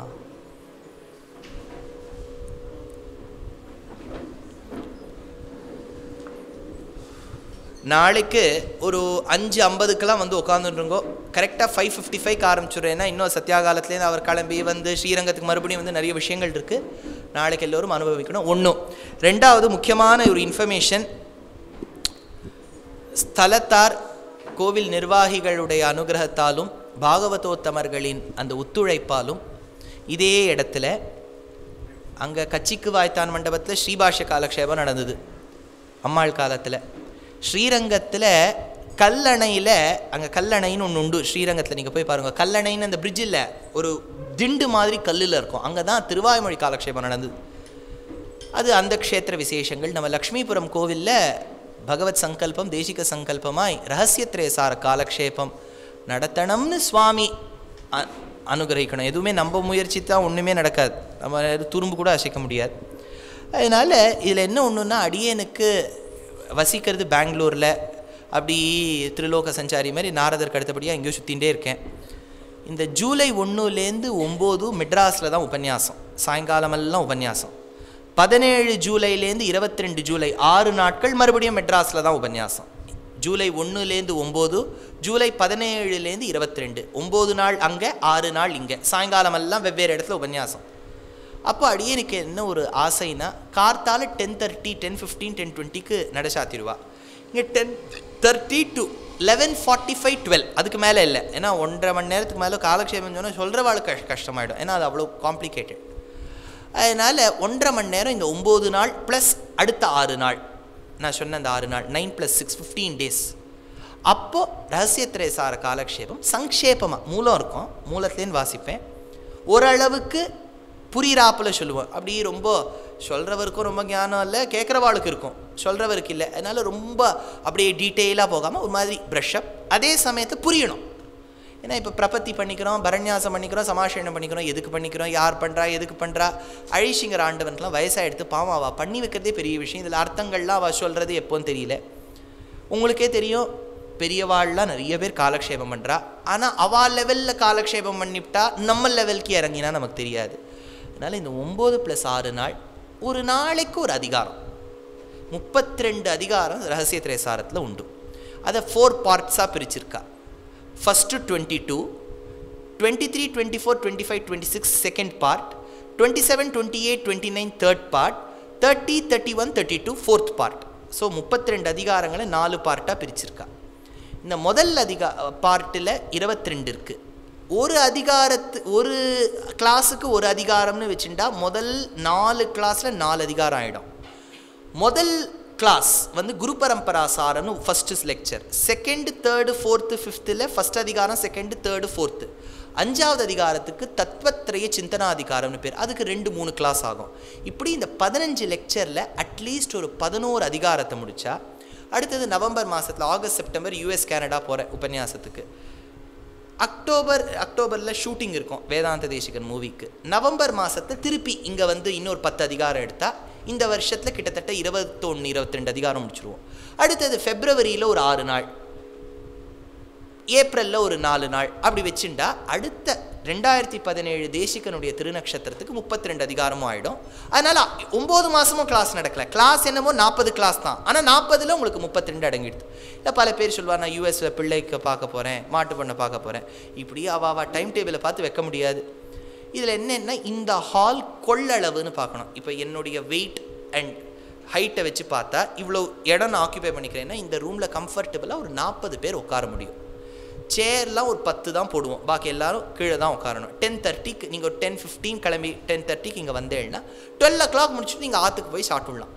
Speaker 1: நாளைக்கு ஒரு அஞ்சு ஐம்பதுக்கெல்லாம் வந்து உட்காந்துருங்கோ கரெக்டாக ஃபைவ் ஃபிஃப்டி ஃபைவ்க்கு ஆரம்பிச்சிடுறேன் ஏன்னா இன்னும் சத்யாகாலத்துலேருந்து அவர் கிளம்பி வந்து ஸ்ரீரங்கத்துக்கு மறுபடியும் வந்து நிறைய விஷயங்கள் இருக்குது நாளைக்கு எல்லோரும் அனுபவிக்கணும் ஒன்றும் ரெண்டாவது முக்கியமான ஒரு இன்ஃபர்மேஷன் ஸ்தலத்தார் கோவில் நிர்வாகிகளுடைய அனுகிரகத்தாலும் பாகவதோத்தமர்களின் அந்த ஒத்துழைப்பாலும் இதே இடத்துல அங்கே கச்சிக்கு வாய்த்தான் மண்டபத்தில் ஸ்ரீபாஷ்ய காலக்ஷேபம் நடந்தது அம்மாள் காலத்தில் ஸ்ரீரங்கத்தில் கல்லணையில் அங்கே கல்லணைன்னு ஒன்று உண்டு ஸ்ரீரங்கத்தில் நீங்கள் போய் பாருங்கள் கல்லணைன்னு அந்த பிரிட்ஜில் ஒரு திண்டு மாதிரி கல்லில் இருக்கும் அங்கே தான் திருவாய்மொழி காலக்ஷேபம் நடந்தது அது அந்த க்ஷேத்திர விசேஷங்கள் நம்ம லக்ஷ்மிபுரம் கோவிலில் பகவத் சங்கல்பம் தேசிக சங்கல்பமாய் ரகசியத்ரேசார காலக்ஷேபம் நடத்தணும்னு சுவாமி அ- அனுகிரகிக்கணும் எதுவுமே நம்ம முயற்சி தான் ஒன்றுமே நடக்காது நம்ம துரும்பு கூட அசைக்க முடியாது அதனால் இதில் என்ன ஒன்றுன்னா அடியேனுக்கு வசிக்கிறது பெங்களூரில் அப்படி திருலோக சஞ்சாரி மாதிரி நாரதருக்கு அடுத்தபடியாக எங்கேயோ சுற்றிகிட்டே இருக்கேன் இந்த ஜூலை ஒன்றுலேருந்து ஒம்பது மெட்ராஸில் தான் உபன்யாசம் சாயங்காலமெல்லாம் உபன்யாசம் பதினேழு ஜூலைலேருந்து இருபத்தி ரெண்டு ஜூலை ஆறு நாட்கள் மறுபடியும் மெட்ராஸில் தான் உபன்யாசம் ஜூலை ஒன்றுலேருந்து ஒம்பது ஜூலை பதினேழுலேருந்து இருபத்தி ரெண்டு ஒம்பது நாள் அங்கே ஆறு நாள் இங்கே சாயங்காலமெல்லாம் வெவ்வேறு இடத்துல உபன்யாசம் அப்போ அடியனுக்கு என்ன ஒரு ஆசைனா கார்த்தால ten thirty ten fifteen ten டுவெண்ட்டிக்கு நட சாத்திடுவா இங்கே ten thirty to eleven forty five twelve அதுக்கு மேலே இல்லை ஏன்னா ஒன்றரை மணி நேரத்துக்கு மேலே காலக்ஷேபம் சொன்னால் சொல்கிறவாளுக்கு கஷ் கஷ்டமாயிடும் ஏன்னா அது அவ்வளோ காம்ப்ளிகேட்டட் அதனால் ஒன்றரை மணி நேரம் இந்த ஒம்பது நாள் ப்ளஸ் அடுத்த ஆறு நாள் நான் சொன்ன அந்த ஆறு நாள் nine plus six fifteen days அப்போது ரகசியத்திரேசார காலக்ஷேபம் சங்கேபமாக மூலம் இருக்கும் மூலத்துலேருந்து வாசிப்பேன் ஓரளவுக்கு புரியிறாப்புல சொல்லுவோம் அப்படி ரொம்ப சொல்கிறவருக்கும் ரொம்ப ஞானம் இல்லை கேட்குறவாளுக்கு இருக்கும் சொல்கிறவருக்கு இல்லை அதனால் ரொம்ப அப்படியே டீட்டெயிலாக போகாமல் ஒரு மாதிரி ப்ரஷ்அப் அதே சமயத்தை புரியணும் ஏன்னா இப்போ பிரபத்தி பண்ணிக்கிறோம் பரண்யாசம் பண்ணிக்கிறோம் சமாஷணம் பண்ணிக்கிறோம் எதுக்கு பண்ணிக்கிறோம் யார் பண்ணுறா எதுக்கு பண்ணுறா அழிஷிங்கிற ஆண்டவனுக்குலாம் வயசாக எடுத்து பாவம் அவள் பண்ணி வைக்கிறதே பெரிய விஷயம் இதில் அர்த்தங்கள்லாம் அவள் சொல்கிறது எப்போன்னு தெரியல உங்களுக்கே தெரியும் பெரியவாள்லாம் நிறைய பேர் காலக்ஷேபம் பண்ணுறா ஆனால் அவள் லெவலில் காலக்ஷேபம் பண்ணிவிட்டா நம்ம லெவலுக்கு இறங்கினா நமக்கு தெரியாது அதனால் இந்த ஒம்பது ப்ளஸ் ஆறு நாள் ஒரு நாளைக்கு ஒரு அதிகாரம் முப்பத்தி ரெண்டு அதிகாரம் ரகசிய திரேசாரத்தில் உண்டு அதை ஃபோர் பார்ட்ஸாக பிரிச்சிருக்கா first twenty two twenty three twenty four twenty five twenty six second part twenty seven twenty eight twenty nine third part thirty thirty one thirty two fourth part so முப்பத்தி ரெண்டு அதிகாரங்களை நாலு பார்ட்டாக பிரிச்சிருக்கா இந்த முதல் அதிகா பார்ட்டில் இருபத்தி ரெண்டு இருக்குது ஒரு அதிகாரத்து ஒரு கிளாஸுக்கு ஒரு அதிகாரம்னு வச்சுட்டா முதல் நாலு கிளாஸில் நாலு அதிகாரம் ஆகிடும் முதல் கிளாஸ் வந்து குரு பரம்பரா சாரம்னு first lecture second third fourth ஃபிஃப்த்தில் ஃபஸ்ட் அதிகாரம் செகண்டு தேர்டு ஃபோர்த்து அஞ்சாவது அதிகாரத்துக்கு தத்வத்ரய சிந்தனாதிகாரம்னு பேர் அதுக்கு ரெண்டு மூணு கிளாஸ் ஆகும் இப்படி இந்த பதினஞ்சு லெக்சரில் அட்லீஸ்ட் ஒரு பதினோரு அதிகாரத்தை முடித்தா அடுத்தது நவம்பர் மாதத்தில் ஆகஸ்ட் செப்டம்பர் யூஎஸ் கனடா போகிறேன் உபன்யாசத்துக்கு அக்டோபர் அக்டோபரில் ஷூட்டிங் இருக்கும் வேதாந்த தேசிகன் மூவிக்கு நவம்பர் மாதத்தில் திருப்பி இங்கே வந்து இன்னொரு பத்து அதிகாரம் எடுத்தால் இந்த வருஷத்தில் கிட்டத்தட்ட இருபத்தொன்று இருபத்தி ரெண்டு அதிகாரம் முடிச்சிருவோம் அடுத்தது ஃபெப்ரவரியில் ஒரு ஆறு நாள் ஏப்ரலில் ஒரு நாலு நாள் அப்படி வச்சுட்டா அடுத்த ரெண்டாயிரத்தி பதினேழு தேசிகனுடைய திருநக்ஷத்திரத்துக்கு முப்பத்தி ரெண்டு அதிகாரமும் ஆகிடும் அதனால் ஒம்பது மாதமும் கிளாஸ் நடக்கல கிளாஸ் என்னமோ நாற்பது கிளாஸ் தான் ஆனால் நாற்பதில் உங்களுக்கு முப்பத்தி ரெண்டு அடங்கிடுது இல்லை பல பேர் சொல்லுவார் நான் யூஎஸில் பிள்ளைக்கு பார்க்க போகிறேன் மாட்டு பண்ண பார்க்க போகிறேன் இப்படி அவ அவ டைம் டேபிளை பார்த்து வைக்க முடியாது இதில் என்னென்னா இந்த ஹால் கொள்ளளவுன்னு பார்க்கணும் இப்போ என்னுடைய வெயிட் அண்ட் ஹைட்டை வச்சு பார்த்தா இவ்வளோ இடம் நான் ஆக்கியபை பண்ணிக்கிறேன்னா இந்த ரூமில் கம்ஃபர்டபுளாக ஒரு நாற்பது பேர் உட்கார முடியும் சேர்லாம் ஒரு பத்து தான் போடுவோம் பாக்கி எல்லாரும் கீழே தான் உட்காரணும் டென் தேர்ட்டிக்கு நீங்கள் ஒரு டென் ஃபிஃப்டீன் கிளம்பி டென் தேர்ட்டிக்கு இங்கே வந்தேன்னா டுவெல் ஓ கிளாக் முடிச்சுட்டு நீங்கள் ஆற்றுக்கு போய் சாப்பிட்லாம்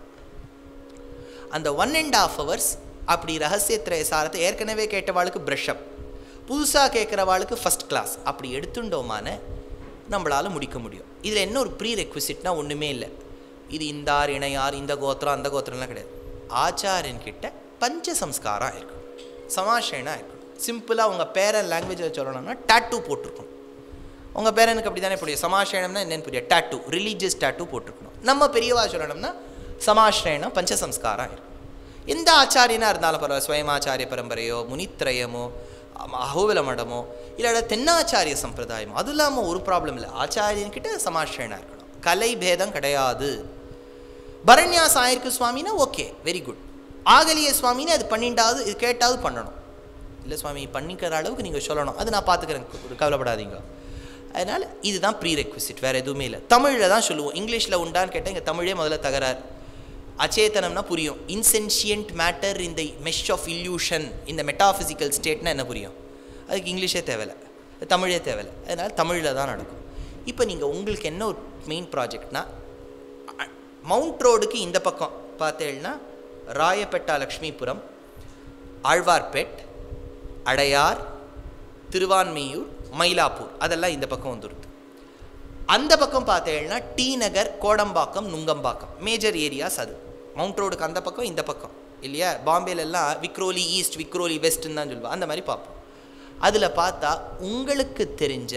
Speaker 1: அந்த ஒன் அண்ட் ஆஃப் ஹவர்ஸ் அப்படி ரகசியத்திரை சாரத்தை ஏற்கனவே கேட்டவாளுக்கு ப்ரஷ்அப் புதுசாக கேட்குறவாளுக்கு ஃபஸ்ட் கிளாஸ் அப்படி எடுத்துட்டோமான நம்மளால் முடிக்க முடியும் இதில் என்ன ஒரு ப்ரீ ரெக்விசிட்னா ஒன்றுமே இல்லை இது இந்தார் இணையார் இந்த கோத்திரம் அந்த கோத்திரம்லாம் கிடையாது ஆச்சாரியன் கிட்ட பஞ்ச சம்ஸ்காரம் இருக்கணும் சமாஷேனா இருக்கணும் சிம்பிளாக உங்கள் பேரன் லாங்குவேஜில் சொல்லணும்னா டேட்டூ போட்டிருக்கணும் உங்கள் பேரனுக்கு அப்படி தானே புரியும் சமாஷ்ரயணம்னா என்னன்னு புரியும் டேட்டூ ரிலீஜியஸ் டேட்டூ போட்டிருக்கணும் நம்ம பெரியவா சொல்லணும்னா சமாஷ்ரயணம் பஞ்சசம்ஸ்காரம் இருக்கும் எந்த ஆச்சாரியனாக இருந்தாலும் பரவாயில்ல ஸ்வயமாச்சாரிய பரம்பரையோ முனித்ரயமோ அம- அகோவில மடமோ இல்லை தென்னாச்சாரிய சம்பிரதாயமோ அது இல்லாமல் ஒரு ப்ராப்ளம் இல்லை ஆச்சாரியன்கிட்ட சமாஷ்ரயனாக இருக்கணும் கலை பேதம் கிடையாது பரண்யாஸ் ஆயிருக்கு சுவாமினா ஓகே வெரி குட் ஆகலிய சுவாமின்னு அது பண்ணிண்டாவது இது கேட்டாவது பண்ணணும் இல்லை சுவாமி பண்ணிக்கிற அளவுக்கு நீங்கள் சொல்லணும் அது நான் பார்த்துக்கிறேன் கு- கவலைப்படாதீங்க அதனால் இதுதான் ப்ரீ ரெக்விசிட் வேறு எதுவுமே இல்லை தமிழில் தான் சொல்லுவோம் இங்கிலீஷில் உண்டான்னு கேட்டால் இங்கே தமிழே முதல்ல தகராறு அச்சேதனம்னா புரியும் இன்சென்ஷியன்ட் மேட்டர் இந்த மெஷ் ஆஃப் இல்யூஷன் இந்த மெட்டாஃபிசிக்கல் ஸ்டேட்னா என்ன புரியும் அதுக்கு இங்கிலீஷே தேவையில்ல தமிழே தேவையில்ல அதனால் தமிழில் தான் நடக்கும் இப்போ நீங்கள் உங்களுக்கு என்ன ஒரு மெயின் ப்ராஜெக்ட்னா அ- மவுண்ட் ரோடுக்கு இந்த பக்கம் பார்த்தேன்னா ராயப்பேட்டா லக்ஷ்மிபுரம் ஆழ்வார்பேட் அடையார் திருவான்மையூர் மயிலாப்பூர் அதெல்லாம் இந்த பக்கம் வந்துடுது அந்த பக்கம் பார்த்தேன்னா T Nagar Kodambakkam Nungambakkam major areas அது மவுண்ட் ரோடுக்கு அந்த பக்கம் இந்த பக்கம் இல்லையா பாம்பேல எல்லாம் விக்ரோலி ஈஸ்ட் விக்ரோலி வெஸ்ட்னு தான் சொல்லுவாங்க அந்த மாதிரி பார்ப்போம் அதில் பார்த்தா உங்களுக்கு தெரிஞ்ச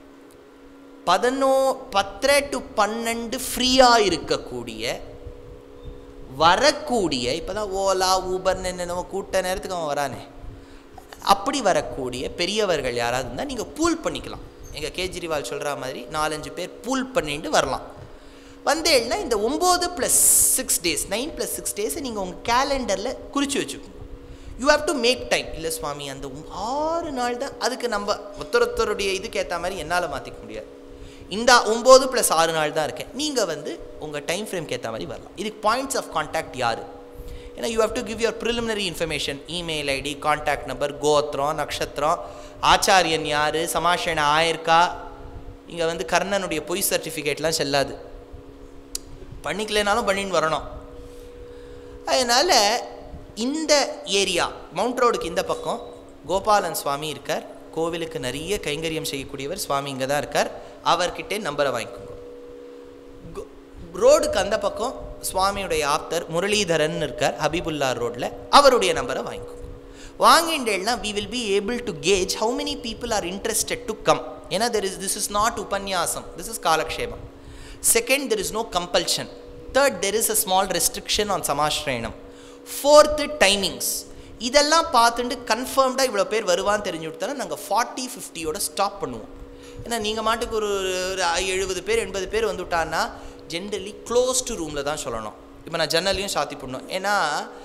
Speaker 1: பதினோ பத்தரை டு பன்னெண்டு ஃப்ரீயாக இருக்கக்கூடிய வரக்கூடிய இப்போ தான் ஓலா ஊபர்னு என்னென்னமோ கூட்ட நேரத்துக்கு அவன் வரானே அப்படி வரக்கூடிய பெரியவர்கள் யாராவது இருந்தால் நீங்கள் பூல் பண்ணிக்கலாம் எங்கள் கேஜ்ரிவால் சொல்கிற மாதிரி நாலஞ்சு பேர் பூல் பண்ணிட்டு வரலாம் வந்தேன்னா இந்த ஒம்பது plus six days nine plus six டேஸை நீங்கள் உங்கள் கேலண்டரில் குறித்து வச்சுக்கோங்க you have to make time இல்லை சுவாமி அந்த ஒம்- ஆறு நாள் தான் அதுக்கு நம்ம ஒருத்தருடைய இதுக்கு ஏற்ற மாதிரி என்னால் மாற்றிக்க முடியாது இந்த ஒம்பது ப்ளஸ் ஆறு நாள் தான் இருக்கேன் நீங்கள் வந்து உங்கள் டைம் ஃப்ரேம்க்கு ஏற்ற மாதிரி வரலாம் இதுக்கு பாயிண்ட்ஸ் ஆஃப் கான்டாக்ட் யார் ஏன்னா you have to give your preliminary information email ID contact number கோத்திரம் நட்சத்திரம் ஆச்சாரியன் யார் சமாஷணம் ஆயிருக்கா இங்கே வந்து கர்ணனுடைய பொய் சர்டிஃபிகேட்லாம் செல்லாது பண்ணிக்கலைனாலும் பண்ணின்னு வரணும் அதனால் இந்த ஏரியா மவுண்ட் ரோடுக்கு இந்த பக்கம் கோபாலன் சுவாமி இருக்கார் கோவிலுக்கு நிறைய கைங்கரியம் செய்யக்கூடியவர் சுவாமி இங்கே தான் இருக்கார் அவர்கிட்டே நம்பரை வாங்கிக்கோங்க கோ- ரோடுக்கு அந்த பக்கம் சுவாமியுடைய ஆப்தர் முரளிதரன் இருக்கார் ஹபீபுல்லா ரோட்டில் அவருடைய நம்பரை வாங்கிக்கோங்க வாங்கிண்டேன்னா we will be able to gauge how many people are interested to come ஏன்னா there is this is not உபன்யாசம் திஸ் இஸ் காலக்ஷேபம் second there is no compulsion third there is a small restriction on சமாஸ்ரயணம் fourth timings இதெல்லாம் பார்த்துட்டு கன்ஃபார்ம்டாக இவ்வளோ பேர் வருவான்னு தெரிஞ்சு விட்டாலும் நாங்கள் ஃபார்ட்டி ஃபிஃப்டியோட ஸ்டாப் பண்ணுவோம் ஏன்னா நீங்கள் மாட்டுக்கு ஒரு ஒரு எழுபது பேர் எண்பது பேர் வந்து விட்டான்னா ஜென்ரலி க்ளோஸ்டு ரூமில் தான் சொல்லணும் இப்போ நான் ஜன்னலையும் சாத்தி பண்ணணும் ஏன்னா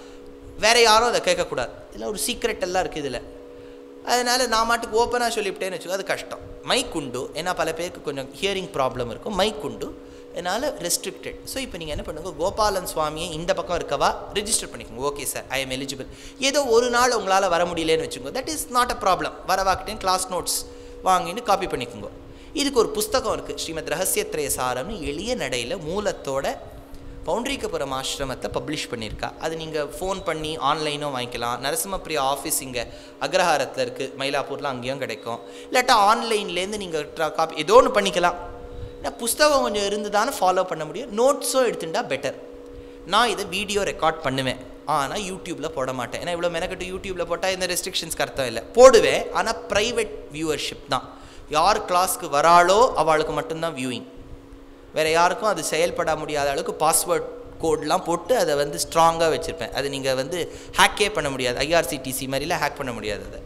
Speaker 1: வேற யாரும் அதை கேட்கக்கூடாது இதில் ஒரு சீக்ரெட் எல்லாம் இருக்குது இதில் அதனால் நான் மாட்டுக்கு ஓப்பனாக சொல்லிவிட்டேன்னு வச்சுக்கோ அது கஷ்டம் மைக் உண்டு ஏன்னா பல பேருக்கு கொஞ்சம் ஹியரிங் ப்ராப்ளம் இருக்கும் மைக் உண்டு அதனால் ரெஸ்ட்ரிக்டட் ஸோ இப்போ நீங்கள் என்ன பண்ணுங்க கோபாலன் சுவாமியை இந்த பக்கம் இருக்கவா ரிஜிஸ்டர் பண்ணிக்கோங்க okay sir I am eligible ஏதோ ஒரு நாள் உங்களால் வர முடியலன்னு வச்சுக்கோங்க that is not a problem வரவாக்கிட்டேன் கிளாஸ் நோட்ஸ் வாங்கிட்டு காப்பி பண்ணிக்கோங்க இதுக்கு ஒரு புஸ்தகம் இருக்குது ஸ்ரீமத் ரகசியத்ரய சாரம்னு எளிய நடையில் மூலத்தோட பவுண்டரிக்கபுரம் ஆசிரமத்தை பப்ளிஷ் பண்ணியிருக்கா அது நீங்கள் ஃபோன் பண்ணி ஆன்லைனும் வாங்கிக்கலாம் நரசிம்மப்பிரியா ஆஃபீஸ் இங்கே அக்ரஹாரத்தில் இருக்குது மயிலாப்பூரில் அங்கேயும் கிடைக்கும் இல்லாட்டா ஆன்லைன்லேருந்து நீங்கள் காப்பி ஏதோ ஒன்று பண்ணிக்கலாம் ஏன்னா புஸ்தகம் கொஞ்சம் இருந்து தானே ஃபாலோ பண்ண முடியும் நோட்ஸும் எடுத்துட்டா பெட்டர் நான் இதை வீடியோ ரெக்கார்ட் பண்ணுவேன் ஆனால் யூடியூப்பில் போட மாட்டேன் ஏன்னா இவ்வளோ மெனக்கட்டு யூடியூப்பில் போட்டால் இந்த ரெஸ்ட்ரிக்ஷன்ஸ்க்கு அர்த்தம் இல்லை போடுவேன் ஆனால் ப்ரைவேட் வியூவர்ஷிப் தான் யார் கிளாஸ்க்கு வராளோ அவளுக்கு மட்டும்தான் வியூயிங் வேறு யாருக்கும் அது செயல்பட முடியாத அளவுக்கு பாஸ்வேர்ட் கோட்லாம் போட்டு அதை வந்து ஸ்ட்ராங்காக வச்சுருப்பேன் அது நீங்கள் வந்து ஹேக்கே பண்ண முடியாது ஐஆர்சிடிசி மாதிரிலாம் ஹேக் பண்ண முடியாது அதை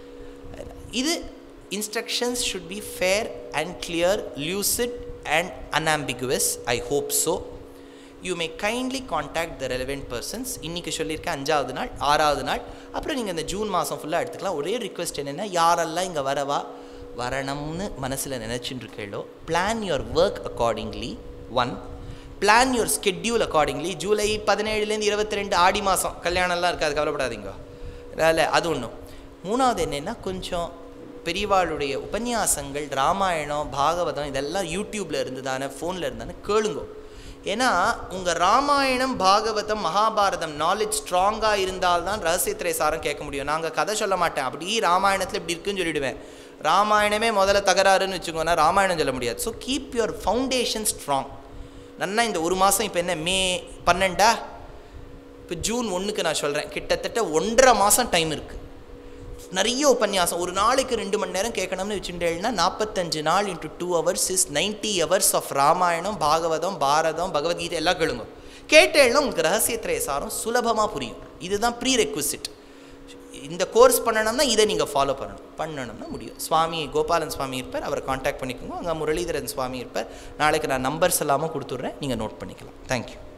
Speaker 1: இது instructions should be fair and clear lucid and unambiguous I hope so you may kindly contact the relevant persons இன்றைக்கி சொல்லியிருக்கேன் அஞ்சாவது நாள் ஆறாவது நாள் அப்புறம் நீங்கள் இந்த ஜூன் மாதம் ஃபுல்லாக எடுத்துக்கலாம் ஒரே ரிக்வெஸ்ட் என்னென்னா யாரெல்லாம் இங்கே வரவா வரணும்னு மனசில் நினச்சிட்டு இருக்கீங்களோ plan your work accordingly one plan your schedule accordingly July பதினேழுலேருந்து இருபத்தி ரெண்டு ஆடி மாதம் கல்யாணம்லாம் இருக்காது கவலைப்படாதீங்க அதில் அது ஒன்றும் மூணாவது என்னென்னா கொஞ்சம் பெரியவாளுடைய உபன்யாசங்கள் ராமாயணம் பாகவதம் இதெல்லாம் யூடியூப்பில் இருந்து தானே ஃபோனில் இருந்தானே கேளுங்கோ ஏன்னா உங்கள் ராமாயணம் பாகவதம் மகாபாரதம் நாலேஜ் ஸ்ட்ராங்காக இருந்தால்தான் ரகசியத்திரை சாரம் கேட்க முடியும் நாங்கள் கதை சொல்ல மாட்டேன் அப்படி ராமாயணத்தில் இப்படி இருக்குன்னு சொல்லிடுவேன் ராமாயணமே முதல்ல தகராறுன்னு வச்சுக்கோன்னா ராமாயணம் சொல்ல முடியாது so keep your foundation strong நன்னா இந்த ஒரு மாதம் இப்போ என்ன மே பன்னெண்டா இப்போ ஜூன் ஒன்றுக்கு நான் சொல்கிறேன் கிட்டத்தட்ட ஒன்றரை மாதம் டைம் இருக்குது நிறைய உபன்யாசம் ஒரு நாளைக்கு ரெண்டு மணி நேரம் கேட்கணும்னு வச்சுட்டேன்னா நாற்பத்தஞ்சு நாள் into two hours is ninety hours of Ramayanam Bhagavatam Bharatam Bhagavad Gita எல்லாம் கேளுங்க கேட்டேன்னா உங்களுக்கு ரகசியத்திரைய சாரம் சுலபமாக புரியும் இதுதான் ப்ரீ ரெக்விசிட் இந்த கோர்ஸ் பண்ணணும்னா இதை நீங்கள் ஃபாலோ பண்ணணும் பண்ணணும்னா முடியும் சுவாமி கோபாலன் சுவாமி இருப்பார் அவரை காண்டாக்ட் பண்ணிக்கோங்க அங்கே முரளிதரன் சுவாமி இருப்பார் நாளைக்கு நான் நம்பர்ஸ் எல்லாமும் கொடுத்துட்றேன் நீங்கள் நோட் பண்ணிக்கலாம் தேங்க்யூ